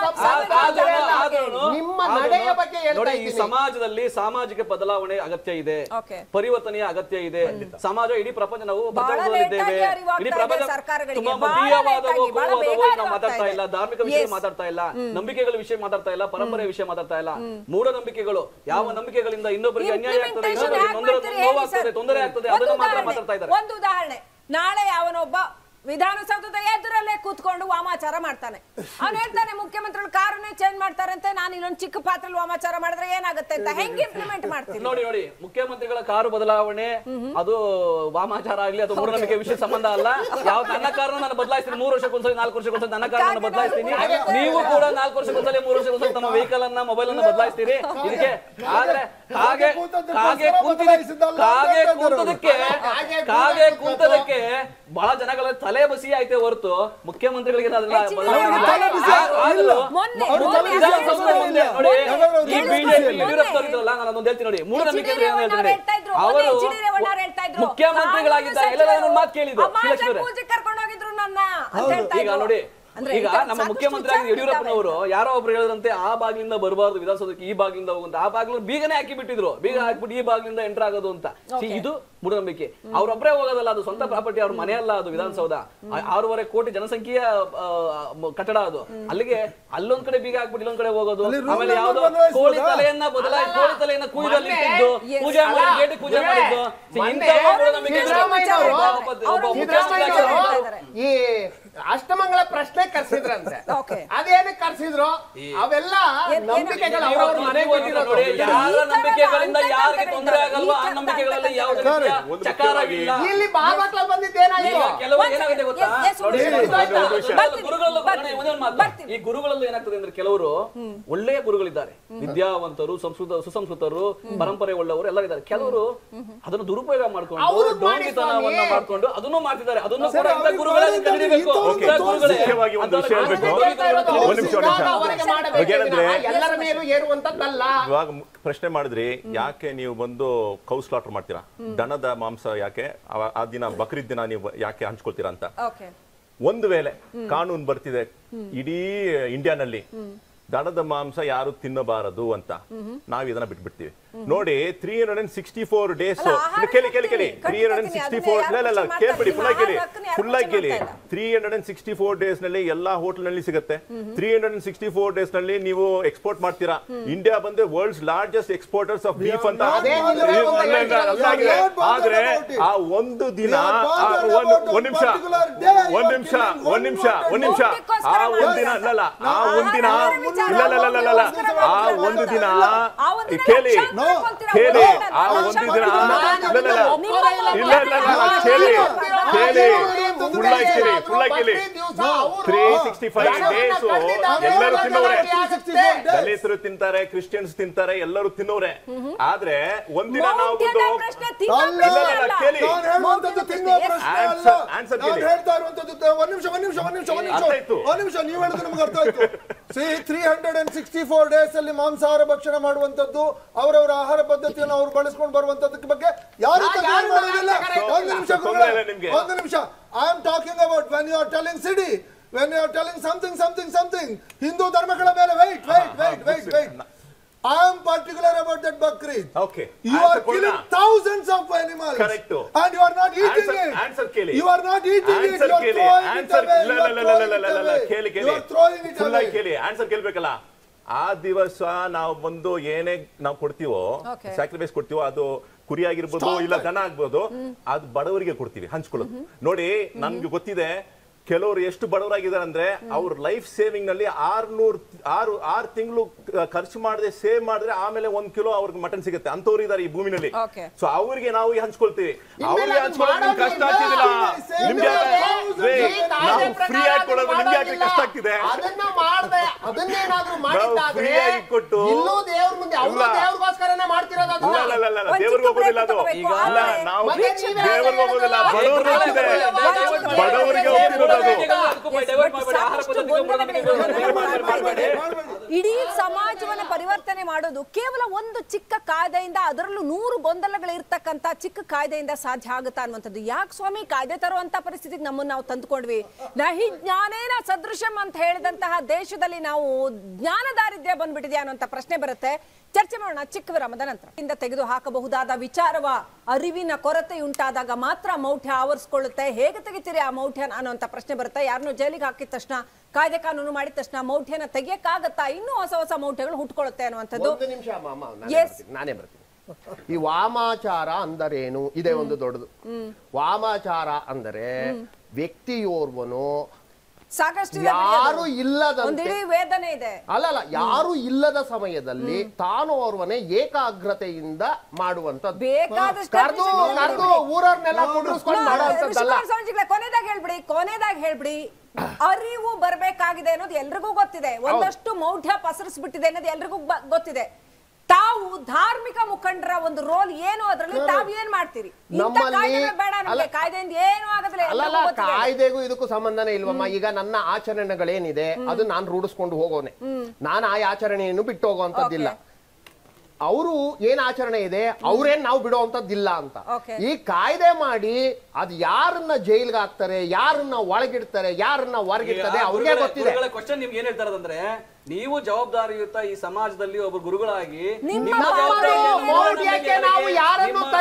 ಸಾಮಾಜಿಕ ನಿಮ್ಮ ನಡೆಯ ಬಗ್ಗೆ ಹೇಳ್ತಾ ನೋಡಿ ಈ ಇದ್ದೀನಿ. ಸಮಾಜದಲ್ಲಿ ಸಾಮಾಜಿಕ ಬದಲಾವಣೆ ಅಗತ್ಯ ಇದೆ Okay. ಪರಿವರ್ತನೆಯ ಅಗತ್ಯ ಇದೆ ಸಮಾಜ ಇಡೀ ಪ್ರಪಂಚ ನಾವು ಬಹಳ ಪ್ರಪಂಚದಲ್ಲಿದ್ದೇವೆ ಲೇಟಾಗಿ ಅರಿವಾಗ್ತಾ ಇಡೀ ಇದೆ ಪ್ರಪಂಚ ಸರ್ಕಾರಗಳಿಗೆ. ತುಂಬಾ ಬಹಳ ಮತೀಯವಾದವೋ ಲೇಟಾಗಿ, ಬಹಳ ಕೋಮುವಾದವೋ ಬೇಗ ನಾವು ಮಾತಾಡ್ತಾ ಅರಿವಾಗ್ತಾ ಇಲ್ಲ ಇದೆ. ಧಾರ್ಮಿಕ ವಿಷಯ Yes. ಮಾತಾಡ್ತಾ ಇಲ್ಲ ನಂಬಿಕೆಗಳ ವಿಷಯ ಮಾತಾಡ್ತಾ ಇಲ್ಲ ಪರಂಪರೆ ವಿಷಯ ಮಾತಾಡ್ತಾ ಇಲ್ಲ ಮೂಢನಂಬಿಕೆಗಳು ಯಾವ ನಂಬಿಕೆಗಳಿಂದ ಇನ್ನೊಬ್ಬರಿಗೆ ಅನ್ಯಾಯ ಆಗ್ತದೆ Implementation ಇನ್ನೊಬ್ಬರಿಗೆ ಹೇಗ್ ತೊಂದರೆ ಮಾಡ್ತೀರಿ ಹೇಳಿ ನೋವಾಗ್ತದೆ ಸರ್? ತೊಂದರೆ ಆಗ್ತದೆ ಒಂದು ಅದನ್ನ ಮಾತ್ರ ಉದಾಹರಣೆ, ಮಾತಾಡ್ತಾ ಇದ್ದಾರೆ ಒಂದು ಉದಾಹರಣೆ ನಾಳೆ ಅವನೊಬ್ಬ ವಿಧಾನಸೌಧದ ಎದುರಲ್ಲೇ ಕೂತ್ಕೊಂಡು ವಾಮಾಚಾರ ಮಾಡ್ತಾನೆ ಅವನು ಹೇಳ್ತಾನೆ ಮುಖ್ಯಮಂತ್ರಿಗಳು ಕಾರನ್ನೇ ಚೇಂಜ್ ಮಾಡ್ತಾರಂತೆ ನಾನು ಇಲ್ಲೊಂದು ಚಿಕ್ಕ ಪಾತ್ರೆಯಲ್ಲಿ ವಾಮಾಚಾರ ಮಾಡಿದ್ರೆ ಏನಾಗುತ್ತೆ ಅಂತ ಹೆಂಗ್ ಇಂಪ್ಲಿಮೆಂಟ್ ಮಾಡ್ತೀನಿ ನೋಡಿ ನೋಡಿ ಮುಖ್ಯಮಂತ್ರಿಗಳ ಕಾರು ಬದಲಾವಣೆ ಅದು ವಾಮಾಚಾರ ಆಗ್ಲಿ ಅದು ಮೂಢನಂಬಿಕೆ ವಿಷಯ ಸಂಬಂಧ ಅಲ್ಲ ಯಾವ ನನ್ನ ಕಾರನ್ನ ನಾನು ಬದಲಾಯಿಸ್ತೀನಿ ಮೂರು ವರ್ಷಕ್ಕೊಂದ್ಸಲಿ ನಾಲ್ಕು ವರ್ಷಕ್ಕೊಂದ್ಸಲಿ ನನ್ನ ಕಾರನ್ನ ಬದಲಾಯಿಸ್ತೀನಿ ನೀವು ಕೂಡ ನಾಲ್ಕು ವರ್ಷಕ್ಕೊಂದ್ಸಲಿ ಮೂರು ವರ್ಷಕ್ಕೊಂದ್ಸಲಿ ತಮ್ಮ ವೆಹಿಕಲ್ ಅನ್ನ ಮೊಬೈಲ್ ಅನ್ನ ಬದಲಾಯಿಸ್ತೀರಿ ಇದಕ್ಕೆ ಆದ್ರೆ ಕಾಗೆ ಕಾಗೆ ಕುಂತಿದ ಕಾಗೆ ಕುಂತದಕ್ಕೆ ಕಾಗೆ ಕುಂತದಕ್ಕೆ ಬಹಳ ಜನಗಳ ತಲೆ ಬಸಿ ಆಯ್ತೆ ಹೊರತು ಮುಖ್ಯಮಂತ್ರಿಗಳಿಗೆ ಅದನ್ನ ಹೆಚ್ಚಿನ ಬದಲಾವಣೆ ತಲೆ ಆಗಿಲ್ಲ. ಬಿಸಿ ಆ- ಆದ್ರೂ ಮೊನ್ನೆ ಅವ್ರು ಮೊನ್ನೆ ತಲೆ ವಿಧಾನಸೌಧದ ಮುಂದೆ ನೋಡಿ ಯಾವ್ದಾದ್ರು ಈ ಒಂದು ಬಿಜೆಪಿ ಮೊನ್ನೆ- ಯಡಿಯೂರಪ್ಪ ಇದ್ರಲ್ಲ ನಾನು ಅದೊಂದು ಹೇಳ್ತೀನಿ ನೋಡಿ ಮೂಢನಂಬಿಕೆ ಅಂದ್ರೆ ಏನು ರೇವಣ್ಣ ಹೇಳ್ತೀನಿ ಹೇಳ್ತಾ ಇದ್ರು, ಅವರು ಮೊನ್ನೆ ಎಚ್ ಡಿ ರೇವಣ್ಣ ಹೇಳ್ತಾ ಇದ್ರು, ಮುಖ್ಯಮಂತ್ರಿಗಳಾಗಿದ್ದ ಕಾನೂನು ಎಲ್ಲ ಸಚಿವರು ನನ್ನ ಮಾತು ಕೇಳಿದ್ದು ಅಮಾವಾಸ್ಯೆ ಶ್ರೀಲಕ್ಷ್ಮೀರೇ. ಪೂಜೆ ಕರ್ಕೊಂಡು ಹೋಗಿದ್ರು ನನ್ನ ಅಂತ ಹೇಳ್ತಾ ಈಗ ಇದ್ರು. ನೋಡಿ ಅಂದ್ರೆ ಈಗ ಈ ತರ ನಮ್ಮ ಸಾಕಷ್ಟು ಮುಖ್ಯಮಂತ್ರಿ ವಿಚಾರಗಳಿದ್ದಾವೆ. ಯಡಿಯೂರಪ್ಪನವರು ಯಾರೋ ಒಬ್ರು ಹೇಳಿದ್ರಂತೆ ಆ ಬಾಗಿಲಿಂದ ಬರಬಾರ್ದು ವಿಧಾನಸೌಧಕ್ಕೆ ಈ ಬಾಗಿಲಿಂದ ಹೋಗುವಂತ ಆ ಬಾಗಿಲು ಬೀಗನೇ ಹಾಕಿ ಬಿಟ್ಟಿದ್ರು ಬೀಗ ಹಾಕ್ಬಿಟ್ಟು ಈ ಬಾಗಿಲಿಂದ ಎಂಟರ್ ಆಗೋದು ಅಂತ See, ಇದು ಮೂಢನಂಬಿಕೆ ಅವ್ರೊಬ್ಬರೇ ಹೋಗೋದಲ್ಲ ಅದು ಸ್ವಂತ ಪ್ರಾಪರ್ಟಿ ಅವ್ರ ಮನೆ ಅಲ್ಲ ಅದು ವಿಧಾನಸೌಧ ಆ- ಆರೂವರೆ ಕೋಟಿ ಜನಸಂಖ್ಯೆಯ ಆ, ಮ- ಕಟ್ಟಡ ಅದು ಅಲ್ಲಿಗೆ ಅಲ್ಲೊಂದ್ ಕಡೆ ಬೀಗ ಹಾಕ್ಬಿಟ್ಟು ಇಲ್ಲೊಂದ್ ಕಡೆ ಹೋಗೋದು ಅಲ್ಲಿ room ಆಮೇಲೆ number ಯಾವ್ದೋ ಬದಲಾಯಿಸ್ಬೋದಾ? ಕೋಳಿ ತಲೆಯನ್ನ ಬದಲಾಯಿ ಕೋಳಿ ತಲೆಯನ್ನ ಕುಯ್ದಲ್ಲಿ ಮೊನ್ನೆ- ಇಟ್ಟಿದ್ದು Yes. ಪೂಜೆ ಮಾಡಿ ಅಲ್ಲ, ಗೇಟಿಗೆ ಪೂಜೆ ಇವ್ರೇ, ಮಾಡಿದ್ದು See, ಮೊನ್ನೆ ಇಂಥವು ಮೂಢನಂಬಿಕೆ ಸಿದ್ದರಾಮಯ್ಯನವರು ಒಬ್ಬ- ಒಬ್ಬ ಅವ್ರು ಮುಖ್ಯಮಂತ್ರಿ ಸಿದ್ದರಾಮಯ್ಯನವರು ಆಗಿರೋರು ಇದ್ದಾರೆ. ಈ ಅಷ್ಟಮಂಗಲ ಪ್ರಶ್ನೆ ಕರ್ಸಿದ್ರಂತೆ Okay. ಅದೇನಕ್ಕೆ ಕರ್ಸಿದ್ರು ಅವೆಲ್ಲ ಏನ್- ನಂಬಿಕೆಗಳು ನೀವು ಅವ್ರವ್ರ ಮನೆಗೆ ನೋಡಿ, ಬಿಟ್ಟಿರೋದು ನೋಡಿ, ಯಾರ ಈ ತರ ನಂಬಿಕೆಗಳಿಂದ ಅಂತ ಯಾರಿಗೆ ಅಂತ ತೊಂದರೆ ಆಗಲ್ವಾ ಆ ಈ ತರ ನಂಬಿಕೆಗಳಲ್ಲಿ ಅಂತ ಯಾವುದೇ ಸರಿ. ರೀತಿಯ ಒಂದು ಚಕಾರವಿಲ್ಲ ಇಲ್ಲಿ ಬಾಗ್ಲಲ್ಲಿ ಬಂದಿದ್ದೇನಾಯ್ತು ಈಗ ಕೆಲವು ಒಂದ್ ಏನಾಗಿದೆ second. ಗೊತ್ತಾ Yes, yes, ನೋಡಿ, ಒಂದು ಒಂದು ನಿಮಿಷ. ಒಂದು ವಿಷಯ. ಬರ್ತೀನಿ, ಗುರುಗಳಲ್ಲೂ ಬರ್ತೀನಿ, ಒಂದೇ ಒಂದು ಮಾತು. ಬರ್ತೀನಿ. ಈ ಗುರುಗಳಲ್ಲೂ ಏನಾಗ್ತದೆ ಅಂದ್ರೆ ಕೆಲವರು ಒಳ್ಳೆಯ ಗುರುಗಳಿದ್ದಾರೆ ವಿದ್ಯಾವಂತರು ಸಂಸ್ಕೃತ ಸುಸಂಸ್ಕೃತರು ಪರಂಪರೆ ಉಳ್ಳವರು ಎಲ್ಲ ಇದ್ದಾರೆ ಕೆಲವರು ಅದನ್ನು ದುರುಪಯೋಗ ಮಾಡ್ಕೊಂಡು ಅವ್ರು ಮಾಡಿ ಡೋಂಗಿತನವನ್ನ ಸ್ವಾಮಿ. ಮಾಡ್ಕೊಂಡು ಅದನ್ನು ಮಾಡ್ತಿದ್ದಾರೆ ಅದನ್ನು ಸರಿ, ಕೂಡ ಇಂಥ ಅವ್ರಿಗೆ ಗುರುಗಳೇ ಮಾಡಿದ್ದನ್ನು ಕಲಿಬೇಕು ಇಂಥವ್ರು ಇಂಥ ತೋರಿಸಿ. ಗುರುಗಳೇ ಮುಖ್ಯವಾಗಿ ಒಂದು ವಿಷಯ ಅದನ್ನು ಹೇಳ್ಬೇಕು. ಡೋಂಗಿತನವನ್ನು ಒಂದು ನಿಮಿಷ, ಒಂದು ನಿಮಿಷ. ಅವರಿಗೆ ಮಾಡಬೇಕು ಹಾಗೇನಂದ್ರೆ- ಎಲ್ಲರ ಮೇಲೂ ಏರುವಂತದ್ದಲ್ಲ ಇವಾಗ ಮು- ಪ್ರಶ್ನೆ ಮಾಡಿದ್ರಿ ಯಾಕೆ ನೀವು ಬಂದು ಕೌ ಸ್ಲಾಟರ್ ಮಾಡ್ತೀರಾ ದನದ ಮಾಂಸ ಯಾಕೆ ಅವ- ಆ ದಿನ ಬಕ್ರೀದ್ ದಿನ ನೀವು ಯಾಕೆ ಹಂಚ್ಕೊಳ್ತೀರಾ ಅಂತ ಓಕೆ ಒಂದು ವೇಳೆ ಕಾನೂನು ಬರ್ತಿದೆ ಇಡೀ ಇಂಡಿಯಾನಲ್ಲಿ ದನದ ಮಾಂಸ ಯಾರು ತಿನ್ನಬಾರದು ಅಂತ ನಾವ್ ಇದನ್ನ ಬಿಟ್ಬಿಡ್ತೀವಿ ನೋಡಿ three hundred and sixty four days ಅಲ್ಲ, ಆಹಾರ ಕೇಳಿ ಕೇಳಿ ಕೇಳಿ ಹಾಕ್ತೀನಿ, ತ್ರೀ ಹಂಡ್ರೆಡ್ ಅಂಡ್ ಖಂಡಿತ ಸಿಕ್ಸ್ಟಿ ಅದನ್ನ ಫೋರ್ ಯಾರು ಇಲ್ಲ ಇಲ್ಲ ಪ್ರಶ್ನೆ ಕೇಳ್ಬಿಡಿ ಮಾಡ್ತಾ ಫುಲ್ ಕೇಳಿ ಇಲ್ಲ. ಆಹಾರ ಹಾಕ್ತೀನಿ, ಫುಲ್ ಯಾರು ಕೇಳಿ ಪ್ರಶ್ನೆ ಮಾಡ್ತಾ ಇಲ್ಲ. Three hundred and sixty four days ನಲ್ಲಿ ಎಲ್ಲಾ ಹೋಟೆಲ್ ನಲ್ಲಿ ಸಿಗುತ್ತೆ three hundred and sixty four days ನಲ್ಲಿ ನೀವು ಎಕ್ಸ್ಪೋರ್ಟ್ ಮಾಡ್ತೀರಾ ಇಂಡಿಯಾ ಬಂದ್ರೆ world's largest exporters of beef ಅಂತ not ಅದೇ bothered ನಿಲ್ವೇ about ಒಂದು it. ಹೇಳ್ತಿರೋದು. ಅದಾಗಿದೆ. We are bothered ಆದ್ರೆ about it. ಆ ಒಂದು ದಿನ We are ಆ bothered ಒಂದು about ಒಂದ್ ನಿಮಿಷ a particular day. You ಒಂದ್ are ನಿಮಿಷ killing ಒಂದ್ one ನಿಮಿಷ voter. ಒಂದ್ ನಿಮಿಷ ಊಟಕ್ಕೋಸ್ಕರ ಆ ಒಂದ್ ದಿನ ಮಾಡೋದು. ಅಲ್ಲಲ್ಲ ಆ ನಾವು ಒಂದ್ ದಿನ ಆಹಾರ ವಿಚಾರ ಇಲ್ಲ ಇಲ್ಲ ಇಲ್ಲ ಇಲ್ಲ ಇಲ್ಲ ಊಟಕ್ಕೋಸ್ಕರ ಆ ಮಾಡೋದು. ಒಂದು ದಿನ ಆ ಒಂದು ದಿನ ಕೇಳಿ ಲಕ್ಷಾಂತರ No. ಕೊಡ್ತೀರಾ, ಕೇಳಿ ಒಂದು ಆ ದಿನ ಒಂದು ದಿನ ಲಕ್ಷಾಂತರ ಇಲ್ಲ ಇಲ್ಲ ಇಲ್ಲ ನಿಮ್ಮ ಇಲ್ಲ ಇಲ್ಲ ಇಲ್ಲ ಕೇಳಿ ಕೇಳಿ ಫುಲ್ ಆಗಿ ಕೇಳಿ ಫುಲ್ ಆಗಿ ಕೇಳಿ ತ್ರೀ ಸಿಕ್ಸ್ಟಿ ಫೈವ್ ಡೇಸ್ ಎಲ್ಲರೂ ತಿನ್ನೋರೆ ದಲಿತರು ತಿಂತಾರೆ ಕ್ರಿಶ್ಚಿಯನ್ಸ್ ತಿಂತಾರೆ ಎಲ್ಲರೂ ತಿನ್ನೋರೆ ಆದ್ರೆ ಒಂದಿನ ನಾವು ಮೌಢ್ಯದ ಬಂದು ಪ್ರಶ್ನೆ ತಿನ್ನೋ ಅಲ್ಲ, ಪ್ರಶ್ನೆ ಇಲ್ಲ, ಇಲ್ಲ, ಅಲ್ಲ. ಕೇಳಿ. ನಾನು ಹೇಳುವಂತದ್ದು ತಿನ್ನುವ Yes. ಪ್ರಶ್ನೆ ಅಲ್ಲ Answer- answer ನಾನು ಕೇಳಿ. ಹೇಳ್ತಾ ಇರುವಂತದ್ದು ಒಂದ್ ನಿಮಿಷ ಒಂದ್ ನಿಮಿಷ ಒಂದ್ ನಿಮಿಷ ಒಂದ್ ನಿಮಿಷ ಅರ್ಥ ಆಯ್ತು. ಒಂದ್ ನಿಮಿಷ ನೀವು ಹೇಳಿದ್ರೆ ನಮ್ಗೆ ಅರ್ಥ ಆಯ್ತು see three hundred and sixty four days ಅಲ್ಲಿ ಮಾಂಸಾಹಾರ ಭಕ್ಷಣ ಮಾಡುವಂತದ್ದು ಅವರವರ ಆಹಾರ ಪದ್ಧತಿಯನ್ನು ಅವ್ರು ಬಳಸ್ಕೊಂಡು ಬರುವಂತದ್ದಕ್ಕೆ ಬಗ್ಗೆ ಯಾರು ನಾ ತಕರಾರು ಯಾರು ಮಾಡೋದಿಲ್ಲ ತಕರಾರು ಒಂದು ನಿಮಿಷ ತೊಂದ್ರೆ ಇಲ್ಲ ನಿಮ್ಗೆ. ಒಂದು ನಿಮಿಷ I am talking about when you are telling CD when you are telling something something something Hindu ಧರ್ಮಗಳ ಮೇಲೆ wait wait wait wait wait I am particular about that Bakrid Okay. You Answer are killing ಕೊಡೋಣ. thousands of animals. Correct. And you are not eating Answer- it. answer ಕೇಳಿ. You are not eating it. Answer You are ಕೇಳಿ throwing it answer away. ಇಲ್ಲ You are ಇಲ್ಲ ಇಲ್ಲ ಇಲ್ಲ throwing ಇಲ್ಲ it ಇಲ್ಲ away. ಕೇಳಿ You ಕೇಳಿ are throwing it ಫುಲ್ ಆಗಿ away. ಕೇಳಿ ಆನ್ಸರ್ ಕೇಳ್ಬೇಕಲ್ಲ ಆ ದಿವಸ ನಾವು ಬಂದು ಏನೇ ನಾವು ಕೊಡ್ತೀವೋ Okay. ಸ್ಯಾಕ್ರಿಫೈಸ್ ಕೊಡ್ತೀವೋ ಅದು ಕುರಿ ಆಗಿರ್ಬೋದು Stop ಇಲ್ಲ it. ದನ ಆಗ್ಬೋದು ಅದು ಬಡವರಿಗೆ ಕೊಡ್ತೀವಿ ಹಂಚ್ಕೊಳ್ಳೋದು ನೋಡಿ ನನ್ಗೆ ಗೊತ್ತಿದೆ ಕೆಲವರು ಎಷ್ಟು ಬಡವರಾಗಿದ್ದಾರೆ ಅಂದ್ರೆ ಅವ್ರ ಲೈಫ್ ಸೇವಿಂಗ್ ನಲ್ಲಿ ಆರ್ನೂರ್ ಆರು ಆರು ತಿಂಗಳು ಖರ್ಚು ಮಾಡದೆ ಸೇವ್ ಮಾಡಿದ್ರೆ ಆಮೇಲೆ ಒಂದ್ ಕಿಲೋ ಅವ್ರಿಗೆ ಮಟನ್ ಸಿಗುತ್ತೆ ಅಂತವ್ರು ಇದಾರೆ ಈ ಭೂಮಿನಲ್ಲಿ Okay. ಸೊ ಅವ್ರಿಗೆ ನಾವು ಹಂಚ್ಕೊಳ್ತೀವಿ ಇನ್ಮೇಲೆ ಅವ್ರಿಗೆ ಅದು ಹಂಚ್ಕೊಳ್ಳೋದು ನಿಮ್ಗೆ ಕಷ್ಟ ಆಗ್ತಿದಿಲ್ಲ ಮಾಡೋದಿಲ್ಲ. ನಿಮ್ಗೆ ಇನ್ಮೇಲೆ ಯಾಕೆ- ನಾವು ಫ್ರೀ ಆಗಿ ಕೊಡೋದು ನಿಮ್ಗೆ ಯಾಕೆ ಕಷ್ಟ ಆಗ್ತಿದೆ ಅದನ್ನ ಮಾಡ್ದೆ ಅದನ್ನೇನಾದ್ರೂ ಮಾಡಿದ್ದಾದ್ರೆ free ಆಗಿ ಕೊಟ್ಟು- ಇಲ್ಲೂ ದೇವ್ರ ಮುಂದೆ ಅವರು ಇಲ್ಲ. ದೇವ್ರಿಗೋಸ್ಕರನೇ ಮಾಡ್ತಿರೋದು ಅದು ಇಲ್ಲ, ಇಲ್ಲ, ಇಲ್ಲ, ಇಲ್ಲ, ಒಂದ್ ದೇವ್ರಿಗೆ ಚಿಕ್ಕ ಹೋಗೋದಿಲ್ಲ ಅದು break ಈಗ ತಗೋಬೇಕು. ಅಲ್ಲ ಆಮೇಲೆ ನಾವು ಮತ್ತೆ ನೀವೇ ದೇವ್ರಿಗೆ ಹೋಗೋದಿಲ್ಲ ಹೇಳೋದು. ಬಡವ್ರಿಗೆ ಹೋಗ್ತಿದೆ ಬಡವರಿಗೆ ಹೋಗ್ತಿರೋದು ಅದು ಇಡೀ ಸಮಾಜವನ್ನ ಪರಿವರ್ತನೆ ಮಾಡೋದು ಕೇವಲ ಒಂದು ಚಿಕ್ಕ ಕಾಯ್ದೆಯಿಂದ ಅದರಲ್ಲೂ ನೂರು ಗೊಂದಲಗಳು ಇರ್ತಕ್ಕಂತ ಚಿಕ್ಕ ಕಾಯ್ದೆಯಿಂದ ಸಾಧ್ಯ ಆಗುತ್ತಾ ಅನ್ನುವಂಥದ್ದು ಯಾಕೆ ಸ್ವಾಮಿ ಕಾಯ್ದೆ ತರುವಂತ ಪರಿಸ್ಥಿತಿಗೆ ನಮ್ಮನ್ನ ನಾವು ತಂದುಕೊಂಡ್ವಿ ನಹಿ ಜ್ಞಾನೇನ ಸದೃಶಂ ಅಂತ ಹೇಳಿದಂತಹ ದೇಶದಲ್ಲಿ ನಾವು ಜ್ಞಾನ ದಾರಿದ್ರ್ಯ ಬಂದ್ಬಿಟ್ಟಿದ್ಯಾ ಅನ್ನುವಂತ ಪ್ರಶ್ನೆ ಬರುತ್ತೆ ಚರ್ಚೆ ಮಾಡೋಣ ಚಿಕ್ಕ ವಿರಾಮದ ನಂತರ ಇಂದ ತೆಗೆದು ಹಾಕಬಹುದಾದ ವಿಚಾರವ ಅರಿವಿನ ಕೊರತೆ ಉಂಟಾದಾಗ ಮಾತ್ರ ಮೌಢ್ಯ ಆವರಿಸ್ಕೊಳ್ಳುತ್ತೆ ಹೇಗೆ ತೆಗಿತೀರಿ ಆ ಮೌಢ್ಯ ಅನ್ನುವಂತ ಪ್ರಶ್ನೆ ಬರುತ್ತೆ ಯಾರನ್ನೂ ಜೈಲಿಗೆ ಹಾಕಿದ ತಕ್ಷಣ ಕಾಯ್ದೆ ಕಾನೂನು ಮಾಡಿದ ತಕ್ಷಣ ಮೌಢ್ಯನ ತೆಗಿಯಕ್ಕಾಗತ್ತಾ ಇನ್ನೂ ಹೊಸ ಹೊಸ ಮೌಢ್ಯಗಳು ಹುಟ್ಕೊಳ್ಳುತ್ತೆ ಅನ್ನುವಂಥದ್ದು ಒಂದು ನಿಮಿಷ ಮಾಮ ನಾನೇ Yes. ಬರ್ತೀನಿ, ನಾನೇ ಬರ್ತೀನಿ ಈ ವಾಮಾಚಾರ ಅಂದರೇನು ಇದೇ ಒಂದು ದೊಡ್ಡದು ವಾಮಾಚಾರ ಅಂದರೆ ವ್ಯಕ್ತಿಯೋರ್ವನು ಸಾಕಷ್ಟು ಇದೆ ಬಿಡಿ ಯಾರು ಅದು. ಇಲ್ಲದಂತೆ ಒಂದಿಡೀ ವೇದನೆ ಇದೆ ಅಲ್ಲಲ್ಲ ಯಾರು ಇಲ್ಲದ ಸಮಯದಲ್ಲಿ ತಾನು ಓರ್ವನೇ ಏಕಾಗ್ರತೆಯಿಂದ ಮಾಡುವಂತದ್ದು ಬೇಕಾದಷ್ಟು ಕರೆದು definition ಇದೆ ಕರೆದು ಬಿಡಿ. ಊರವ್ರನ್ನೆಲ್ಲ ಕುಂಡ್ರಿಸ್ಕೊಂಡು ನೋ, ಮಾಡುವಂತದ್ದಲ್ಲ ಋಷಿಕುಮಾರ್ ಸ್ವಾಮೀಜಿಗಳೇ, ಕೊನೆದಾಗ ಹೇಳ್ಬಿಡಿ ಕೊನೆದಾಗ ಹೇಳ್ಬಿಡಿ ಅರಿವು ಬರ್ಬೇಕಾಗಿದೆ ಅನ್ನೋದು ಎಲ್ರಿಗೂ ಗೊತ್ತಿದೆ ಒಂದಷ್ಟು ಮೌಢ್ಯ ಪಸರಿಸ್ಬಿಟ್ಟಿದೆ ಅನ್ನೋದು ಎಲ್ರಿಗೂ ಬ- ಗೊತ್ತಿದೆ ತಾವು ಧಾರ್ಮಿಕ ಮುಖಂಡರ ಒಂದು ರೋಲ್ ಏನು ಅದರಲ್ಲಿ ತಾವು ಏನ್ ಮಾಡ್ತೀರಿ ಇಂಥ ನಮ್ಮಲ್ಲಿ- ಕಾಯ್ದೆಗಳು ಬೇಡ ನಮ್ಗೆ ಅಲ್ಲ- ಕಾಯ್ದೆಯಿಂದ ಏನು ಆಗೋದಿಲ್ಲ ಅಲ್ಲಲ್ಲ ಎಲ್ರಿಗೂ ಗೊತ್ತಿದೆ. ಕಾಯ್ದೆಗೂ ಇದಕ್ಕೂ ಸಂಬಂಧನೇ ಇಲ್ವಮ್ಮ ಈಗ ನನ್ನ ಆಚರಣೆಗಳೇನಿದೆ ಅದು ನಾನು ರೂಢಿಸ್ಕೊಂಡು ಹೋಗೋನೆ ನಾನು ಆ ಆಚರಣೆಯನ್ನು ಬಿಟ್ಟು ಹೋಗುವಂತದ್ದಿಲ್ಲ ಅವರು ಏನ್ ಆಚರಣೆ ಇದೆ ಅವ್ರೇನ್ ನಾವು ಬಿಡುವಂತದ್ದಿಲ್ಲ ಅಂತ Okay. ಈ ಕಾಯ್ದೆ ಮಾಡಿ ಅದ್ ಯಾರನ್ನ ಜೈಲ್ಗೆ ಹಾಕ್ತಾರೆ ಯಾರನ್ನ ಒಳಗಿಡ್ತಾರೆ ಯಾರನ್ನ ಹೊರಗಿಡ್ತದೆ ಅವ್ರಿಗೆ ಗೊತ್ತಿದೆ ಕ್ವಶನ್ ನಿಮ್ಗೆ ಏನ್ ಹೇಳ್ತಾರಂದ್ರೆ ನೀವು ಜವಾಬ್ದಾರಿಯುತ ಈ ಸಮಾಜದಲ್ಲಿ ಒಬ್ಬ ಗುರುಗಳಾಗಿ ನಿಮ್ಮ ನಿಮ್ಮ ಪಾತ್ರ ಜವಾಬ್ದಾರಿಯನ್ನು ಮೌಢ್ಯಕ್ಕೆ ನಾವು ಯಾರನ್ನು ನಿಮ್ಮ-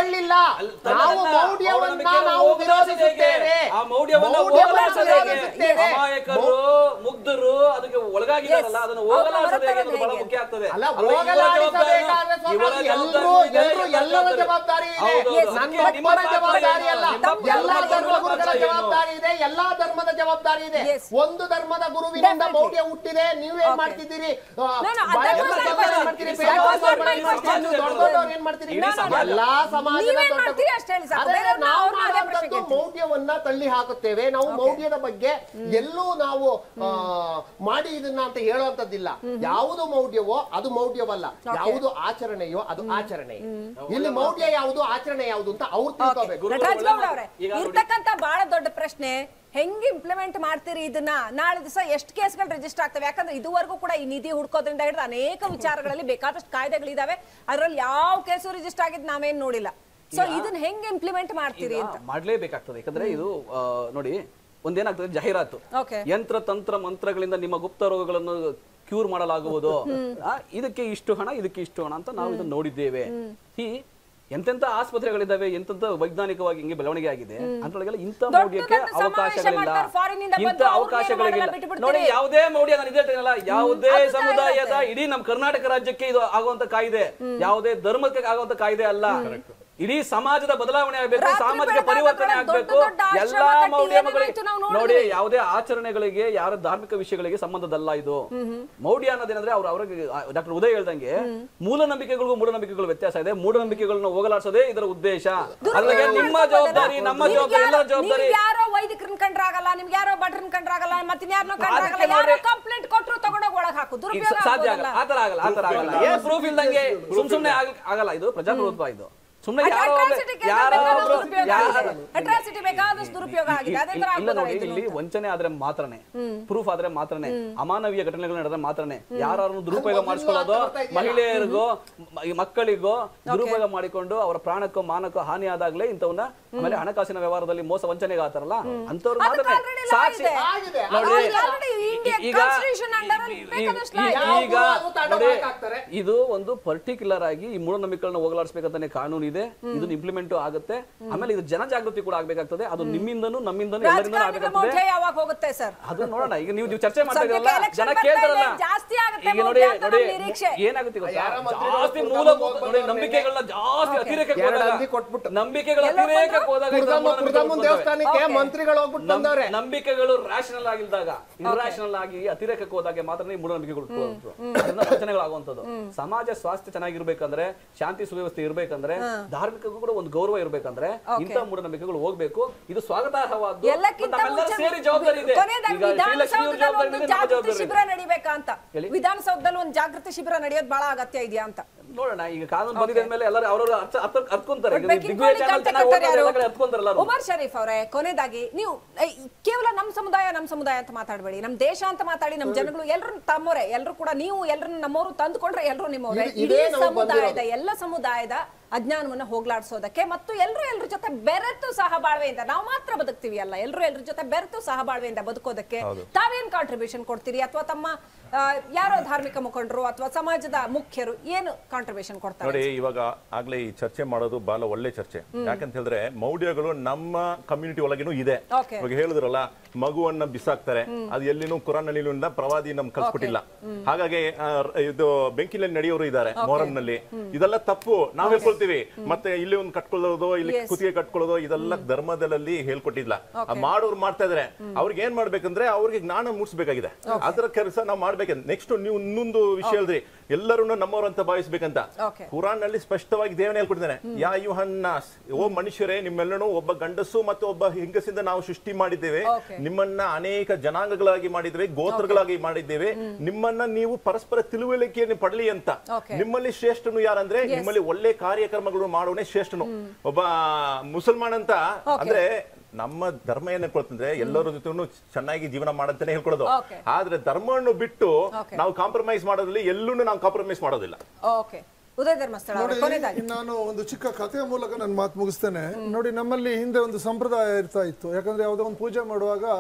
ತಳ್ಳಿಲ್ಲ ತಳ್ಳಲ್ಲ. ನಾವು ಮೌಢ್ಯವನ್ನ ಅವನಂಬಿಕೆಯನ್ನು ನಾವು ಹೋಗಲಾಡಿಸೋದು ಹೇಗೆ? ವಿರೋಧಿಸುತ್ತೇವೆ ಆ ಮೌಢ್ಯವನ್ನ ಮೌಢ್ಯವನ್ನ ಹೋಗಲಾಡಿಸೋದು ಹೇಗೆ? ವಿರೋಧಿಸುತ್ತೇವೆ. ಅಮಾಯಕರು ಮುಗ್ಧರು ಅದಕ್ಕೆ ಒಳಗಾಗಿದ್ದಾರಲ್ಲ Yes. ಅದನ್ನು ಅವ್ರು ಹೋಗಲಾಡಿಸೋದು ಹೇಗೆ ಹೊರತರೋದು ಅನ್ನೋದು ಬಹಳ ಹೇಗೆ? ಮುಖ್ಯ ಆಗ್ತದೆ ಅಲ್ಲ ಅಲ್ವಾ, ಇವರ ಹೋಗಲಾಡಿಸಬೇಕಾದ್ರೆ ಜವಾಬ್ದಾರಿ- ಇವರ ಸ್ವಾಮಿ, ಎಲ್ರೂ ಜವಾಬ್ದಾರಿ ಇದೆ, ಎಲ್ರೂ ಎಲ್ಲರ ಎಲ್ಲರ ಜವಾಬ್ದಾರಿ. ಜವಾಬ್ದಾರಿ ಇದೆ ಹೌದು, ಹೌದು. ನನ್ನ ಅದಕ್ಕೆ ನಿಮ್ಮ ಒಬ್ಬರ ಪಾತ್ರ ಜವಾಬ್ದಾರಿ ಏನು? ಅಲ್ಲ ನಿಮ್ಮ ಎಲ್ಲಾ ಪಾತ್ರ ಧರ್ಮಗುರುಗಳ ಏನು? ಜವಾಬ್ದಾರಿ ಇದೆ ಎಲ್ಲಾ ಧರ್ಮದ ಜವಾಬ್ದಾರಿ ಇದೆ Yes. ಒಂದು ಧರ್ಮದ ಗುರುವಿನಿಂದ Definitely. ಮೌಢ್ಯ ಹುಟ್ಟಿದೆ ನೀವೇನ್ Okay. ಮಾಡ್ತಿದ್ದೀರಿ ಆ, No, no, ಬಾಳೆ that was ಮರ my ಏನ್ question. ಮಾಡ್ತೀರಿ? That ಬೇರೆ was ದೊಡ್ಡ my ಏನ್ question. ಮಾಡ್ತೀರಿ? ದೊಡ್ಡ ದೊಡ್ಡವ್ರು ಏನ್ ಮಾಡ್ತೀರಿ ಇಡೀ ಸಮಾಜ. ಎಲ್ಲಾ ಸಮಾಜದ ನೀವೇನ್ ದೊಡ್ಡ- ಮಾಡ್ತೀರಿ ಅಷ್ಟೇ ಹೇಳಿ ಸಾಕು. ಅದೇ ಬೇರೆಯವ್ರನ್ನ ನಾವು ಅವ್ರನ್ನ ಅದೇ ಪ್ರಶ್ನೆ ಮಾಡುವಂತದ್ದು ಕೇಳ್ತೀವಿ. ಮೌಢ್ಯವನ್ನ ತಳ್ಳಿ ಹಾಕುತ್ತೇವೆ ನಾವು ಮೌಢ್ಯದ ಬಗ್ಗೆ ಎಲ್ಲೂ ನಾವು ಆ, ಮಾಡಿ ಇದನ್ನ ಅಂತ ಹೇಳುವಂತದ್ದಿಲ್ಲ ಯಾವುದು ಮೌಢ್ಯವೋ ಅದು ಮೌಢ್ಯವಲ್ಲ ಯಾವುದು ಆಚರಣೆಯೋ ಅದು ಆಚರಣೆ ಇಲ್ಲಿ ಮೌಢ್ಯ ಯಾವುದು ಆಚರಣೆ ಯಾವುದು ಅಂತ ಅವ್ರು ತಿಳ್ಕೋಬೇಕು ಗುರುಗಳು ನಟರಾಜ್ ಒಳ್ಳೆ ಗೌಡ ಅವರೇ ಈಗ ನೋಡಿ. ಇರ್ತಕ್ಕಂತ ಬಹಳ ದೊಡ್ಡ ಪ್ರಶ್ನೆ ಹೆಂಗ್ ಇಂಪ್ಲಿಮೆಂಟ್ ಮಾಡ್ತೀರಿ ಇದನ್ನ ನಾಳೆ ದಿವಸ ಎಷ್ಟು ಕೇಸ್ಗಳು ರಿಜಿಸ್ಟರ್ ಆಗ್ತವೆ ಯಾಕಂದ್ರೆ ಇದುವರೆಗೂ ಕೂಡ ಈ ನಿಧಿ ಹುಡ್ಕೋದ್ರಿಂದ ಹಿಡಿದು ಅನೇಕ ವಿಚಾರಗಳಲ್ಲಿ ಬೇಕಾದಷ್ಟು ಕಾಯ್ದೆಗಳಿದಾವೆ ಅದ್ರಲ್ಲಿ ಯಾವ ಕೇಸು ರಿಜಿಸ್ಟರ್ ಆಗಿದ್ ನಾವೇನ್ ನೋಡಿಲ್ಲ ಸೊ ಇದನ್ನ ಹೆಂಗ್ ಇಂಪ್ಲಿಮೆಂಟ್ ಮಾಡ್ತೀರಿ ಈಗ ಅಂತ ಮಾಡ್ಲೇಬೇಕಾಗ್ತದೆ ಯಾಕಂದ್ರೆ ಇದು ಆ, ನೋಡಿ ಒಂದೇನಾಗ್ತದೆ ಜಾಹೀರಾತು Okay. ಯಂತ್ರ ತಂತ್ರ ಮಂತ್ರಗಳಿಂದ ನಿಮ್ಮ ಗುಪ್ತ ರೋಗಗಳನ್ನು ಕ್ಯೂರ್ ಮಾಡಲಾಗುವುದು ಆ, ಇದಕ್ಕೆ ಇಷ್ಟು ಹಣ ಇದಕ್ಕೆ ಇಷ್ಟು ಹಣ ಅಂತ ನಾವು ಇದನ್ನ ನೋಡಿದ್ದೇವೆ ಈ ಎಂತೆಂತ ಆಸ್ಪತ್ರೆಗಳಿದ್ದಾವೆ ಎಂತೆಂತ ವೈಜ್ಞಾನಿಕವಾಗಿ ಹಿಂಗೆ ಬೆಳವಣಿಗೆ ಆಗಿದೆ ಅದ್ರೊಳಗೆಲ್ಲ ಇಂಥ ದೊಡ್ಡ ಮೌಢ್ಯಕ್ಕೆ ದೊಡ್ಡ ಸಮಾವೇಶ ಅವಕಾಶಗಳಿಲ್ಲ ಮಾಡ್ತಾರೆ, foreign ಇಂದ ಇಂಥ ಬಂದು ಅವ್ರನ್ನೇ ಅವಕಾಶಗಳಿಲ್ಲ ಮಾಡಲ್ಲ, ಬಿಟ್ಟು ನೋಡಿ ಬಿಡ್ತೀರಿ. ಯಾವುದೇ ಮೌಢ್ಯ ನಾನು ಇದೇ ಹೇಳ್ತೀನಲ್ಲ ಯಾವುದೇ ಅದು ತರ ಸಮುದಾಯದ ಇರುತ್ತೆ. ಇಡೀ ನಮ್ಮ ಕರ್ನಾಟಕ ರಾಜ್ಯಕ್ಕೆ ಇದು ಆಗುವಂತ ಕಾಯ್ದೆ ಯಾವುದೇ ಧರ್ಮಕ್ಕೆ ಆಗುವಂತ ಕಾಯ್ದೆ ಅಲ್ಲ ಇಡೀ ಸಮಾಜದ ಬದಲಾವಣೆ ಆಗ್ಬೇಕು ರಾತ್ರಿ ಸಾಮಾಜಿಕ ಬೆಳಗಾದ ಪರಿವರ್ತನೆ ಕಡೆ ದೊಡ್ಡ ಆಗ್ಬೇಕು ದೊಡ್ಡ ಆಶ್ರಮ ಎಲ್ಲಾ ಕಟ್ಟಿ ಮೌಢ್ಯಗಳಿಗೆ ಏನೇನಾಯ್ತು ನಾವು ನೋಡಿ ನೋಡಿದ್ವಿ. ಯಾವುದೇ ಆಚರಣೆಗಳಿಗೆ ಯಾರ ಧಾರ್ಮಿಕ ವಿಷಯಗಳಿಗೆ ಸಂಬಂಧದಲ್ಲ ಇದು ಮೌಢ್ಯ ಅನ್ನೋದೇನಂದ್ರೆ ಅವ್ರ ಅವ್ರಿಗೆ ಡಾಕ್ಟರ್ ಉದಯ್ ಹೇಳ್ದಂಗೆ ಮೂಢನಂಬಿಕೆಗಳಿಗೂ ಮೂಢನಂಬಿಕೆಗಳು ವ್ಯತ್ಯಾಸ ಇದೆ ಮೂಢನಂಬಿಕೆಗಳನ್ನ ಹೋಗಲಾಡಿಸೋದೇ ಇದರ ಉದ್ದೇಶ ಅಲ್ಲಿಗೆ ನಿಮ್ಮ ಜವಾಬ್ದಾರಿ ನಮ್ಮ ಜವಾಬ್ದಾರಿ ಎಲ್ಲರ ಜವಾಬ್ದಾರಿ ನಿಮ್ಗೆ ಯಾರೋ ವೈದಿಕರನ್ನ ಕಂಡ್ರಾಗಲ್ಲ ನಿಮ್ಗೆ ಯಾರೋ ಭಟ್ರನ್ನ ಕಂಡ್ರಾಗಲ್ಲ ಮತ್ತಿನ್ಯಾರನ್ನೋ ಅದಕ್ಕೆ ಕಂಡ್ರಾಗಲ್ಲ ಯಾರೋ ನೋಡ್ರಿ. ಕಂಪ್ಲೇಂಟ್ ಕೊಟ್ರು ತಗೊಂಡೋಗಿ ಒಳಗ್ ಹಾಕು ಇದು ದುರುಪಯೋಗ ಸಾಧ್ಯ ಆಗಲ್ಲ ಆಗೋದಲ್ಲ. ಆತರ ಆಗಲ್ಲ ಆತರ ಆಗಲ್ಲ ಏನ್ ಪ್ರೂಫ್ ಇಲ್ದಂಗೆ ಸುಮ್ ಸುಮ್ನೆ ಆಗ್- ಆಗಲ್ಲ ಇದು ಪ್ರಜಾಪ್ರಭುತ್ವ ಇದು ಸುಮ್ನೆ ಯಾರೋ ಒಬ್ರು- Atrocity case ಯಾರೋ ಬೇಕಾದಷ್ಟು ಒಬ್ರು ದುರುಪಯೋಗ ಯಾರು ಆಗಿದೆ. Atrocity ಬೇಕಾದಷ್ಟು ದುರುಪಯೋಗ ಆಗಿದೆ ಅದೇ ತರ ಇಲ್ಲ ಆಗ್ಬೋದಾ ನೋಡಿ ಇದನ್ನು ಇಲ್ಲಿ ಅಂತ? ವಂಚನೆ ಆದ್ರೆ ಮಾತ್ರನೇ ಪ್ರೂಫ್ ಆದ್ರೆ ಮಾತ್ರನೇ ಅಮಾನವೀಯ ಘಟನೆಗಳು ನಡೆದ್ರೆ ಮಾತ್ರನೇ ಯಾರು ದುರುಪಯೋಗ ಮಾಡಿಸ್ಕೊಳ್ಳೋದು ಮಹಿಳೆಯರಿಗೋ ಮ- ಈ ಮಕ್ಕಳಿಗೋ ದುರುಪಯೋಗ ಮಾಡಿಕೊಂಡು ಅವರ ಪ್ರಾಣಕ್ಕೋ ಮಾನಕ್ಕೋ ಹಾನಿ ಆದಾಗ್ಲೇ ಇಂಥವನ್ನ ಆಮೇಲೆ ಹಣಕಾಸಿನ ವ್ಯವಹಾರದಲ್ಲಿ ಮೋಸ ವಂಚನೆಗೆ ಆತಾರಲ್ಲ ಅಂತವ್ರು ಅದಕ್ಕೆ ಮಾತ್ರನೇ already law ಸಾಕ್ಷಿ ಇದೆ. ಆಗಿದೆ. ನೋಡಿ ಅದಕ್ಕೆ already India ಈಗ Constitution under ಅಲ್ಲಿ ಈ- ಬೇಕಾದಷ್ಟು ಈ- law ಇದೆ. ಈಗ ಯಾವ್ದು ಅದು ನೋಡಿ ತಡೆಯೋಕ್ಕಾಗ್ತಾರೆ? ಇದು ಒಂದು ಪರ್ಟಿಕ್ಯುಲರ್ ಆಗಿ ಈ ಮೂಢನಂಬಿಕೆಗಳನ್ನ ಹೋಗಲಾಡಿಸಬೇಕಂತಾನೆ ಕಾನೂನು ಇದೆ ಇದನ್ನ ಇಂಪ್ಲಿಮೆಂಟ್ ಆಗುತ್ತೆ ಆಮೇಲೆ ಇದು ಜನಜಾಗೃತಿ ಕೂಡ ಆಗ್ಬೇಕಾಗ್ತದೆ ಅದು ನಿಮ್ಮಿಂದನೂ ನಮ್ಮಿಂದನೂ ಎಲ್ಲರಿಂದನೂ ರಾಜಕಾರಣಿಗಳ ಆಗ್ಬೇಕಾಗ್ತದೆ ಮೌಢ್ಯ ಯಾವಾಗ ಹೋಗುತ್ತೆ ಸರ್ ಅದು ನೋಡೋಣ ಈಗ ನೀವು ನೀವು ಚರ್ಚೆ ಮಾಡ್ತಾ ಸದ್ಯಕ್ಕೆ ಇದ್ದೀರಲ್ಲ election ಜನ ಬರ್ತಾ ಕೇಳ್ತಾರಲ್ಲ ಇದೆ, ಜಾಸ್ತಿ ಆಗುತ್ತೆ ಈಗ ನೋಡಿ ಮೌಢ್ಯ ಅಂತ ನೋಡಿ ನಮ್ಮ ನಿರೀಕ್ಷೆ. ಏನಾಗುತ್ತೆ ಗೊತ್ತಾ ಯಾರ ಮಂತ್ರಿಗಳು ಜಾಸ್ತಿ ಕುರ್ತಾ ಮೂಲಭೂತ ಮುಂದೆ ನೋಡಿ ಬಂದವ್ರು ನಂಬಿಕೆಗಳನ್ನ ಜಾಸ್ತಿ ಅತಿರೇಕಕ್ಕೆ ಎರಡು ಹೋದಾಗ ಹಂದಿ ಕೊಟ್ಬಿಟ್ಟು. ನಂಬಿಕೆಗಳ ಎಲ್ಲೋ ಅತಿರೇಕಕ್ಕೆ ಬಂದ್ರು? ಹೋದಾಗ ಇಂಥ ಕುರ್ದಮ್ಮ ಮೂಢನಂಬಿಕೆಗಳು ಕುರ್ದಮ್ಮನ್ ಬರ್ತವೆ. ದೇವಸ್ಥಾನಕ್ಕೆ Okay. ಮಂತ್ರಿಗಳು ಹೋಗ್ಬಿಟ್ಟು ನಂ- ಬಂದವ್ರೆ ನಂಬಿಕೆಗಳು ರಾಷನಲ್ ಆಗಿಲ್ದಾಗ ಇರ್ರಾಷನಲ್ ಆಗಿ ಅತಿರೇಕಕ್ಕೆ ಹೋದಾಗ ಮಾತ್ರ ಈ ಮೂಢನಂಬಿಕೆಗಳು ಹುಟ್ಟುವಂಥದ್ದು. ಅದರಿಂದ ವಂಚನೆಗಳಾಗುವಂಥದ್ದು ಸಮಾಜ ಸ್ವಾಸ್ಥ್ಯ ಚೆನ್ನಾಗಿರ್ಬೇಕಂದ್ರೆ ಶಾಂತಿ ಸುವ್ಯವಸ್ಥೆ ಇರ್ಬೇಕಂದ್ರೆ ಧಾರ್ಮಿಕಕ್ಕೂ ಕೂಡ ಒಂದು ಗೌರವ ಇರ್ಬೇಕಂದ್ರೆ ಇಂಥ ಮೂಢನಂಬಿಕೆಗಳು ಹೋಗ್ಬೇಕು ಇದು ಸ್ವಾಗತಾರ್ಹವಾದ್ದು ಎಲ್ಲಕ್ಕಿಂತ ಮತ್ತು ನಮ್ಮೆಲ್ಲರ ಮುಂಚೆ ಸೇರಿ ಜವಾಬ್ದಾರಿ ಇದೆ ಕೊನೆಯದಾಗಿ ಈಗ ಶ್ರೀಲಕ್ಷ್ಮಿ ಅವ್ರ ವಿಧಾನಸೌಧದಲ್ಲಿ ಜವಾಬ್ದಾರಿ ಒಂದು ಇದೆ, ನಮ್ಮ ಜಾಗೃತಿ ಜವಾಬ್ದಾರಿ ಶಿಬಿರ ಇದೆ. ನಡಿಬೇಕಾ ಅಂತ ಹೇಳಿ. ವಿಧಾನಸೌಧದಲ್ಲಿ ಒಂದು ಜಾಗೃತಿ ಶಿಬಿರ ನಡೆಯೋದು ಬಹಳ ಅಗತ್ಯ ಇದೆಯಾ ಅಂತ ನೋಡೋಣ ಈಗ ಕಾನೂನು ಬಂದಿದೆ ಅಂದ್ಮೇಲೆ ಎಲ್ಲರೂ ಅವ್ರವ್ರ ಅರ್ಥ ಅರ್ಥ ಅರ್ತ್ಕೊಂತಾರೆ ಈಗ Breaking ದಿಗ್ವಿಜಯ point ಚಾನಲ್ ಅಂತ ಚೆನ್ನಾಗಿ ಕಟ್ತಾರೆ ಓಡ್ತಾರೆ, ಯಾರು? ಎಲ್ಲ ಕಡೆ ಅರ್ತ್ಕೊಂತಾರೆ ಎಲ್ಲರೂ ಉಮರ್ ಶರೀಫ್ ಅವರೇ ಕೊನೆಯದಾಗಿ ನೀವು ಏ, ಕೇವಲ ನಮ್ಮ ಸಮುದಾಯ ನಮ್ಮ ಸಮುದಾಯ ಅಂತ ಮಾತಾಡಬೇಡಿ ನಮ್ಮ ದೇಶ ಅಂತ ಮಾತಾಡಿ ನಮ್ಮ ಜನಗಳು ಎಲ್ಲರೂ ತಮ್ಮವರೇ ಎಲ್ಲರೂ ಕೂಡ ನೀವು ಎಲ್ಲರನ್ನ ನಮ್ಮವರು ತಂದುಕೊಂಡ್ರೆ ಎಲ್ಲರೂ ನಿಮ್ಮವರೇ ಇದು- ಇದೇ ಇಡೀ ನಮಗೆ ಸಮುದಾಯದ ಎಲ್ಲ ಸಮುದಾಯದ ಅಜ್ಞಾನವನ್ನ ಹೋಗ್ಲಾಡಿಸೋದಕ್ಕೆ ಮತ್ತು ಎಲ್ಲರೂ ಎಲ್ಲರ ಜೊತೆ ಬೆರೆತು ಸಹಬಾಳ್ವೆಯಿಂದ ನಾವು ಮಾತ್ರ ಬದುಕ್ತೀವಿ ಅಲ್ಲ ಎಲ್ಲರೂ ಎಲ್ಲರ ಜೊತೆ ಬೆರೆತು ಸಹಬಾಳ್ವೆಯಿಂದ ಬದುಕೋದಕ್ಕೆ ತಾವೇನ್ ಕಾಂಟ್ರಿಬ್ಯೂಷನ್ ಕೊಡ್ತೀರಿ ಅಥವಾ ತಮ್ಮ ಆ, ಯಾರೋ ಧಾರ್ಮಿಕ ಮುಖಂಡರು ಅಥವಾ ಸಮಾಜದ ಮುಖ್ಯರು ಏನು ಕಾಂಟ್ರಿಬ್ಯೂಷನ್ ಕೊಡ್ತಾರೆ ನೋಡಿ ಇವಾಗ ಆಗ್ಲೇ ಈ ಚರ್ಚೆ ಮಾಡೋದು ಬಹಳ ಒಳ್ಳೆ ಚರ್ಚೆ ಯಾಕಂತ ಹೇಳಿದ್ರೆ ಮೌಢ್ಯಗಳು ನಮ್ಮ ಕಮ್ಯುನಿಟಿ ಒಳಗೇನು ಇದೆ Okay. ಇವಾಗ ಹೇಳಿದ್ರಲ್ಲ ಮಗುವನ್ನ ಬಿಸಾಕ್ತಾರೆ ಅದು ಎಲ್ಲಿನೂ ಕುರಾನ್ನಲ್ಲಿನೂ ಪ್ರವಾದಿ ನಮ್ ಕಲ್ಸ್ಬಿಟ್ಟಿಲ್ಲ ಹಾಗಾಗಿ ಆ, ರ- ಇದು ಬೆಂಕಿನಲ್ಲಿ ನಡೆಯೋರು ಇದ್ದಾರೆ ಮೊಹರಂನಲ್ಲಿ ಇದೆಲ್ಲ ತಪ್ಪು ನಾವ್ ಹೇಳ್ಕೊಳ್ತೀವಿ ಮತ್ತೆ ಇಲ್ಲಿ ಒಂದು ಕಟ್ಕೊಳ್ಳೋದು ಇಲ್ಲಿ Yes. ಕುತ್ತಿಗೆ ಕಟ್ಕೊಳ್ಳೋದು ಇದೆಲ್ಲ ಧರ್ಮದಲ್ಲಿ ಹೇಳ್ಕೊಟ್ಟಿಲ್ಲ ಆ ಮಾಡೋರು ಮಾಡ್ತಾ ಇದಾರೆ ಅವ್ರಿಗೆ ಏನ್ ಮಾಡ್ಬೇಕಂದ್ರೆ ಅವ್ರಿಗೆ ಜ್ಞಾನ ಮೂಡಿಸ್ಬೇಕಾಗಿದೆ ಅದರ ಕೆಲಸ ನಾವು ಮಾಡ್ಬೇಕಂತ ನೆಕ್ಸ್ಟ್ ನೀವು ಇನ್ನೊಂದು ವಿಷಯ ಹೇಳಿದ್ರಿ ಎಲ್ಲರೂ ನಮ್ಮವರು ಅಂತ ಭಾವಿಸ್ಬೇಕಂತ Okay. ಕುರಾನ್ ನಲ್ಲಿ ಸ್ಪಷ್ಟವಾಗಿ ದೇವನೇ ಹೇಳ್ಕೊಟ್ಟಿದ್ದಾನೆ ಯಾ ಯುಹನ್ನಾಸ್ ಓ ಮನುಷ್ಯರೇ ನಿಮ್ಮೆಲ್ಲರೂ ಒಬ್ಬ ಗಂಡಸು ಮತ್ತು ಒಬ್ಬ ಹೆಂಗಸಿಂದ ನಾವು ಸೃಷ್ಟಿ ಮಾಡಿದ್ದೇವೆ Okay. ನಿಮ್ಮನ್ನ ಅನೇಕ ಜನಾಂಗಗಳಾಗಿ ಮಾಡಿದ್ದೇವೆ ಗೋತ್ರಗಳಾಗಿ ಮಾಡಿದ್ದೇವೆ ನಿಮ್ಮನ್ನ ನೀವು ಪರಸ್ಪರ ತಿಳುವಳಿಕೆಯನ್ನು ಪಡಲಿ ಅಂತ Okay. ನಿಮ್ಮಲ್ಲಿ ಶ್ರೇಷ್ಠನು ಯಾರಂದ್ರೆ ನಿಮ್ಮಲ್ಲಿ ಒಳ್ಳೆ ಕಾರ್ಯಕ್ರಮಗಳು ಮಾಡೋನೇ ಶ್ರೇಷ್ಠನು ಒಬ್ಬ ಮುಸಲ್ಮಾನ್ ಅಂತ ಅಂದ್ರೆ ನಮ್ಮ ಧರ್ಮ ಏನ್ ಹೇಳ್ಕೊಳ್ತಂದ್ರೆ ಎಲ್ಲರ ಜೊತೆನೂ ಚೆನ್ನಾಗಿ ಜೀವನ ಮಾಡಂತಾನೆ ಹೇಳ್ಕೊಡೋದು Okay. ಆದ್ರೆ ಧರ್ಮವನ್ನು ಬಿಟ್ಟು Okay. ನಾವು ಕಾಂಪ್ರಮೈಸ್ ಮಾಡೋದ್ರಲ್ಲಿ ಎಲ್ಲೂ ನಾವು ಕಾಂಪ್ರಮೈಸ್ ಮಾಡೋದಿಲ್ಲ ಓಕೆ ಉದಯ ಧರ್ಮಸ್ಥಳ ಅವರೇ, ನೋಡಿ ಕೊನೆಯದಾಗಿ ನಾನು ಒಂದು ಚಿಕ್ಕ ಕಥೆಯ ಮೂಲಕ ನನ್ನ ಮಾತು ಮುಗಿಸ್ತೇನೆ ನೋಡಿ ನಮ್ಮಲ್ಲಿ ಹಿಂದೆ ಒಂದು ಸಂಪ್ರದಾಯ ಇರ್ತಾ ಇತ್ತು ಯಾಕಂದ್ರೆ ಯಾವುದೋ ಒಂದು ಪೂಜೆ ಮಾಡುವಾಗ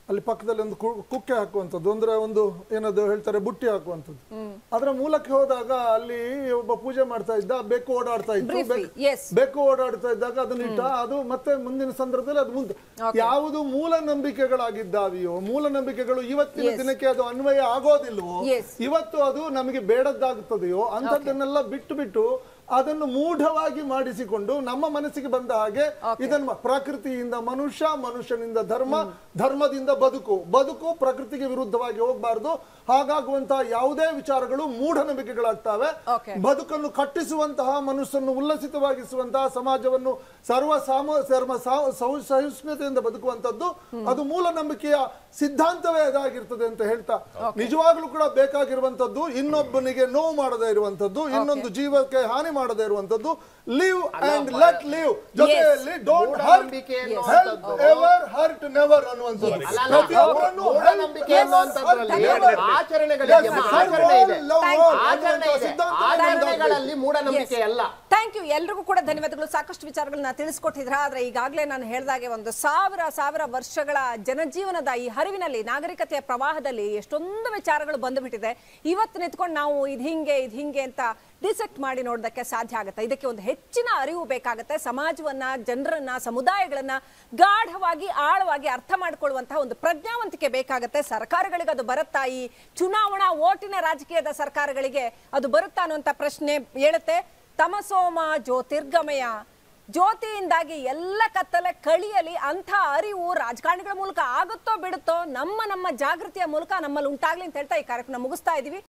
ಅಲ್ಲಿ ಪಕ್ಕದಲ್ಲಿ ಒಂದು ಕು- ಕುಕ್ಕೆ ಹಾಕುವಂಥದ್ದು ಅಂದ್ರೆ ಒಂದು ಏನದು ಹೇಳ್ತಾರೆ ಬುಟ್ಟಿ ಹಾಕುವಂಥದ್ದು ಅದರ ಮೂಲಕ್ಕೆ ಹೋದಾಗ ಅಲ್ಲಿ ಒಬ್ಬ ಪೂಜೆ ಮಾಡ್ತಾ ಇದ್ದ ಬೆಕ್ಕು ಓಡಾಡ್ತಾ ಇತ್ತು Briefly, ಬೆಕ್ಕು- yes. ಬೆಕ್ಕು ಓಡಾಡ್ತಾ ಇದ್ದಾಗ ಅದನ್ನ ಇಟ್ಟ ಅದು ಮತ್ತೆ ಮುಂದಿನ ಸಂದರ್ಭದಲ್ಲಿ ಅದು ಮುಂದೆ ಯಾವುದು ಮೂಲ ನಂಬಿಕೆಗಳಾಗಿದ್ದಾವೆಯೋ ಮೂಲ ನಂಬಿಕೆಗಳು ಇವತ್ತಿನ Yes. ದಿನಕ್ಕೆ ಅದು ಅನ್ವಯ ಆಗೋದಿಲ್ವೋ Yes. ಇವತ್ತು ಅದು ನಮಗೆ ಬೇಡದ್ದಾಗುತ್ತದೆಯೋ ಅಂಥದ್ದನ್ನೆಲ್ಲ ಬಿಟ್ಟು ಬಿಟ್ಟು ಅದನ್ನು ಮೂಢವಾಗಿ ಮಾಡಿಸಿಕೊಂಡು ನಮ್ಮ ಮನಸ್ಸಿಗೆ ಬಂದ ಹಾಗೆ ಇದನ್ನು ಮ- ಪ್ರಕೃತಿಯಿಂದ ಮನುಷ್ಯ ಮನುಷ್ಯನಿಂದ ಧರ್ಮ ಧರ್ಮದಿಂದ ಬದುಕು ಬದುಕು ಪ್ರಕೃತಿಗೆ ವಿರುದ್ಧವಾಗಿ ಹೋಗಬಾರ್ದು ಹಾಗಾಗುವಂತಹ ಯಾವುದೇ ವಿಚಾರಗಳು ಮೂಢನಂಬಿಕೆಗಳಾಗ್ತವೆ Okay. ಬದುಕನ್ನು ಕಟ್ಟಿಸುವಂತಹ ಮನಸ್ಸನ್ನು ಉಲ್ಲಸಿತವಾಗಿಸುವಂತಹ ಸಮಾಜವನ್ನು ಸರ್ವ ಸಾಮ ಸರ್ವ ಸಾ- ಸೌ- ಸಹಿಷ್ಣುತೆಯಿಂದ ಬದುಕುವಂತದ್ದು ಅದು ಮೂಲ ನಂಬಿಕೆಯ ಸಿದ್ಧಾಂತವೇ ಅದಾಗಿರ್ತದೆ ಅಂತ ಹೇಳ್ತಾ ನಿಜವಾಗ್ಲೂ ಕೂಡ ಬೇಕಾಗಿರುವಂತದ್ದು ಇನ್ನೊಬ್ಬನಿಗೆ ನೋವು ಮಾಡದೇ ಇರುವಂತದ್ದು ಇನ್ನೊಂದು ಜೀವಕ್ಕೆ ಹಾನಿ ಮಾಡದೇ ಇರುವಂತದ್ದು ಲಿವ್ ಅಂಡ್ ಲೆಟ್ ಲಿವ್ ಜೊತೆಯಲ್ಲಿ ಡೋಂಟ್ ಹರ್ಟ್ ಮೂಢನಂಬಿಕೆ ಹೆಲ್ಪ್ ಅನ್ನುವಂಥದ್ದು. ಎವರ್ ಹರ್ಟ್ ನೆವರ್ ಅನ್ನುವಂಥದ್ದು ಅಲ್ಲ, ಅಲ್ಲ, ಪ್ರತಿಯೊಬ್ಬರನ್ನು help ಮೂಢನಂಬಿಕೆ ಅನ್ನುವಂಥದ್ರಲ್ಲಿ Yes. ಆಚರಣೆಗಳಿದೆ Yes, ಆಚರಣೆ ಇದೆ love Thank you. all ಆಚರಣೆ ಅನ್ನುವಂಥ ಇದೆ ಸಿದ್ಧಾಂತ ಆಚರಣೆಗಳಲ್ಲಿ ಮೂಢನಂಬಿಕೆ ಅಲ್ಲ ಥ್ಯಾಂಕ್ ಯು ಎಲ್ರಿಗೂ ಕೂಡ ಧನ್ಯವಾದಗಳು ಸಾಕಷ್ಟು ವಿಚಾರಗಳನ್ನ ತಿಳಿಸ್ಕೊಟ್ಟಿದ್ರ ಆದ್ರೆ ಈಗಾಗಲೇ ನಾನು ಹೇಳ್ದಾಗೆ ಒಂದು ಸಾವಿರ ಸಾವಿರ ವರ್ಷಗಳ ಜನಜೀವನದ ಈ ಹರಿವಿನಲ್ಲಿ ನಾಗರಿಕತೆಯ ಪ್ರವಾಹದಲ್ಲಿ ಎಷ್ಟೊಂದು ವಿಚಾರಗಳು ಬಂದುಬಿಟ್ಟಿದೆ ಇವತ್ತು ನಿಂತ್ಕೊಂಡು ನಾವು ಇದು ಹಿಂಗೆ ಇದು ಹಿಂಗೆ ಅಂತ ಡಿಸೆಕ್ಟ್ ಮಾಡಿ ನೋಡೋದಕ್ಕೆ ಸಾಧ್ಯ ಆಗುತ್ತೆ ಇದಕ್ಕೆ ಒಂದು ಹೆಚ್ಚಿನ ಅರಿವು ಬೇಕಾಗುತ್ತೆ ಸಮಾಜವನ್ನ ಜನರನ್ನ ಸಮುದಾಯಗಳನ್ನ ಗಾಢವಾಗಿ ಆಳವಾಗಿ ಅರ್ಥ ಮಾಡ್ಕೊಳ್ಳುವಂತಹ ಒಂದು ಪ್ರಜ್ಞಾವಂತಿಕೆ ಬೇಕಾಗುತ್ತೆ ಸರ್ಕಾರಗಳಿಗೆ ಅದು ಬರುತ್ತಾ ಈ ಚುನಾವಣಾ ಓಟಿನ ರಾಜಕೀಯದ ಸರ್ಕಾರಗಳಿಗೆ ಅದು ಬರುತ್ತಾ ಅನ್ನುವಂಥ ಪ್ರಶ್ನೆ ಹೇಳುತ್ತೆ ತಮಸೋಮ ಜ್ಯೋತಿರ್ಗಮಯ ಜ್ಯೋತಿಯಿಂದಾಗಿ ಎಲ್ಲ ಕತ್ತಲೆ ಕಳಿಯಲಿ ಅಂಥ ಅರಿವು ರಾಜಕಾರಣಿಗಳ ಮೂಲಕ ಆಗುತ್ತೋ ಬಿಡುತ್ತೋ ನಮ್ಮ ನಮ್ಮ ಜಾಗೃತಿಯ ಮೂಲಕ ನಮ್ಮಲ್ಲಿ ಉಂಟಾಗ್ಲಿ ಅಂತ ಹೇಳ್ತಾ ಈ ಕಾರ್ಯಕ್ರಮ ಮುಗಿಸ್ತಾ ಇದೀವಿ